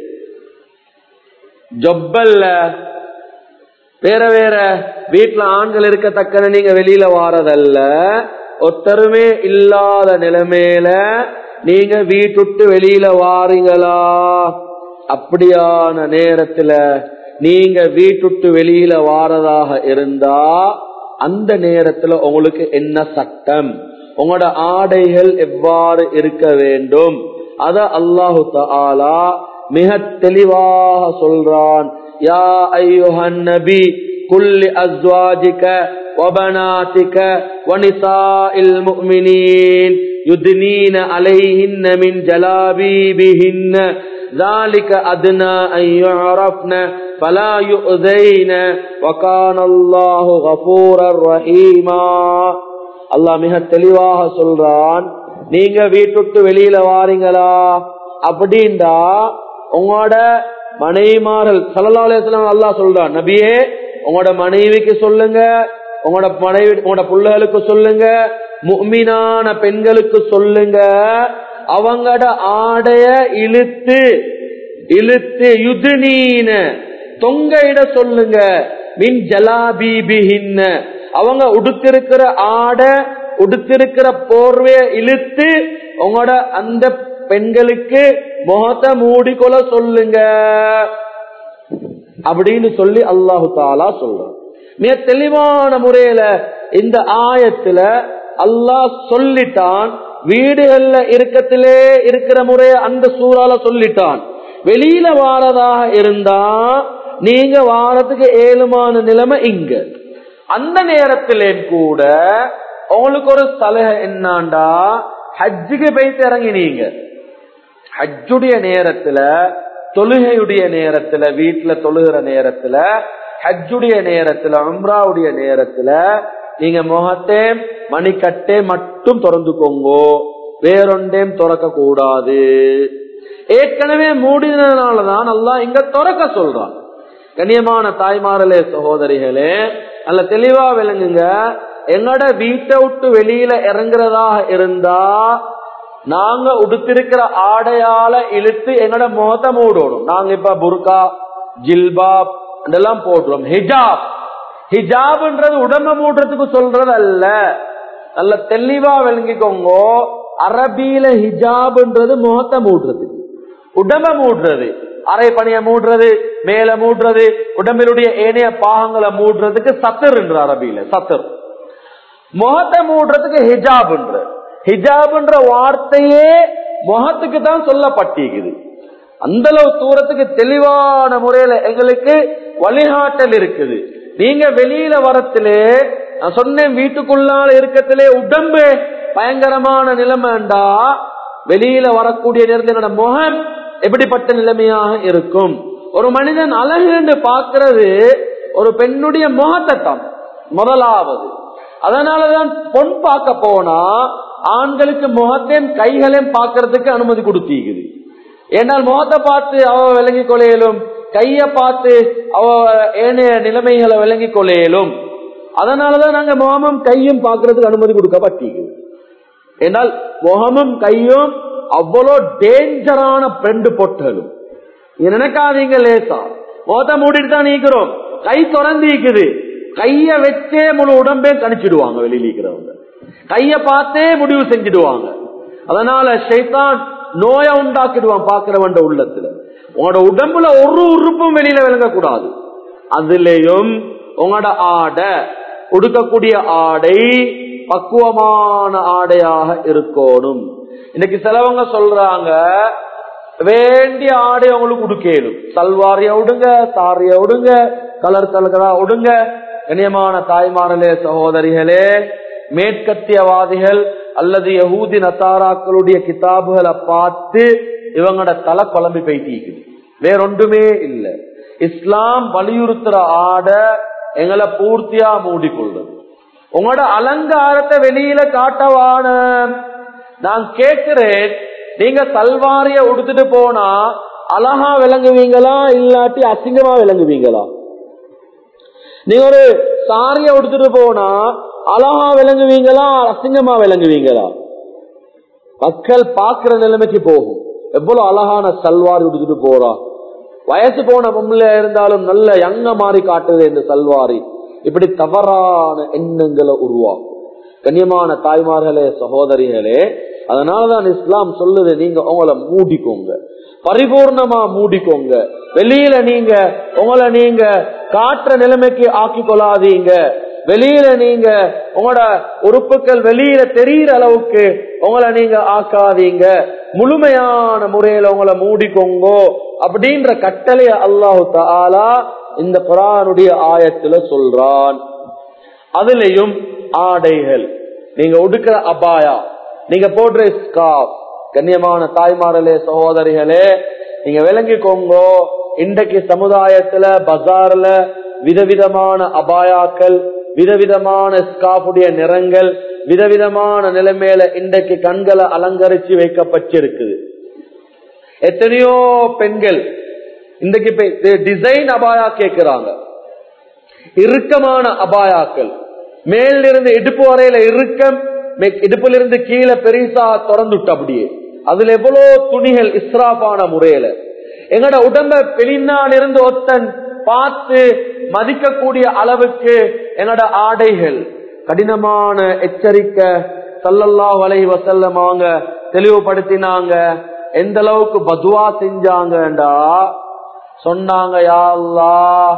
ஜொப்பல்ல வேற வேற வீட்டுல ஆண்கள் இருக்கத்தக்கன நீங்க வெளியில வாரதல்ல ஒத்தருமே இல்லாத நிலைமையில நீங்க வீட்டுட்டு வெளியில வாரீங்களா அப்படியான நேரத்துல நீங்க வீட்டுட்டு வெளியில வாரதாக இருந்தா அந்த நேரத்துல உங்களுக்கு என்ன சட்டம் உங்களோட ஆடைகள் எவ்வாறு இருக்க வேண்டும் அத அல்லாஹு தாலா மிக தெளிவாக சொல்றான் யா ஐயுஹன் நபி குல்லி அஸ்வாஜிக وبناتك ونساء المؤمنين يدنين عليهن من جلابيبهن ذَلِكَ أَدْنَى أَن يُعْرَفْنَ فَلَا يُؤْذَيْنَ وَكَانَ اللَّهُ غَفُورًا رَحِيمًا அல்லாஹ் மிக தெளிவாக சொல்றான் நீங்க வீட்டுட்டு வெளியில வாரீங்களா அப்படின்டா உங்களோட மனைவிமார்கள் சல்லல்லாஹு அலைஹி வஸல்லம் அல்லாஹ் சொல்றான் நபியே உங்களோட மனைவிக்கு சொல்லுங்க உங்களோட மனைவி உங்களோட பிள்ளைகளுக்கு சொல்லுங்க முக்மினான பெண்களுக்கு சொல்லுங்க அவங்களோட ஆடைய இழுத்து இழுத்து யுதுனீன தொங்கையிட சொல்லுங்க மின் ஜலாபீபிஹின்ன அவங்க உடுத்திருக்கிற ஆடை உடுத்திருக்கிற போர்வைய இழுத்து உங்களோட அந்த பெண்களுக்கு முகத்தை மூடிக்கொள்ள சொல்லுங்க அப்படின்னு சொல்லி அல்லாஹு தாலா சொல்றான் மிக தெளிவான முறையில இந்த ஆயத்துல அல்லாஹ் சொல்லிட்டான் வீடுகள்ல இருக்கத்திலே இருக்கிற முறைய அந்த சூறால சொல்லிட்டான் வெளியில வாரதாக இருந்தா நீங்க வாரத்துக்கு ஏழுமான நிலைமை இங்க அந்த நேரத்திலே கூட உங்களுக்கு ஒரு சலுகை என்னாண்டா ஹஜ்ஜுக்கு போயிட்டு இறங்கினீங்க ஹஜ்ஜுடைய நேரத்துல தொழுகையுடைய நேரத்துல வீட்டுல தொழுகிற நேரத்துல ஹஜ்ஜுடைய நேரத்துல உம்ராவுடைய நேரத்துல நீங்க முகத்தே மணிக்கட்டே மட்டும் திறந்துக்கோங்கோ வேறொண்டேம் திறக்க கூடாது ஏற்கனவே மூடினதுனாலதான் நல்லா இங்க திறக்க சொல்றான் கண்ணியமான தாய்மார்களே சகோதரிகளே நல்ல தெளிவா விளங்குங்க எங்கட வீட்டை விட்டு வெளியில இறங்குறதாக இருந்தா நாங்க உடுத்திருக்கிற ஆடையால இழுத்து எங்கட முகத்தை மூடணும் நாங்க இப்ப புர்கா ஜில்பாப் இதெல்லாம் போடுறோம் ஹிஜாப் ஹிஜாப்ன்றது உடம்ப மூடுறதுக்கு சொல்றது அல்ல நல்ல தெளிவா விளங்கிக்கோங்க அரபியில ஹிஜாப்ன்றது முகத்தை மூடுறதுக்கு உடம்ப மூடுறது அரை பணிய மூடுறது மேல மூடுறது உடம்பினுடைய ஏனைய பாகங்களை மூடுறதுக்கு சத்தர் என்ற அரபியில சத்தர் முகத்தை மூடுறதுக்கு ஹிஜாப் ஹிஜாப்ன்ற வார்த்தையே முகத்துக்கு தான் சொல்லப்பட்டிருக்குது அந்த அளவு தூரத்துக்கு தெளிவான முறையில எங்களுக்கு வழிகாட்டல் இருக்குது நீங்க வெளியில வரத்திலே நான் சொன்னேன் வீட்டுக்குள்ளால இருக்கத்திலே உடம்பு பயங்கரமான நிலைமைண்டா வெளியில வரக்கூடிய நேரத்தில் முகம் எப்படிப்பட்ட நிலைமையாக இருக்கும் ஒரு மனிதன் அழகு என்று பார்க்கிறது ஒரு பெண்ணுடைய முகத்தை தான் முதலாவது அதனாலதான் பொன் பார்க்க போனா ஆண்களுக்கு முகத்தையும் கைகளையும் பார்க்கறதுக்கு அனுமதி கொடுத்திருக்குது ஏனால் முகத்தை பார்த்து அவ விளங்கி கொள்ளையிலும் கைய பார்த்து அவ ஏனைய நிலைமைகளை விளங்கி கொள்ளையிலும் அதனாலதான் நாங்க முகமும் கையும் பார்க்கறதுக்கு அனுமதி கொடுக்கப்பட்டிருக்குது ஏனால் முகமும் கையும் அவ்வளோ டேஞ்சரான பெண்டு பொட்டலும் நினைக்காதீங்க லேசா முகத்தை மூடிட்டு தான் நீக்கிறோம் கை திறந்து இருக்குது கைய வச்சே முழு உடம்பே கணிச்சிடுவாங்க வெளியில இருக்கிறவங்க கைய பார்த்தே முடிவு செஞ்சிடுவாங்க அதனால ஷைத்தான் நோய உண்டாக்கிடுவான் பாக்குறவன் உள்ளத்துல உங்களோட உடம்புல ஒரு உறுப்பும் வெளியில விளங்க கூடாது அதுலயும் உங்களோட ஆடை உடுக்கக்கூடிய ஆடை பக்குவமான ஆடையாக இருக்கணும் இன்னைக்கு சிலவங்க சொல்றாங்க வேண்டிய ஆடை உங்களுக்கு உடுக்கேடும் சல்வாரிய உடுங்க சாரிய உடுங்க கலர் கலரா உடுங்க கண்ணியமான தாய்மார்களே சகோதரிகளே மேற்கத்தியவாதிகள் அல்லது யகூதி நத்தாராக்களுடைய கிதாபுகளை பார்த்து இவங்களோட தலை குழம்பி போயிட்டு வேறொன்றுமே இல்லை இஸ்லாம் வலியுறுத்துற ஆடை எங்களை பூர்த்தியா மூடிக்கொள்றது உங்களோட அலங்காரத்தை வெளியில காட்டவான நான் கேட்கிறேன் நீங்க சல்வாரிய உடுத்துட்டு போனா அழகா விளங்குவீங்களா இல்லாட்டி அசிங்கமா விளங்குவீங்களா நீங்க ஒரு சாரிய உடுத்துட்டு போனா அழகா விளங்குவீங்களா அசிங்கமா விளங்குவீங்களா மக்கள் பாக்குற நிலைமைக்கு போகும் எவ்வளவு அழகான சல்வார் உடுத்துட்டு போறா வயசு போன பொம்பளை இருந்தாலும் நல்ல யங்க மாறி காட்டுது இந்த சல்வாரி இப்படி தவறான எண்ணங்களை உருவாக்கும் கண்ணியமான தாய்மார்களே சகோதரிகளே அதனாலதான் இஸ்லாம் சொல்லுது நீங்க உங்களை மூடிக்கோங்க பரிபூர்ணமா மூடிக்கோங்க வெளியில நீங்க உங்களை நீங்க காற்ற நிலைமைக்கு ஆக்கி கொள்ளாதீங்க வெளியில நீங்க உங்களோட உறுப்புகள் வெளியில தெரியிற அளவுக்கு உங்களை நீங்க ஆக்காதீங்க முழுமையான முறையில உங்களை மூடிக்கோங்கோ அப்படின்ற கட்டளைய அல்லாஹு தாலா இந்த குரானுடைய ஆயத்துல சொல்றான் அதுலயும் ஆடைகள் நீங்க உடுக்கிற அபாயா நீங்க போடுற ஸ்காப் கண்ணியமான தாய்மார்களே சகோதரிகளே நீங்க விளங்கிக்கோங்க இன்றைக்கு சமுதாயத்துல பஜார்ல விதவிதமான அபாயாக்கள் விதவிதமான ஸ்காஃபுடைய நிறங்கள் விதவிதமான நிலைமையில இன்றைக்கு கண்களை அலங்கரிச்சு வைக்கப்பட்டிருக்குது எத்தனையோ பெண்கள் இன்றைக்கு டிசைன் அபாயா கேட்கிறாங்க இறுக்கமான அபாயாக்கள் மேலிருந்து இடுப்பு வரையில இறுக்கம் இடுப்புல இருந்து கீழே பெரிசா திறந்துட்டு அப்படியே அதுல எவ்வளவு துணிகள் இஸ்ராபான முறையில எங்கட உடம்ப வெளிநாள் இருந்து ஒத்தன் பார்த்து மதிக்கக்கூடிய அளவுக்கு என்னோட ஆடைகள் கடினமான எச்சரிக்கை சல்லல்லா வலை வசல்லமாங்க தெளிவுபடுத்தினாங்க எந்த அளவுக்கு பதுவா செஞ்சாங்கடா சொன்னாங்க யாழ்லா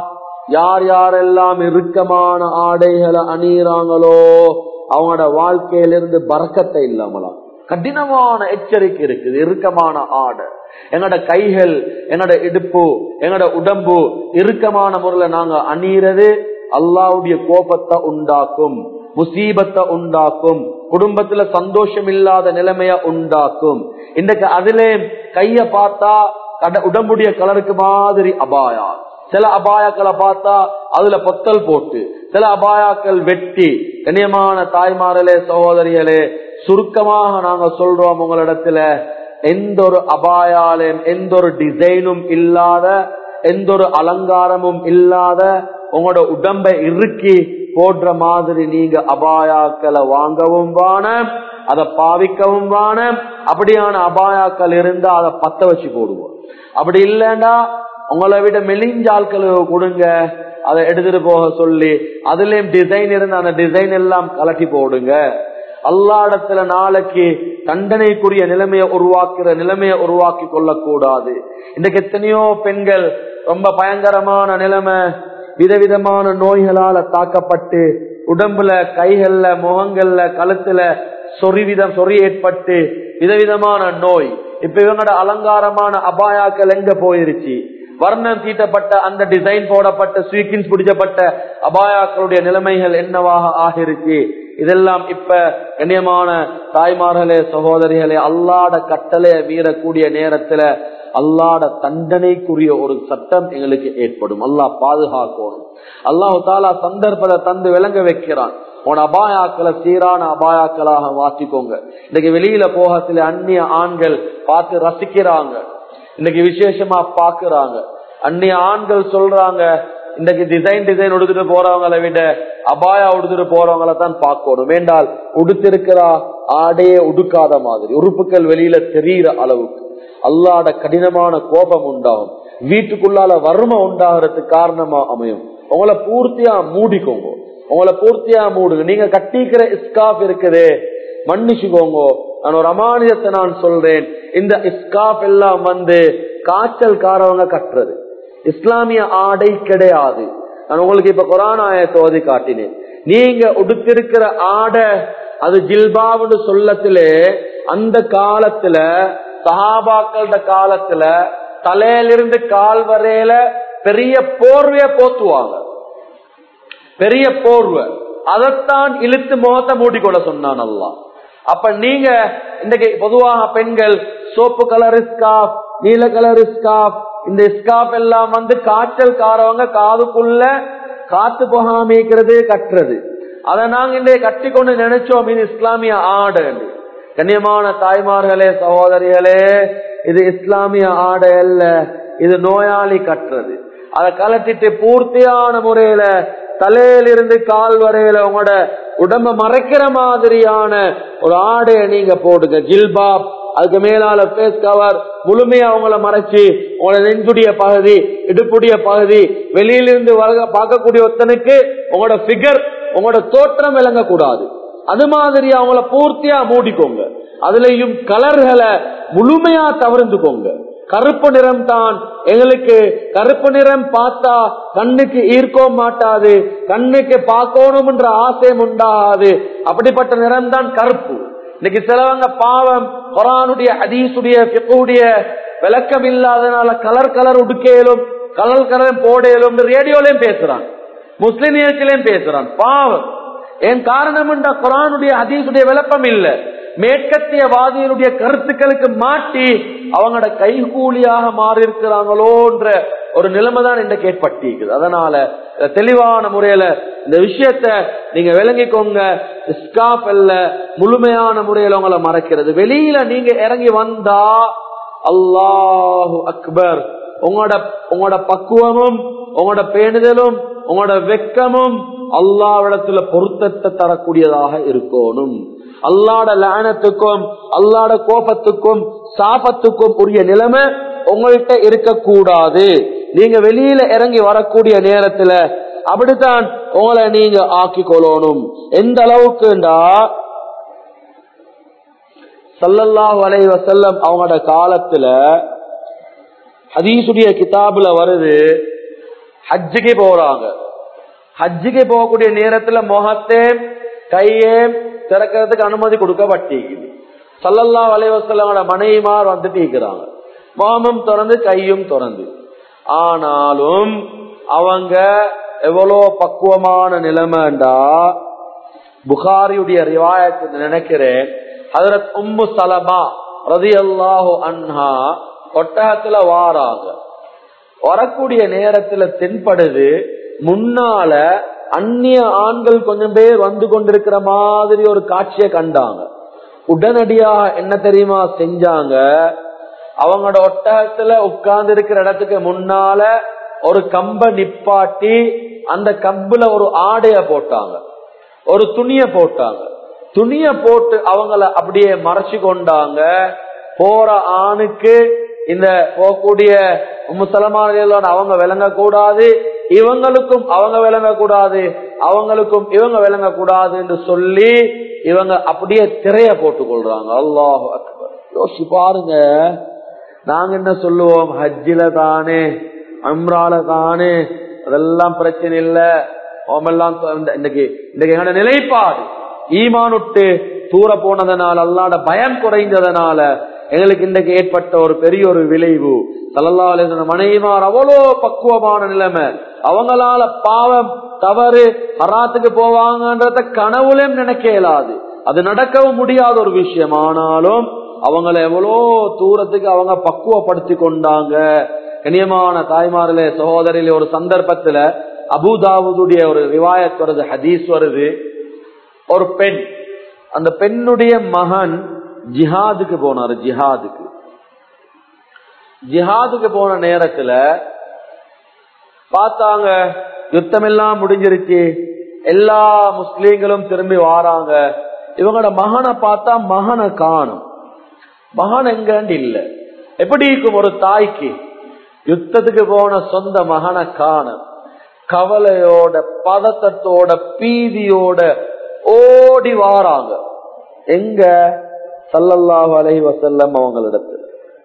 யார் யாரெல்லாம் இறுக்கமான ஆடைகளை அணியிறாங்களோ அவங்களோட வாழ்க்கையிலிருந்து பறக்கத்தை இல்லாமலாம் கடினமான எச்சரிக்கை இருக்குது இறுக்கமான ஆடை எங்கட கைகள் எங்கட இடுப்பு எங்கட உடம்பு இறுக்கமான முறையில நாங்க அணியிறது அல்லாவுடைய கோபத்தை உண்டாக்கும் முசீபத்தை உண்டாக்கும் குடும்பத்துல சந்தோஷம் இல்லாத நிலைமைய உண்டாக்கும் இன்றைக்கு அதிலே கைய பார்த்தா கட உடம்புடைய கலருக்கு மாதிரி அபாயா சில அபாயாக்களை பார்த்தா அதுல பொத்தல் போட்டு சில அபாயாக்கள் வெட்டி கண்ணியமான தாய்மார்களே சகோதரிகளே சுருக்கமாக நாங்க சொல்றோம் உங்களிடத்துல எந்த ஒரு அபாயாலையும் எந்த ஒரு டிசைனும் இல்லாத எந்த ஒரு அலங்காரமும் இல்லாத உங்களோட உடம்பை இறுக்கி போடுற மாதிரி நீங்க அபாயாக்களை வாங்கவும் வான அதை பாவிக்கவும் வான அப்படியான அபாயாக்கள் இருந்தா அதை பத்த வச்சு போடுவோம் அப்படி இல்லைன்னா உங்களை விட மெலிஞ்ச ஆட்களுக்கு கொடுங்க அதை எடுத்துட்டு போக சொல்லி அதுலயும் டிசைன் இருந்து அந்த டிசைன் எல்லாம் கலட்டி போடுங்க அல்லாடத்துல நாளைக்கு தண்டனைக்குரிய நிலைமையை உருவாக்குற நிலைமையை உருவாக்கி கொள்ளக்கூடாது இன்றைக்கு எத்தனையோ பெண்கள் ரொம்ப பயங்கரமான நிலைமை விதவிதமான நோய்களால தாக்கப்பட்டு உடம்புல கைகள்ல முகங்கள்ல கழுத்துல சொறிவிதம் சொறி ஏற்பட்டு விதவிதமான நோய் இப்ப இவங்களோட அலங்காரமான அபாயாக்கள் எங்க போயிருச்சு வர்ணம் தீட்டப்பட்ட அந்த டிசைன் போடப்பட்ட ஸ்வீக்கின்ஸ் பிடிச்சப்பட்ட அபாயாக்களுடைய நிலைமைகள் என்னவாக ஆகிருச்சு இதெல்லாம் இப்ப கண்ணியமான தாய்மார்களே சகோதரிகளே அல்லாட கட்டளைய மீறக்கூடிய நேரத்துல அல்லாட தண்டனைக்குரிய ஒரு சட்டம் எங்களுக்கு ஏற்படும் அல்லாஹ் பாதுகாக்கணும் அல்லாஹு தாலா சந்தர்ப்பத்தை தந்து விளங்க வைக்கிறான் உன் அபாயாக்களை சீரான அபாயாக்களாக மாற்றிக்கோங்க இன்னைக்கு வெளியில போக சில அந்நிய ஆண்கள் பார்த்து ரசிக்கிறாங்க இன்னைக்கு விசேஷமா பாக்குறாங்க அந்நிய ஆண்கள் சொல்றாங்க இன்னைக்கு டிசைன் டிசைன் உடுத்துட்டு போறவங்களை விட அபாயா உடுத்துட்டு போறவங்களை தான் பார்க்கணும் வேண்டால் உடுத்திருக்கிறா ஆடையே உடுக்காத மாதிரி உறுப்புகள் வெளியில தெரிகிற அளவுக்கு அல்லாட கடினமான கோபம் உண்டாகும் வீட்டுக்குள்ளால வறுமை உண்டாகிறதுக்கு காரணமா அமையும் உங்களை பூர்த்தியா மூடிக்கோங்க உங்களை பூர்த்தியா மூடுங்க நீங்க கட்டிக்கிற இஸ்காப் இருக்குதே மன்னிச்சுக்கோங்க நான் ஒரு அமானியத்தை நான் சொல்றேன் இந்த இஸ்காப் எல்லாம் வந்து காய்ச்சல் காரவங்க கட்டுறது இஸ்லாமிய ஆடை கிடையாது நான் உங்களுக்கு இப்ப குரான் ஆயத்தை ஓதி காட்டினேன் நீங்க உடுத்திருக்கிற ஆடை அது ஜில்பாவுன்னு சொல்லத்திலே அந்த காலத்துல சஹாபாக்கள காலத்துல தலையிலிருந்து கால் வரையில பெரிய போர்வைய போத்துவாங்க பெரிய போர்வை அதைத்தான் இழுத்து முகத்தை மூடிக்கொள்ள சொன்னான் அல்லா அப்ப நீங்க இன்றைக்கு பொதுவாக பெண்கள் சோப்பு கலர் ஸ்காப் நீல கலர் ஸ்காப் இந்த ஸ்காப் எல்லாம் வந்து காய்ச்சல் காரவங்க காதுக்குள்ள காத்து போகாமிக்கிறது கட்டுறது அதை நாங்க இன்றைய கட்டி கொண்டு நினைச்சோம் இது இஸ்லாமிய ஆடு கண்ணியமான தாய்மார்களே சகோதரிகளே இது இஸ்லாமிய ஆடை அல்ல இது நோயாளி கட்டுறது அதை கலட்டிட்டு பூர்த்தியான முறையில தலையிலிருந்து கால் வரையில உங்களோட உடம்ப மறைக்கிற மாதிரியான ஒரு ஆடையை நீங்க போடுங்க ஜில்பாப் அதுக்கு மேலால பேஸ் கவர் முழுமையா அவங்கள மறைச்சு உங்களோட நெஞ்சுடைய பகுதி இடுப்புடைய பகுதி வெளியிலிருந்து பார்க்கக்கூடிய ஒருத்தனுக்கு உங்களோட பிகர் உங்களோட தோற்றம் விளங்கக்கூடாது அது மாதிரி அவங்கள பூர்த்தியா மூடிக்கோங்க அதுலயும் கலர்களை முழுமையா தவிர்த்துக்கோங்க கருப்பு நிறம் தான் எங்களுக்கு கருப்பு நிறம் பார்த்தா கண்ணுக்கு ஈர்க்கவும் மாட்டாது கண்ணுக்கு பார்க்கணும்ன்ற ஆசையும் உண்டாகாது அப்படிப்பட்ட நிறம் தான் கருப்பு இன்னைக்கு சிலவங்க பாவம் கொரானுடைய அதீசுடைய பிக்குடைய விளக்கம் இல்லாதனால கலர் கலர் உடுக்கையிலும் கலர் கலர் போடையிலும் ரேடியோலயும் பேசுறான் முஸ்லிம் நிகழ்ச்சியிலையும் பேசுறான் பாவம் என் காரணம் குரானுடைய அதீசுடைய விளக்கம் இல்ல மேற்கத்தியவாதிகளுடைய கருத்துக்களுக்கு மாட்டி அவங்களோட கைகூலியாக மாறி இருக்கிறாங்களோன்ற ஒரு நிலைமை தான் இன்றைக்கு ஏற்பட்டிருக்குது அதனால இத தெளிவான முறையில இந்த விஷயத்த நீங்க விளங்கிக்கோங்க ஸ்காப் அல்ல முழுமையான முறையில உங்களை மறைக்கிறது வெளியில நீங்க இறங்கி வந்தா அல்லாஹு அக்பர் உங்களோட உங்களோட பக்குவமும் உங்களோட பேணுதலும் உங்களோட வெக்கமும் அல்லாவிடத்துல பொருத்தத்தை தரக்கூடியதாக இருக்கணும் அல்லாட லானத்துக்கும் அல்லாட கோபத்துக்கும் சாபத்துக்கும் உரிய நிலைமை உங்கள்கிட்ட இருக்கக்கூடாது நீங்க வெளியில இறங்கி வரக்கூடிய நேரத்துல அப்படித்தான் உங்களை நீங்க ஆக்கி கொள்ளணும் எந்த அளவுக்குண்டா சல்லல்லாஹு அலைஹி வஸல்லம் அவங்களோட காலத்துல ஹதீசுடைய கிதாபுல வருது ஹஜ்ஜுக்கு போறாங்க ஹஜ்ஜுக்கு போகக்கூடிய நேரத்துல முகத்தே கையே திறக்கிறதுக்கு அனுமதி கொடுக்கப்பட்டிருக்குது சல்லல்லாஹு அலைஹி வஸல்லமோட மனைவிமார் வந்துட்டு இருக்கிறாங்க முகமும் திறந்து கையும் திறந்து ஆனாலும் அவங்க எவ்வளோ பக்குவமான நிலைமைண்டா புகாரியுடைய ரிவாயத்தை நினைக்கிறேன் ஹதரத் உம்மு சலமா ரதி அல்லாஹு அன்ஹா ஒட்டகத்துல வாராங்க வரக்கூடிய நேரத்துல தென்படுது முன்னால அந்நிய ஆண்கள் கொஞ்சம் பேர் வந்து கொண்டிருக்கிற மாதிரி ஒரு காட்சியை கண்டாங்க உடனடியாக என்ன தெரியுமா செஞ்சாங்க அவங்களோட ஒட்டகத்துல உட்கார்ந்து இருக்கிற இடத்துக்கு முன்னால ஒரு கம்ப நிப்பாட்டி அந்த கம்புல ஒரு ஆடைய போட்டாங்க ஒரு துணிய போட்டாங்க துணிய போட்டு அவங்கள அப்படியே மறைச்சு கொண்டாங்க போற ஆணுக்கு இந்த போகக்கூடிய முசலமான அவங்க விளங்க கூடாது இவங்களுக்கும் அவங்க விளங்க கூடாது அவங்களுக்கும் இவங்க விளங்க கூடாது என்று சொல்லி இவங்க அப்படியே திரைய போட்டுக் கொள்றாங்க அல்லாஹ் அக்பர் யோசிச்சு பாருங்க நாங்க என்ன சொல்லுவோம் ஹஜ்ஜில தானே அம்ரால தானே அதெல்லாம் பிரச்சனை இல்ல அவமெல்லாம் இன்னைக்கு இன்னைக்கு எங்களோட நிலைப்பாடு ஈமானுட்டு தூர போனதனால அல்லாட பயம் குறைந்ததனால எங்களுக்கு இன்றைக்கு ஏற்பட்ட ஒரு பெரிய ஒரு விளைவு சல்லல்லா மனைவிமார் அவ்வளோ பக்குவமான நிலைமை அவங்களால பாவம் தவறு ஹராத்துக்கு போவாங்கன்றத கனவுலையும் நினைக்க இயலாது அது நடக்கவும் முடியாத ஒரு விஷயம் ஆனாலும் அவங்கள எவ்வளோ தூரத்துக்கு அவங்க பக்குவப்படுத்தி கொண்டாங்க கண்ணியமான தாய்மாரிலே சகோதரிலே ஒரு சந்தர்ப்பத்துல அபுதாவுடைய ஒரு ரிவாயத் வருது ஹதீஸ் வருது ஒரு பெண் அந்த பெண்ணுடைய மகன் ஜிஹாதுக்கு போனாரு ஜிஹாதுக்கு ஜிஹாதுக்கு போன நேரத்துல பார்த்தாங்க யுத்தம் எல்லாம் முடிஞ்சிருச்சு எல்லா முஸ்லீம்களும் திரும்பி வாராங்க இவங்களோட மகனை பார்த்தா மகனை காணும் மகன் எங்கன்னு இல்ல எப்படி இருக்கும் ஒரு தாய்க்கு யுத்தத்துக்கு போன சொந்த மகனை காணும் கவலையோட பதத்தத்தோட பீதியோட ஓடி வாராங்க எங்க சல்லல்லாஹு அலஹி வசல்லம் அவங்களிடத்துல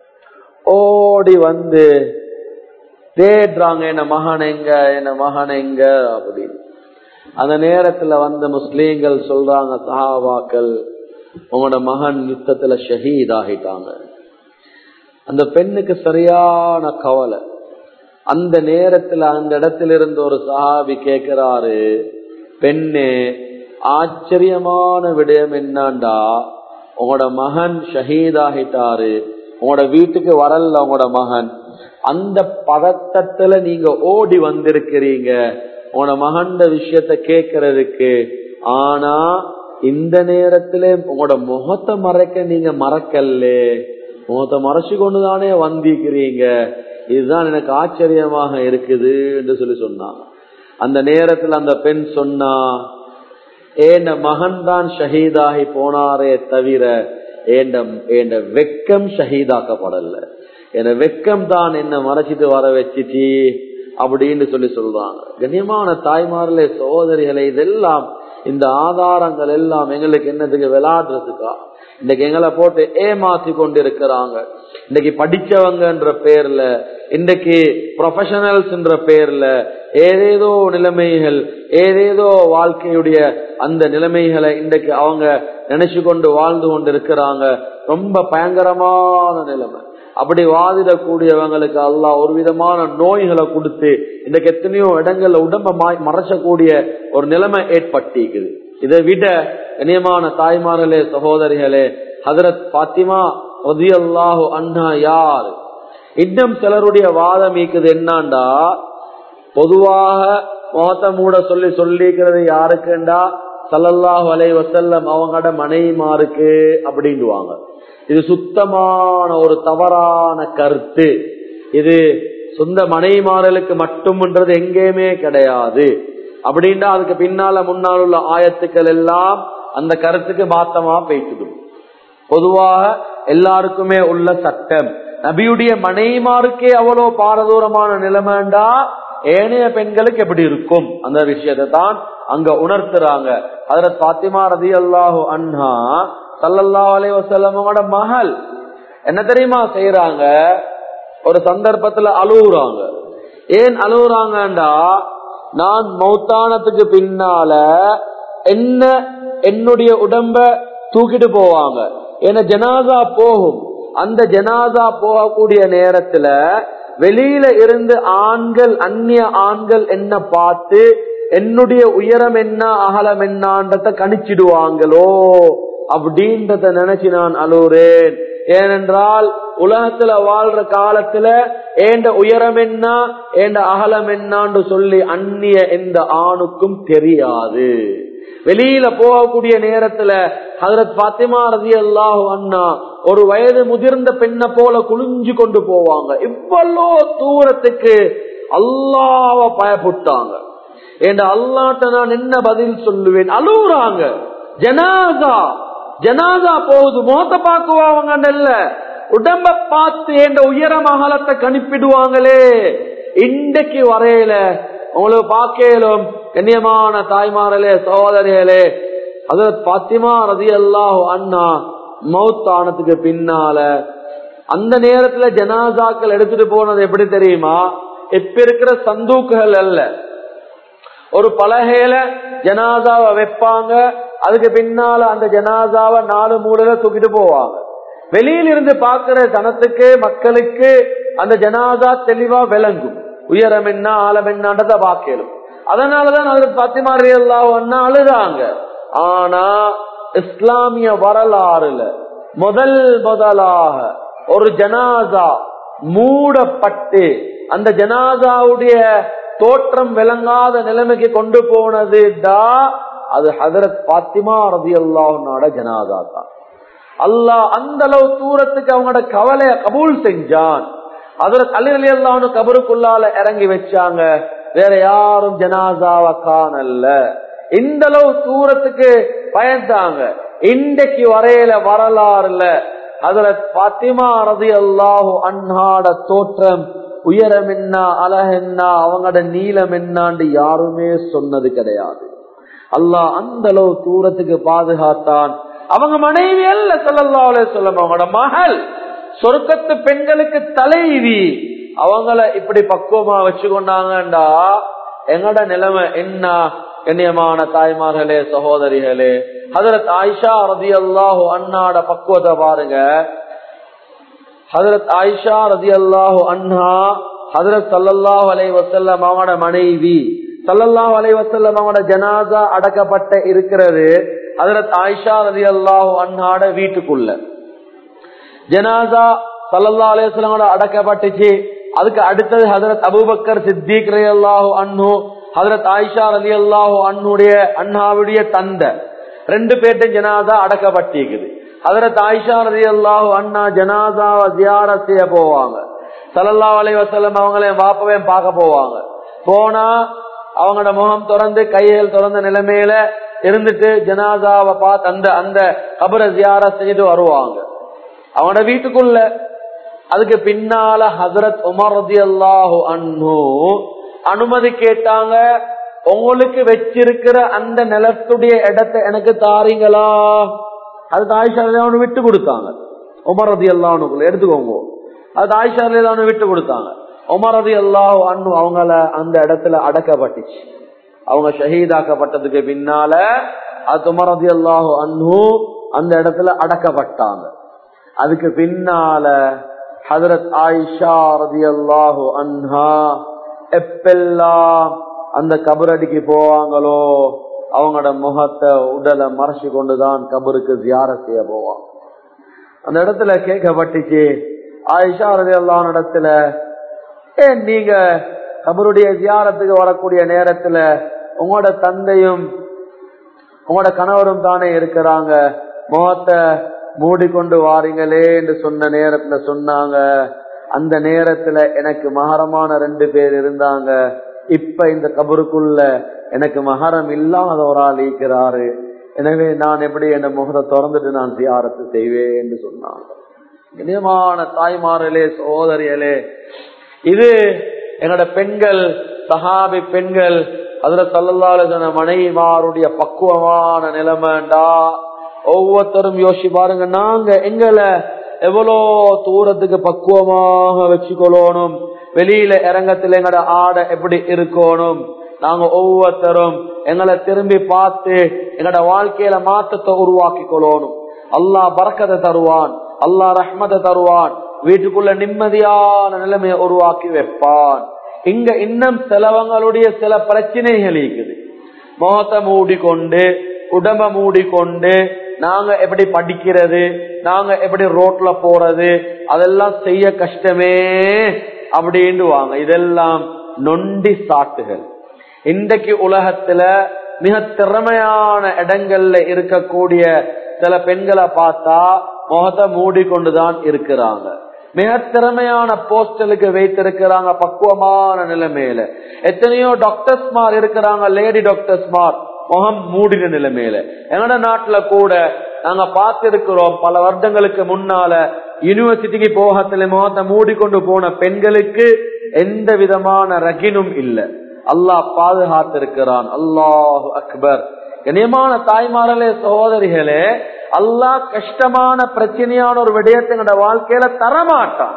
ஓடி வந்து தேடுறாங்க என்ன மகன் எங்க என்ன மகன் எங்க அப்படின்னு அந்த நேரத்துல வந்த முஸ்லீம்கள் சொல்றாங்க சஹாபாக்கள் உங்களோட மகன் யுத்தத்துல ஷஹீத் ஆகிட்டாங்க அந்த பெண்ணுக்கு சரியான கவலை அந்த நேரத்துல அந்த இடத்துல இருந்து ஒரு சஹாபி கேட்கிறாரு பெண்ணு ஆச்சரியமான விடயம் என்னண்டா உங்களோட மகன் ஷஹீத் ஆகிட்டாரு உங்களோட வீட்டுக்கு வரல உங்களோட மகன் அந்த பதட்டத்துல நீங்க ஓடி வந்திருக்கிறீங்க உங்களோட மகன் விஷயத்த கேட்கறதுக்கு ஆனா இந்த நேரத்துல உங்களோட முகத்தை மறைக்க நீங்க மறக்கல்ல முகத்தை மறைச்சு கொண்டுதானே வந்திருக்கிறீங்க இதுதான் எனக்கு ஆச்சரியமாக இருக்குது என்று சொல்லி சொன்னாங்க அந்த நேரத்துல அந்த பெண் சொன்னா ஏண்ட மகன் தான் ஷஹீதாகி போனாரே தவிர ஏண்ட வெக்கம் ஷஹீதாக்கப்படல என வெக்கம் தான் என்ன மறைச்சிட்டு வர வச்சிச்சு அப்படின்னு சொல்லி சொல்றாங்க கண்ணியமான தாய்மார்களே சகோதரிகளை இதெல்லாம் இந்த ஆதாரங்கள் எல்லாம் எங்களுக்கு என்னதுக்கு விளையாடுறதுக்கா இன்னைக்கு எங்களை போட்டு ஏமாத்தி கொண்டு இருக்கிறாங்க இன்னைக்கு படிச்சவங்கன்ற பேர்ல இன்னைக்கு ப்ரொஃபஷனல்ஸ் பேர்ல ஏதேதோ நிலைமைகள் ஏதேதோ வாழ்க்கையுடைய அந்த நிலைமைகளை இன்றைக்கு அவங்க நினைச்சு கொண்டு வாழ்ந்து கொண்டு இருக்கிறாங்க ரொம்ப பயங்கரமான நிலைமை அப்படி வாதிடக்கூடியவங்களுக்கு அல்லாஹ் ஒரு விதமான நோய்களை கொடுத்து இன்றைக்கு எத்தனையோ இடங்கள்ல உடம்ப மறைச்சக்கூடிய ஒரு நிலைமை ஏற்பட்டிருக்குது இதை விட இனியமான தாய்மார்களே சகோதரிகளே ஹதரத் பாத்திமா ரதியல்லாஹு அண்ணா யார் இன்னும் சிலருடைய வாதம் இருக்குது என்னாண்டா பொதுவாக முகத்தை மூட சொல்லி சொல்லிக்கிறது யாருக்குண்டா சல்லல்லாஹு அலை வசல்லம் அவங்களோட மனைவிமாருக்கு அப்படின்டுவாங்க இது சுத்தமான ஒரு தவறான கருத்து இது சொந்த மனைவிமார்களுக்கு மட்டும்ன்றது எங்கேயுமே கிடையாது அப்படின்னா அதுக்கு பின்னால முன்னால் உள்ள ஆயத்துக்கள் எல்லாம் அந்த கருத்துக்கு மாத்தமா பேசிடும் பொதுவாக எல்லாருக்குமே உள்ள சட்டம் நபியுடைய மனைமாருக்கே அவ்வளவு பாரதூரமான நிலைமைண்டா ஏனைய பெண்களுக்கு எப்படி இருக்கும் அந்த விஷயத்தை தான் அங்க உணர்த்துறாங்க அதுல பாத்திமா ரதி அல்லாஹு அண்ணா சல்லல்லா அலை வசல்லமோட மகள் என்ன தெரியுமா செய்யறாங்க ஒரு சந்தர்ப்பத்துல அழுகுறாங்க ஏன் அழுகுறாங்கண்டா நான் மௌத்தானத்துக்கு பின்னால என்ன என்னுடைய உடம்ப தூக்கிட்டு போவாங்க ஏன்னா ஜனாதா போகும் அந்த ஜனாதா போகக்கூடிய நேரத்துல வெளியில இருந்து ஆண்கள் அந்நிய ஆண்கள் என்ன பார்த்து என்னுடைய உயரம் என்ன அகலம் என்னன்றத கணிச்சிடுவாங்களோ அப்படின்றத நினைச்சு நான் அழுறேன் ஏனென்றால் உலகத்துல வாழ்ற காலத்துல ஏண்ட உயரம் என்ன ஏண்ட அகலம் என்னான்னு சொல்லி அந்நிய எந்த ஆணுக்கும் தெரியாது வெளியில போகக்கூடிய நேரத்துல ஹதரத் பாத்திமா ரதி அல்லாஹு அண்ணா ஒரு வயது முதிர்ந்த பெண்ணை போல குளிஞ்சு கொண்டு போவாங்க இவ்வளோ தூரத்துக்கு அல்லாவ பயப்பட்டாங்க என்ற அல்லாட்ட நான் என்ன பதில் சொல்லுவேன் அழுகுறாங்க ஜனாதா ஜனாதா போகுது மோத்த பாக்குவாங்க இல்ல உடம்ப பார்த்து என்ற உயர மகளத்தை கணிப்பிடுவாங்களே இன்றைக்கு வரையில உங்களுக்கு பார்க்கலும் கண்ணியமான தாய்மார்களே சகோதரிகளே அதாவது பாத்திமா ரதி அல்லாஹ் அண்ணா மௌத்தானத்துக்கு பின்னால அந்த நேரத்துல ஜனாசாக்கள் எடுத்துட்டு போனது எப்படி தெரியுமா இப்ப இருக்கிற சந்தூக்குகள் அல்ல ஒரு பலகையில ஜனாதாவை வைப்பாங்க அதுக்கு பின்னால அந்த ஜனாதாவை நாலு மூலையில தூக்கிட்டு போவாங்க வெளியில இருந்து பாக்குற ஜனத்துக்கு மக்களுக்கு அந்த ஜனாதா தெளிவா விளங்கும் உயரம் என்ன ஆழம் என்னன்றத பாக்கலும் அதனாலதான் அதில் பத்திமாரி எல்லாம் அழுதாங்க ஆனா இஸ்லாமிய வரலாறுல முதல் முதலாக ஒரு ஜனாதா மூடப்பட்டு அந்த ஜனாதாவுடைய தோற்றம் விளங்காத நிலைமைக்கு கொண்டு போனதுடா அது ஹதரத் பாத்திமா ரதி அல்லாஹோட ஜனாதா தான் அல்லாஹ் அந்த அளவு தூரத்துக்கு அவங்களோட கவலைய கபூல் செஞ்சான் அதுல அலி அல்லான்னு கபருக்குள்ளால இறங்கி வச்சாங்க வேற யாரும் ஜனாதாவை காணல இந்த அளவு தூரத்துக்கு பயந்தாங்க இன்றைக்கு வரையில வரலாறுல அதுல பாத்திமா ரதி அல்லாஹு அண்ணாட தோற்றம் உயரம் என்ன அழகென்ன அவங்களோட நீளம் என்னான்னு யாருமே சொன்னது கிடையாது அல்லாஹ் அந்த அளவு தூரத்துக்கு பாதுகாத்தான் அவங்க மனைவி அல்ல சொல்லல்லா சொல்லம் அவங்களோட மகள் சொர்க்கத்து பெண்களுக்கு தலைவி அவங்கள இப்படி பக்குவமா வச்சுக்கொண்டாங்கண்டா எங்கட நிலைமை என்ன கண்ணியமான தாய்மார்களே சகோதரிகளே ஹதரத் ஆயிஷா ரதி அல்லாஹு அண்ணாட பக்குவத்தை பாருங்க ஹதரத் ஆயிஷா ரதி அல்லாஹு அண்ணா ஹதரத் சல்லல்லாஹு அலை வசல்லம் அவங்களோட மனைவி சல்லல்லாஹு அலை வசல்லம் அவங்களோட ஜனாசா அடக்கப்பட்ட இருக்கிறது ஹதரத் ஆயிஷா ரதி அல்லாஹு அண்ணாட வீட்டுக்குள்ள ஜனாசா சல்லல்லா அலையங்களோட அடக்கப்பட்டுச்சு அதுக்கு அடுத்தது ஹதரத் அபுபக்கர் சித்திக் ரலி அல்லாஹு அண்ணு ஹதரத் ஆயிஷா ரலி அல்லாஹு அண்ணுடைய அண்ணாவுடைய தந்தை ரெண்டு பேர்ட்ட ஜனாதா அடக்கப்பட்டிருக்குது ஹதரத் ஆயிஷா ரலி அல்லாஹு அண்ணா ஜனாதாவை தியார செய்ய போவாங்க சல்லல்லா அலை வசல்லம் அவங்களையும் வாப்பவையும் பார்க்க போவாங்க போனா அவங்களோட முகம் திறந்து கைகள் திறந்த நிலைமையில இருந்துட்டு ஜனாதாவை பார்த்து அந்த அந்த கபரை ஜியார செய்து வருவாங்க அவனோட வீட்டுக்குள்ள அதுக்கு பின்னால ஹசரத் உமர் ரதி அல்லாஹு அண்ணு அனுமதி கேட்டாங்க உங்களுக்கு வச்சிருக்கிற அந்த நிலத்துடைய இடத்தை எனக்கு தாரீங்களா அது தாய்ஷா அவனு விட்டு கொடுத்தாங்க உமர் ரதி அல்லாஹுக்குள்ள எடுத்துக்கோங்க அது தாய்ஷா அவனு விட்டு கொடுத்தாங்க உமர் ரதி அல்லாஹு அண்ணு அவங்கள அந்த இடத்துல அடக்கப்பட்டுச்சு அவங்க ஷஹீதாக்கப்பட்டதுக்கு பின்னால அது உமர் ரதி அல்லாஹு அண்ணு அந்த இடத்துல அடக்கப்பட்டாங்க அதுக்கு பின்னால ஹதரத் ஆயிஷா ரதி அல்லாஹு அன்ஹா எப்பெல்லாம் அந்த கபரடிக்கு போவாங்களோ அவங்களோட முகத்தை உடலை மறைச்சு கொண்டுதான் கபருக்கு ஜியார செய்ய போவான் அந்த இடத்துல கேட்கப்பட்டுச்சு ஆயிஷா ரதி அல்லான இடத்துல ஏன் நீங்க கபருடைய ஜியாரத்துக்கு வரக்கூடிய நேரத்துல உங்களோட தந்தையும் உங்களோட கணவரும் தானே இருக்கிறாங்க முகத்தை மூடிக்கொண்டு வாரீங்களே என்று சொன்ன நேரத்துல சொன்னாங்க அந்த நேரத்துல எனக்கு மகரமான ரெண்டு பேர் இருந்தாங்க இப்ப இந்த கபருக்குள்ள எனக்கு மகரம் இல்லாத ஒரு ஆள் இருக்கிறாரு எனவே நான் எப்படி என் முகத்தை திறந்துட்டு நான் சியாரத்து செய்வேன் என்று சொன்னாங்க இனியமான தாய்மார்களே சகோதரிகளே இது என்னோட பெண்கள் சஹாபி பெண்கள் அதுல தள்ளலால சொன்ன மனைவிமாருடைய பக்குவமான நிலைமைண்டா ஒவ்வொருத்தரும் யோசிச்சு பாருங்க நாங்க எங்களை எவ்வளோ தூரத்துக்கு பக்குவமாக வச்சுக்கொள்ளணும் வெளியில இறங்கத்துல எங்களோட ஆடை எப்படி இருக்கணும் நாங்க ஒவ்வொருத்தரும் எங்களை திரும்பி பார்த்து எங்களோட வாழ்க்கையில மாற்றத்தை உருவாக்கி கொள்ளணும் அல்லாஹ் பறக்கத்தை தருவான் அல்லாஹ் ரஹ்மத்தை தருவான் வீட்டுக்குள்ள நிம்மதியான நிலைமையை உருவாக்கி வைப்பான் இங்க இன்னும் சிலவங்களுடைய சில பிரச்சனைகள் இருக்குது முகத்தை மூடிக்கொண்டு உடம்ப மூடிக்கொண்டு நாங்க எப்படி படிக்கிறது நாங்க எப்படி ரோட்ல போறது அதெல்லாம் செய்ய கஷ்டமே அப்படின்னு வாங்க இதெல்லாம் நொண்டி சாட்டுகள் இன்றைக்கு உலகத்துல மிக திறமையான இடங்கள்ல இருக்கக்கூடிய சில பெண்களை பார்த்தா முகத்தை மூடிக்கொண்டுதான் இருக்கிறாங்க மிக திறமையான போஸ்டலுக்கு வைத்திருக்கிறாங்க பக்குவமான நிலைமையில எத்தனையோ டாக்டர்ஸ்மார் இருக்கிறாங்க லேடி டாக்டர்ஸ்மார் முகம் மூடின நிலைமையில எங்கட நாட்டுல கூட நாங்க பார்த்திருக்கிறோம் பல வருடங்களுக்கு முன்னால யூனிவர்சிட்டிக்கு போகத்துல முகத்தை மூடிக்கொண்டு போன பெண்களுக்கு எந்த விதமான ரகினும் இல்லை அல்லாஹ் பாதுகாத்திருக்கிறான் அல்லாஹ் அக்பர் கண்ணியமான தாய்மார்களே சகோதரிகளே அல்லாஹ் கஷ்டமான பிரச்சனையான ஒரு விடயத்தை எங்களோட வாழ்க்கையில தரமாட்டான்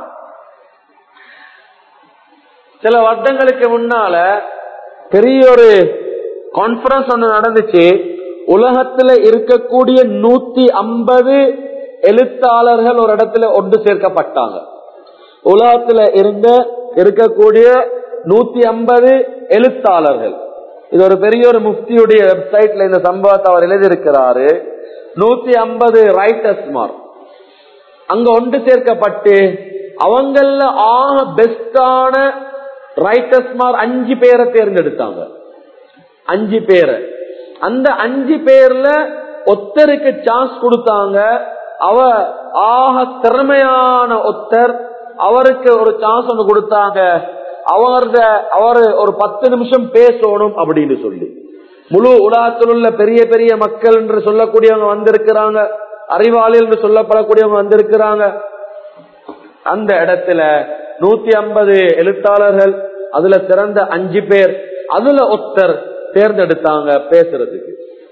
சில வருடங்களுக்கு முன்னால பெரிய ஒரு கான்பரன்ஸ் ஒண்ணு நடந்துச்சு உலகத்துல இருக்கக்கூடிய நூத்தி ஐம்பது எழுத்தாளர்கள் ஒரு இடத்துல ஒன்று சேர்க்கப்பட்டாங்க உலகத்துல இருந்த இருக்கக்கூடிய நூத்தி ஐம்பது எழுத்தாளர்கள் இது ஒரு பெரிய ஒரு முஃப்தியுடைய வெப்சைட்ல இந்த சம்பவத்தை அவர் எழுதியிருக்கிறாரு நூத்தி ஐம்பது ரைட்டர்ஸ் மார் அங்க ஒன்று சேர்க்கப்பட்டு அவங்கள ஆக பெஸ்டான ரைட்டர்ஸ் மார் அஞ்சு பேரை தேர்ந்தெடுத்தாங்க அஞ்சு பேரை அந்த அஞ்சு பேர்ல ஒத்தருக்கு சான்ஸ் கொடுத்தாங்க அவ ஆக திறமையான ஒத்தர் அவருக்கு ஒரு சான்ஸ் ஒன்று கொடுத்தாங்க அவரத அவரு ஒரு பத்து நிமிஷம் பேசணும் அப்படின்னு சொல்லி முழு உலகத்தில் உள்ள பெரிய பெரிய மக்கள் என்று சொல்லக்கூடியவங்க வந்திருக்கிறாங்க அறிவாளி என்று சொல்லப்படக்கூடியவங்க வந்திருக்கிறாங்க அந்த இடத்துல நூத்தி ஐம்பது எழுத்தாளர்கள் அதுல சிறந்த அஞ்சு பேர் அதுல ஒத்தர் தேர்ந்தெடுத்தாங்க பேசுறதுக்கு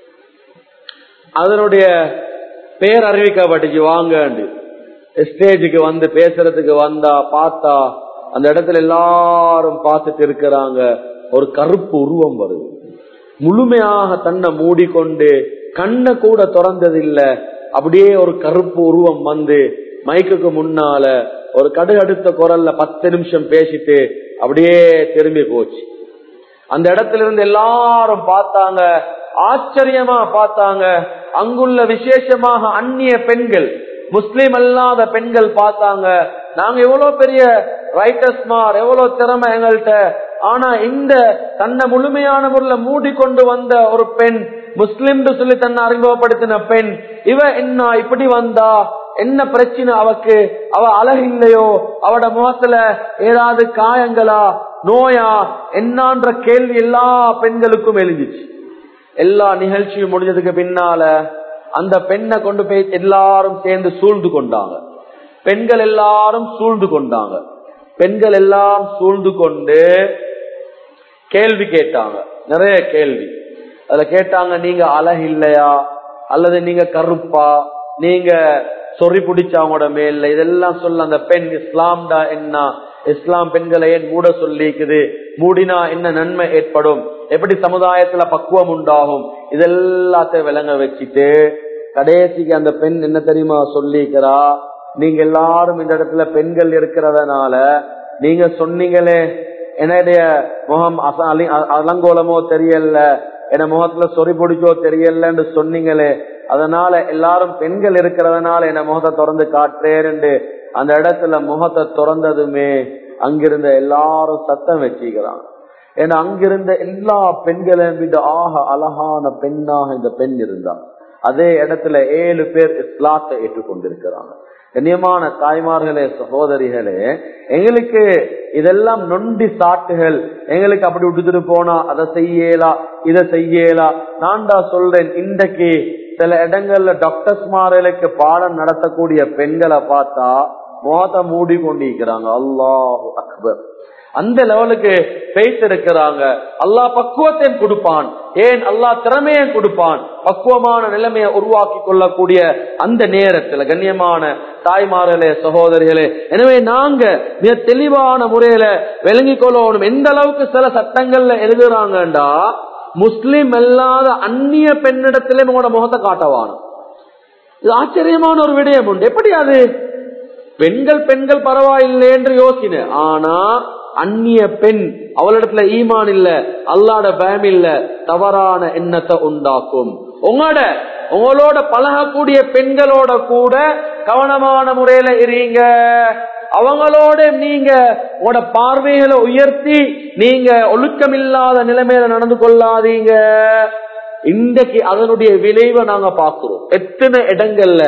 அதனுடைய பேர் அறிவிக்கப்பட்டுச்சு வாங்க ஸ்டேஜுக்கு வந்து பேசுறதுக்கு வந்தா பார்த்தா அந்த இடத்துல எல்லாரும் பார்த்துட்டு இருக்கிறாங்க ஒரு கருப்பு உருவம் வருது முழுமையாக தன்னை மூடிக்கொண்டு கண்ணை கூட திறந்ததில்லை அப்படியே ஒரு கருப்பு உருவம் வந்து மைக்குக்கு முன்னால ஒரு கடுகடுத்த குரல்ல பத்து நிமிஷம் பேசிட்டு அப்படியே திரும்பி போச்சு அந்த இடத்துல இருந்து எல்லாரும் பார்த்தாங்க ஆச்சரியமா பார்த்தாங்க அங்குள்ள விசேஷமாக அந்நிய பெண்கள் முஸ்லீம் அல்லாத பெண்கள் பார்த்தாங்க நாங்க எவ்வளவு பெரிய ரைட்டர்ஸ் மார் எவ்வளவு திறமை எங்கள்கிட்ட ஆனா இந்த தன்னை முழுமையான முறையில மூடிக்கொண்டு வந்த ஒரு பெண் முஸ்லிம் சொல்லி தன்னை அறிமுகப்படுத்தின பெண் இவ என்ன இப்படி வந்தா என்ன பிரச்சனை அவக்கு அவ அழகில்லையோ அவட முகத்துல ஏதாவது காயங்களா நோயா என்னான்ற கேள்வி எல்லா பெண்களுக்கும் எழுதிச்சு எல்லா நிகழ்ச்சியும் முடிஞ்சதுக்கு பின்னால அந்த பெண்ணை கொண்டு போய் எல்லாரும் சேர்ந்து சூழ்ந்து கொண்டாங்க பெண்கள் எல்லாரும் சூழ்ந்து கொண்டாங்க பெண்கள் எல்லாம் சூழ்ந்து கொண்டு கேள்வி கேட்டாங்க நிறைய கேள்வி அதுல கேட்டாங்க நீங்க அழகு இல்லையா அல்லது நீங்க கருப்பா நீங்க சொறி பிடிச்சவங்களோட மேல இதெல்லாம் சொல்ல அந்த பெண் இஸ்லாம்டா என்ன இஸ்லாம் பெண்களை ஏன் மூட சொல்லிக்குது மூடினா என்ன நன்மை ஏற்படும் எப்படி சமுதாயத்துல பக்குவம் உண்டாகும் இதெல்லாத்தையும் விளங்க வச்சுட்டு கடைசிக்கு அந்த பெண் என்ன தெரியுமா சொல்லிக்கிறா நீங்க எல்லாரும் இந்த இடத்துல பெண்கள் இருக்கிறதுனால நீங்க சொன்னீங்களே என்னுடைய முகம் அலங்கோலமோ தெரியல என்ன முகத்துல சொறி பிடிச்சோ தெரியலன்னு சொன்னீங்களே அதனால எல்லாரும் பெண்கள் இருக்கிறதுனால என்ன முகத்தை திறந்து காட்டுறேன்னு அந்த இடத்துல முகத்தை திறந்ததுமே அங்கிருந்த எல்லாரும் சத்தம் வச்சுக்கிறாங்க ஏன்னா அங்கிருந்த எல்லா பெண்களையும் விட ஆக அழகான பெண்ணாக இந்த பெண் இருந்தா அதே இடத்துல ஏழு பேர் இஸ்லாத்தை ஏற்றுக்கொண்டிருக்கிறாங்க கண்ணியமான தாய்மார்களே சகோதரிகளே எங்களுக்கு இதெல்லாம் நொண்டி சாட்டுகள் எங்களுக்கு அப்படி விட்டுட்டு போனா அதை செய்யலா இதை செய்யலா நான் தான் சொல்றேன் இன்றைக்கு சில இடங்கள்ல டாக்டர்ஸ் மார்களுக்கு பாடம் நடத்தக்கூடிய பெண்களை பார்த்தா முகத்தை மூடி கொண்டிருக்கிறாங்க அல்லாஹு அக்பர் அந்த லெவலுக்கு பெய்த் இருக்கிறாங்க அல்லாஹ் பக்குவத்தையும் கொடுப்பான் ஏன் அல்லாஹ் திறமையும் கொடுப்பான் பக்குவமான நிலைமையை உருவாக்கி கொள்ளக்கூடிய அந்த நேரத்துல கண்ணியமான தாய்மார்களே சகோதரிகளே எனவே நாங்க மிக தெளிவான முறையில விளங்கிக் கொள்ளணும் எந்த அளவுக்கு சில சட்டங்கள்ல எழுதுறாங்கண்டா முஸ்லிம் அல்லாத அந்நிய பெண்ணிடத்திலே உங்களோட முகத்தை காட்டவானும் இது ஆச்சரியமான ஒரு விடயம் உண்டு எப்படி அது பெண்கள் பெண்கள் பரவாயில்லை என்று யோசின ஆனா அந்நிய பெண் அவளிடத்துல ஈமான் இல்ல அல்லாட பயம் இல்ல தவறான எண்ணத்தை உண்டாக்கும் உங்களோட உங்களோட பழகக்கூடிய பெண்களோட கூட கவனமான முறையில இருங்க அவங்களோட நீங்க உங்களோட பார்வைகளை உயர்த்தி நீங்க ஒழுக்கமில்லாத நிலைமையில நடந்து கொள்ளாதீங்க இன்றைக்கு அதனுடைய விளைவை நாங்க பார்க்கிறோம் எத்தனை இடங்கள்ல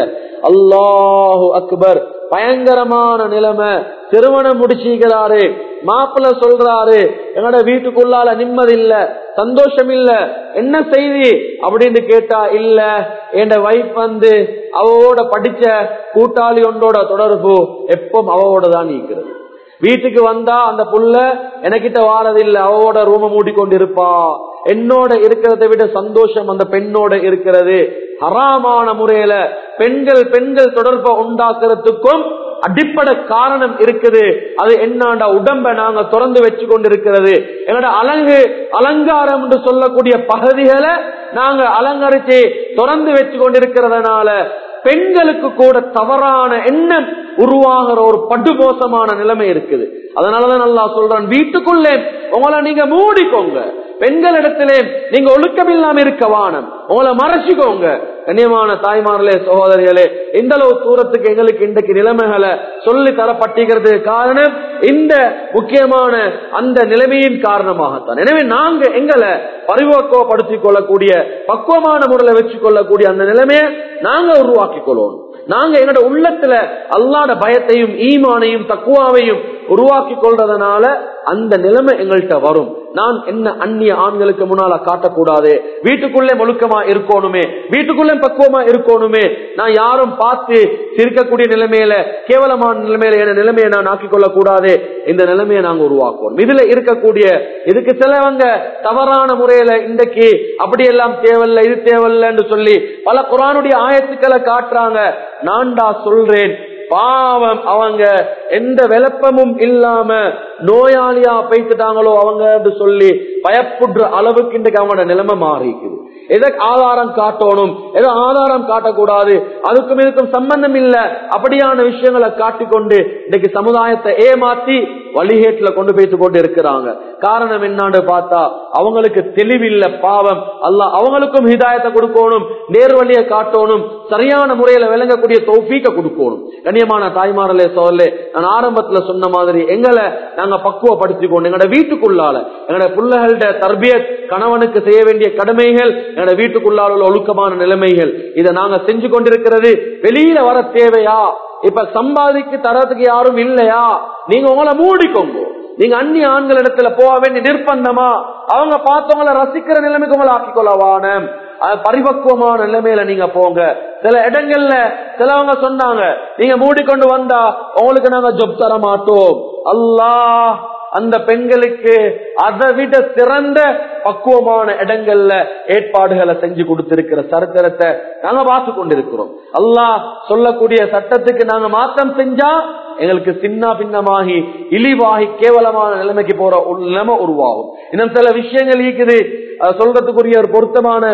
அல்லாஹு அக்பர் பயங்கரமான நிலைமை திருமணம் முடிச்சுக்கிறாரு மாப்பிள்ள சொல்றாரு எங்கட வீட்டுக்குள்ளால நிம்மதி இல்ல சந்தோஷம் இல்ல என்ன செய்தி அப்படின்னு கேட்டா இல்ல என் வைஃப் வந்து அவவோட படிச்ச கூட்டாளி ஒன்றோட தொடர்பு எப்பவும் அவவோட தான் நீக்கிறது வீட்டுக்கு வந்தா அந்த புள்ள எனக்கிட்ட வாரதில்லை அவவோட ரூம மூடிக்கொண்டு இருப்பா என்னோட இருக்கிறதை விட சந்தோஷம் அந்த பெண்ணோட இருக்கிறது ஹராமான முறையில பெண்கள் பெண்கள் தொடர்பை உண்டாக்குறதுக்கும் அடிப்படை காரணம் இருக்குது அது என்னடா உடம்ப நாங்க திறந்து வச்சு கொண்டிருக்கிறது எங்களோட அலங்கு அலங்காரம் என்று சொல்லக்கூடிய பகுதிகளை நாங்க அலங்கரிச்சு திறந்து வச்சு கொண்டிருக்கிறதுனால பெண்களுக்கு கூட தவறான எண்ணம் உருவாகிற ஒரு படுமோசமான நிலைமை இருக்குது அதனாலதான் நல்லா சொல்றான் வீட்டுக்குள்ளே உங்களை நீங்க மூடிக்கோங்க பெண்களிடத்திலே நீங்க ஒழுக்கம் இல்லாம இருக்க வானம் உங்களை மறைச்சிக்கோங்க கண்ணியமான தாய்மார்களே சகோதரிகளே இந்த அளவு தூரத்துக்கு எங்களுக்கு இன்றைக்கு நிலைமைகளை சொல்லி தரப்பட்டிருக்கிறது காரணம் இந்த முக்கியமான அந்த நிலைமையின் காரணமாகத்தான் எனவே நாங்க எங்களை பரிவக்குவப்படுத்திக் கொள்ளக்கூடிய பக்குவமான முறையில வச்சு கொள்ளக்கூடிய அந்த நிலைமையை நாங்க உருவாக்கி கொள்ளணும் நாங்க எங்களோட உள்ளத்துல அல்லாட பயத்தையும் ஈமானையும் தக்குவாவையும் உருவாக்கி கொள்றதுனால அந்த நிலைமை எங்கள்கிட்ட வரும் நான் என்ன அந்நிய ஆண்களுக்கு முன்னால காட்டக்கூடாது வீட்டுக்குள்ளே முழுக்கமா இருக்கணுமே வீட்டுக்குள்ளே பக்குவமா இருக்கணுமே நான் யாரும் பார்த்து சிரிக்கக்கூடிய நிலைமையில கேவலமான நிலைமையில என நிலைமையை நான் ஆக்கிக் கொள்ள கூடாது இந்த நிலைமையை நாங்க உருவாக்குவோம் இதுல இருக்கக்கூடிய இதுக்கு சிலவங்க தவறான முறையில இன்றைக்கு அப்படியெல்லாம் தேவையில்ல இது தேவையில்லைன்னு சொல்லி பல குரானுடைய ஆயத்துக்களை காட்டுறாங்க நான்டா சொல்றேன் பாவம் அவங்க எந்த விளப்பமும் இல்லாம நோயாளியா பேசிட்டாங்களோ அவங்க சொல்லி பயப்படுற அளவுக்கு இன்றைக்கு அவங்களோட நிலைமை மாறிக்குது எதற்கு ஆதாரம் காட்டணும் எதோ ஆதாரம் காட்டக்கூடாது அதுக்கும் இதுக்கும் சம்பந்தம் இல்ல அப்படியான விஷயங்களை காட்டிக்கொண்டு இன்னைக்கு சமுதாயத்தை ஏமாத்தி வழிகேட்டுல கொண்டு போயிட்டு கொண்டு இருக்கிறாங்க காரணம் என்னான்னு பார்த்தா அவங்களுக்கு தெளிவில்ல பாவம் அல்ல அவங்களுக்கும் ஹிதாயத்தை கொடுக்கணும் நேர்வழியை காட்டணும் சரியான முறையில விளங்கக்கூடிய தௌஃபீக்க கொடுக்கணும் கண்ணியமான தாய்மாரலே சோழலே நான் ஆரம்பத்துல சொன்ன மாதிரி எங்களை நாங்க பக்குவப்படுத்திக்கொண்டு எங்களோட வீட்டுக்குள்ளால எங்களோட பிள்ளைகளோட தர்பியத் கணவனுக்கு செய்ய வேண்டிய கடமைகள் எங்களோட வீட்டுக்குள்ளால உள்ள ஒழுக்கமான நிலைமைகள் இதை நாங்க செஞ்சு கொண்டிருக்கிறது வெளியில வர தேவையா இப்ப சம்பாதிக்கு தரத்துக்கு யாரும் இல்லையா நீங்க உங்களை மூடிக்கோங்க நீங்க அந்நிய ஆண்கள் இடத்துல போக வேண்டிய நிர்பந்தமா அவங்க பார்த்தவங்களை ரசிக்கிற நிலைமைக்கு உங்களை ஆக்கிக்கொள்ளவான பரிபக்குவமான நிலைமையில நீங்க போங்க சில இடங்கள்ல சிலவங்க சொன்னாங்க நீங்க மூடிக்கொண்டு வந்தா உங்களுக்கு நாங்க ஜொப் தர மாட்டோம் அல்லாஹ் அந்த பெண்களுக்கு அதை விட சிறந்த பக்குவமான இடங்கள்ல ஏற்பாடுகளை செஞ்சு கொடுத்திருக்கிற சரித்திரத்தை நாங்க பார்த்து கொண்டிருக்கிறோம் அல்லாஹ் சொல்லக்கூடிய சட்டத்துக்கு நாங்க மாற்றம் செஞ்சா எங்களுக்கு சின்ன பின்னமாகி இழிவாகி கேவலமான நிலைமைக்கு போற ஒரு நிலைமை உருவாகும் இன்னும் சில விஷயங்கள் இருக்குது சொல்றதுக்குரிய ஒரு பொருத்தமான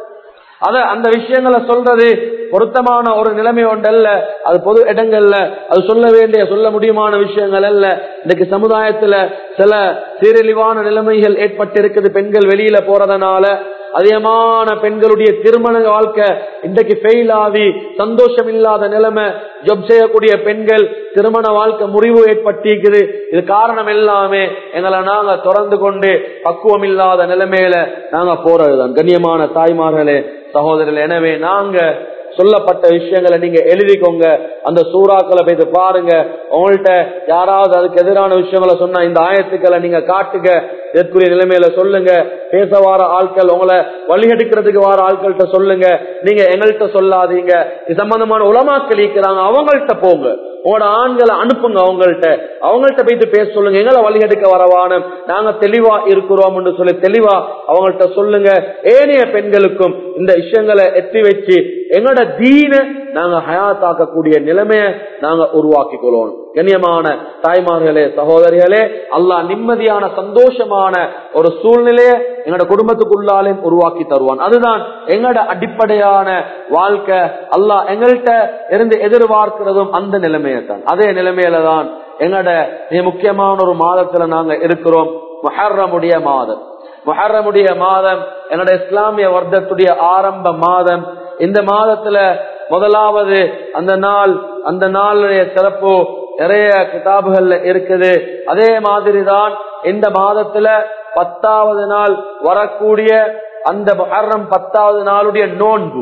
அத அந்த விஷயங்களை சொல்றது பொருத்தமான ஒரு நிலைமை ஒன்றல்ல அது பொது இடங்கள்ல அது சொல்ல வேண்டிய சொல்ல முடியுமான விஷயங்கள் அல்ல இன்னைக்கு சமுதாயத்துல சில சீரழிவான நிலைமைகள் ஏற்பட்டிருக்குது பெண்கள் வெளியில போறதுனால அதிகமான பெண்களுடைய திருமண வாழ்க்கை இன்றைக்கு ஃபெயில் ஆகி சந்தோஷம் இல்லாத நிலைமை ஜப் செய்யக்கூடிய பெண்கள் திருமண வாழ்க்கை முறிவு ஏற்பட்டிருக்குது இது காரணம் எல்லாமே எங்களை நாங்க திறந்து கொண்டு பக்குவம் இல்லாத நிலைமையில நாங்க போறதுதான் கண்ணியமான தாய்மார்களே சகோதரர்கள் எனவே நாங்க சொல்லப்பட்ட விஷயங்களை நீங்க எழுதிக்கோங்க அந்த சூறாக்களை போய் பாருங்க உங்கள்கிட்ட யாராவது அதுக்கு எதிரான விஷயங்களை சொன்னா இந்த ஆயத்துக்களை நீங்க காட்டுங்க இதற்குரிய நிலைமையில சொல்லுங்க பேச வார ஆட்கள் உங்களை வழிகெடுக்கிறதுக்கு வார ஆட்கள்கிட்ட சொல்லுங்க நீங்க எங்கள்கிட்ட சொல்லாதீங்க இது சம்பந்தமான உலமாக்கள் இருக்கிறாங்க அவங்கள்ட்ட போங்க உங்களோட ஆண்களை அனுப்புங்க அவங்கள்ட்ட அவங்கள்ட்ட போயிட்டு பேச சொல்லுங்க எங்களை வழிகெடுக்க வரவான நாங்க தெளிவா இருக்கிறோம் சொல்லி தெளிவா அவங்கள்ட்ட சொல்லுங்க ஏனைய பெண்களுக்கும் இந்த விஷயங்களை எத்தி வச்சு எங்களோட தீன நாங்க ஹயாத்தாக்கக்கூடிய நிலைமைய நாங்க உருவாக்கி கொள்ளணும் கண்ணியமான தாய்மார்களே சகோதரிகளே அல்லாஹ் நிம்மதியான சந்தோஷமான ஒரு சூழ்நிலைய எங்களோட குடும்பத்துக்குள்ளாலையும் உருவாக்கி தருவான் அதுதான் எங்களோட அடிப்படையான வாழ்க்கை அல்லாஹ் எங்கள்கிட்ட இருந்து எதிர்பார்க்கிறதும் அந்த நிலைமையை தான் அதே நிலைமையில தான் எங்களோட மிக முக்கியமான ஒரு மாதத்துல நாங்க இருக்கிறோம் மொஹர்ரமுடைய மாதம் மொஹர்ரமுடைய மாதம் என்னோட இஸ்லாமிய வர்க்கத்துடைய ஆரம்ப மாதம் இந்த மாதத்துல முதலாவது அந்த நாள் அந்த நாளுடைய சிறப்பு நிறைய கிதாபுகள்ல இருக்குது அதே மாதிரிதான் இந்த மாதத்துல பத்தாவது நாள் வரக்கூடிய அந்த மொஹர்ரம் பத்தாவது நாளுடைய நோன்பு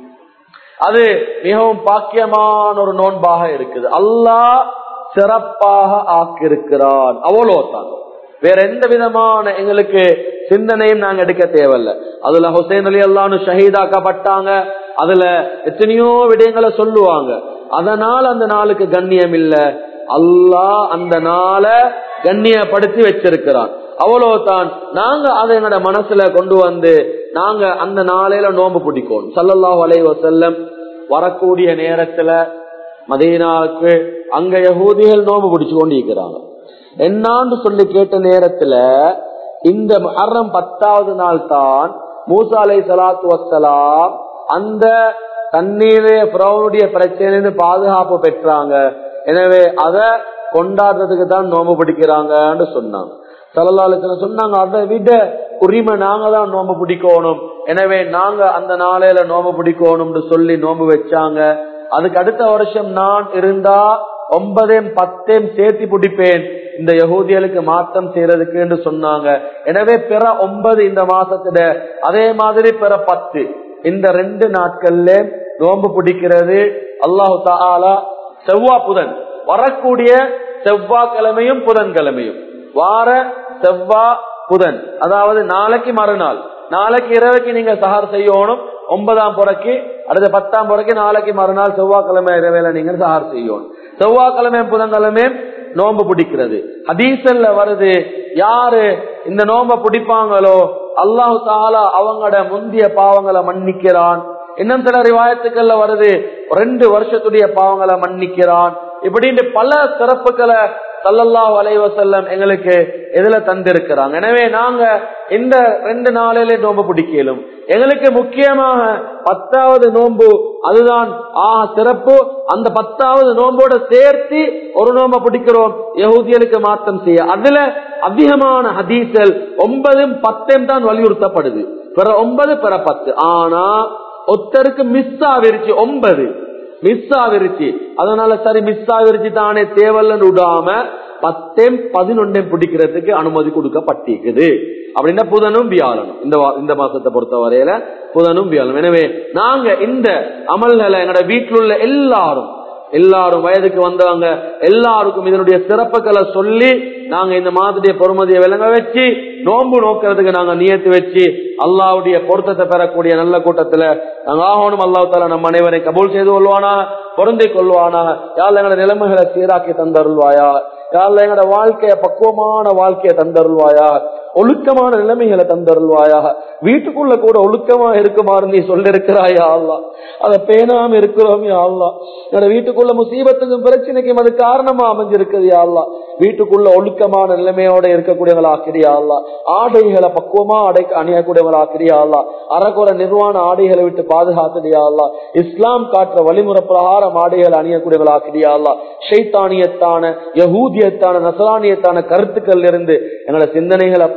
அது மிகவும் பாக்கியமான ஒரு நோன்பாக இருக்குது அல்லாஹ் சிறப்பாக ஆக்கியிருக்கிறான் அவ்வளோதான் வேற எந்த விதமான எங்களுக்கு சிந்தனையும் நாங்க எடுக்க தேவையில்ல அதுல ஹுசைன் அலி அல்லான்னு ஷஹீதாக்கப்பட்டாங்க அதுல எத்தனையோ விடயங்களை சொல்லுவாங்க அதனால அந்த நாளுக்கு கண்ணியம் இல்ல அல்லாஹ் அந்த நாளை கண்ணியப்படுத்தி வச்சிருக்கிறான் அவ்வளவுதான் நாங்க அதை எங்களோட மனசுல கொண்டு வந்து நாங்க அந்த நாளையில நோம்பு பிடிக்கணும் சல்லல்லாஹு அலைஹி வஸல்லம் வரக்கூடிய நேரத்துல மதீனாவுக்கு அங்க யகூதிகள் நோம்பு பிடிச்சு கொண்டு இருக்கிறாங்க என்னான்னு சொல்லி கேட்ட நேரத்துல இந்த மரணம் பத்தாவது நாள் தான் மூசா அலை சலாத்து வசலாம் அந்த தண்ணீரே பிரவனுடைய பிரச்சனைன்னு பாதுகாப்பு பெற்றாங்க எனவே அத கொண்டாடுறதுக்கு தான் நோம்பு பிடிக்கிறாங்கன்னு சொன்னாங்க சலல்லாலுக்கு சொன்னாங்க அதை விட உரிமை நாங்க தான் நோம்பு பிடிக்கணும் எனவே நாங்க அந்த நாளையில நோம்பு பிடிக்கணும்னு சொல்லி நோம்பு வச்சாங்க அதுக்கு அடுத்த வருஷம் நான் இருந்தா ஒன்பதையும் பத்தையும் சேர்த்து பிடிப்பேன் இந்த யகூதியலுக்கு மாற்றம் செய்யறதுக்கு சொன்னாங்க எனவே பிற ஒன்பது இந்த மாசத்துல அதே மாதிரி பிற பத்து இந்த ரெண்டு நாட்கள்ல நோன்பு பிடிக்கிறது அல்லாஹு தாலா செவ்வா புதன் வரக்கூடிய செவ்வாய்க்கிழமையும் புதன்கிழமையும் வார செவ்வா புதன் அதாவது நாளைக்கு மறுநாள் நாளைக்கு இரவுக்கு நீங்க சஹார் செய்யணும் ஒன்பதாம் புறக்கு அடுத்த பத்தாம் புறக்கு நாளைக்கு மறுநாள் செவ்வாய்க்கிழமை இரவேல நீங்க சஹார் செய்யணும் செவ்வாய்க்கிழமை புதன்கிழமை நோன்பு பிடிக்கிறது ஹதீசல்ல வருது யாரு இந்த நோம்ப பிடிப்பாங்களோ அல்லாஹு தாலா அவங்களோட முந்திய பாவங்களை மன்னிக்கிறான் இன்னும் சில ரிவாயத்துக்கள்ல வருது ரெண்டு வருஷத்துடைய பாவங்களை மன்னிக்கிறான் இப்படின்னு பல சிறப்புகளை சல்லல்லாஹு அலைவசல்லம் எங்களுக்கு எதுல தந்திருக்கிறாங்க எனவே நாங்க இந்த ரெண்டு நாளிலே நோன்பு பிடிக்கலும் எங்களுக்கு முக்கியமாக பத்தாவது நோன்பு அதுதான் ஆஹ் சிறப்பு அந்த பத்தாவது நோம்போட சேர்த்து ஒரு நோம்ப பிடிக்கிறோம் யகுதியலுக்கு மாற்றம் செய்ய அதுல அதிகமான ஹதீசல் ஒன்பதும் பத்தையும் தான் வலியுறுத்தப்படுது பிற ஒன்பது பிற பத்து ஆனா ஒருத்தருக்கு மிஸ் ஆவிருச்சு ஒன்பது மிஸ் ஆவிருச்சு அதனால சரி மிஸ் ஆவிருச்சு தானே தேவல்லன்னு விடாம பத்தையும் பதினொன்னையும் பிடிக்கிறதுக்கு அனுமதி கொடுக்கப்பட்டிருக்குது அப்படின்னா புதனும் வியாழனும் இந்த இந்த மாசத்தை பொறுத்த வரையில புதனும் வியாழனும் எனவே நாங்க இந்த அமல்களை எங்களோட வீட்டில் உள்ள எல்லாரும் எல்லாரும் வயதுக்கு வந்தவங்க எல்லாருக்கும் இதனுடைய சிறப்புகளை சொல்லி நாங்க இந்த மாதத்துடைய பொறுமதியை விளங்க வச்சு நோன்பு நோக்கிறதுக்கு நாங்க நியத்து வச்சு அல்லாவுடைய பொருத்தத்தை பெறக்கூடிய நல்ல கூட்டத்துல நாங்க ஆகணும் அல்லாஹ் தால நம் அனைவரை கபூல் செய்து கொள்வானா பொருந்திக் கொள்வானா யாழ் எங்களோட நிலைமைகளை சீராக்கி தந்தருள்வாயா யாழ் எங்களோட வாழ்க்கைய பக்குவமான வாழ்க்கையை தந்தருள்வாயா ஒழுக்கமான நிலைமைகளை தந்தருள்வாயாக வீட்டுக்குள்ள கூட ஒழுக்கமா இருக்குமாறு நீ சொல்லிருக்கிறாயா அல்லா அதை பேணாம இருக்கிறோம் யா அல்லா என்னோட வீட்டுக்குள்ள முசீபத்துக்கும் பிரச்சனைக்கும் அது காரணமா அமைஞ்சிருக்குது யா அல்லா வீட்டுக்குள்ள ஒழுக்கமான நிலைமையோட இருக்கக்கூடியவங்களா ஆக்கிரியா அல்லா ஆடைகளை பக்குவமா அடை அணியக்கூடியவங்களா ஆக்கிரியா அல்லா அறகுற நிர்வாண ஆடைகளை விட்டு பாதுகாத்துடியா அல்லா இஸ்லாம் காட்டுற வழிமுறை பிரகாரம் ஆடைகளை அணியக்கூடியவங்களா ஆக்கிரியா அல்லா ஷைத்தானியத்தான யகூதியத்தான நசரானியத்தான கருத்துக்கள் இருந்து எங்களோட சிந்தனைகளை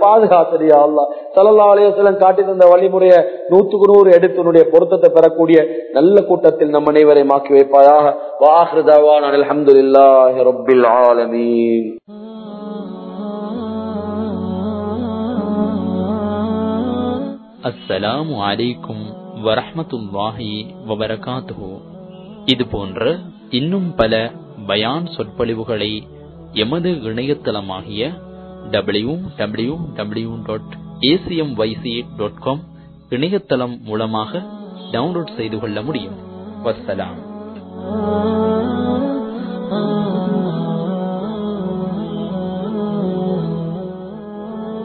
பாதுகாத்தடியா அல்லா சல்லா அலையம் காட்டி தந்த வழிமுறைய நூத்துக்கு நூறு எடுத்து உன்னுடைய பொருத்தத்தை பெறக்கூடிய நல்ல கூட்டத்தில் நம் அனைவரையும் ஆக்கி வைப்பாயாக வாஹ்ரதாவான் அல்ஹம்துலில்லாஹி ரப்பில் ஆலமீன் அஸ்ஸலாமு அலைக்கும் வரஹ்மத்துல்லாஹி வபரகாத்துஹு இது போன்ற இன்னும் பல பயான் சொற்பொழிவுகளை எமது இணையதளமாகிய W W W dot ACM YC dot com இணையதளம் மூலமாக டவுன்லோட் செய்து கொள்ள முடியும் வஸ்ஸலாம்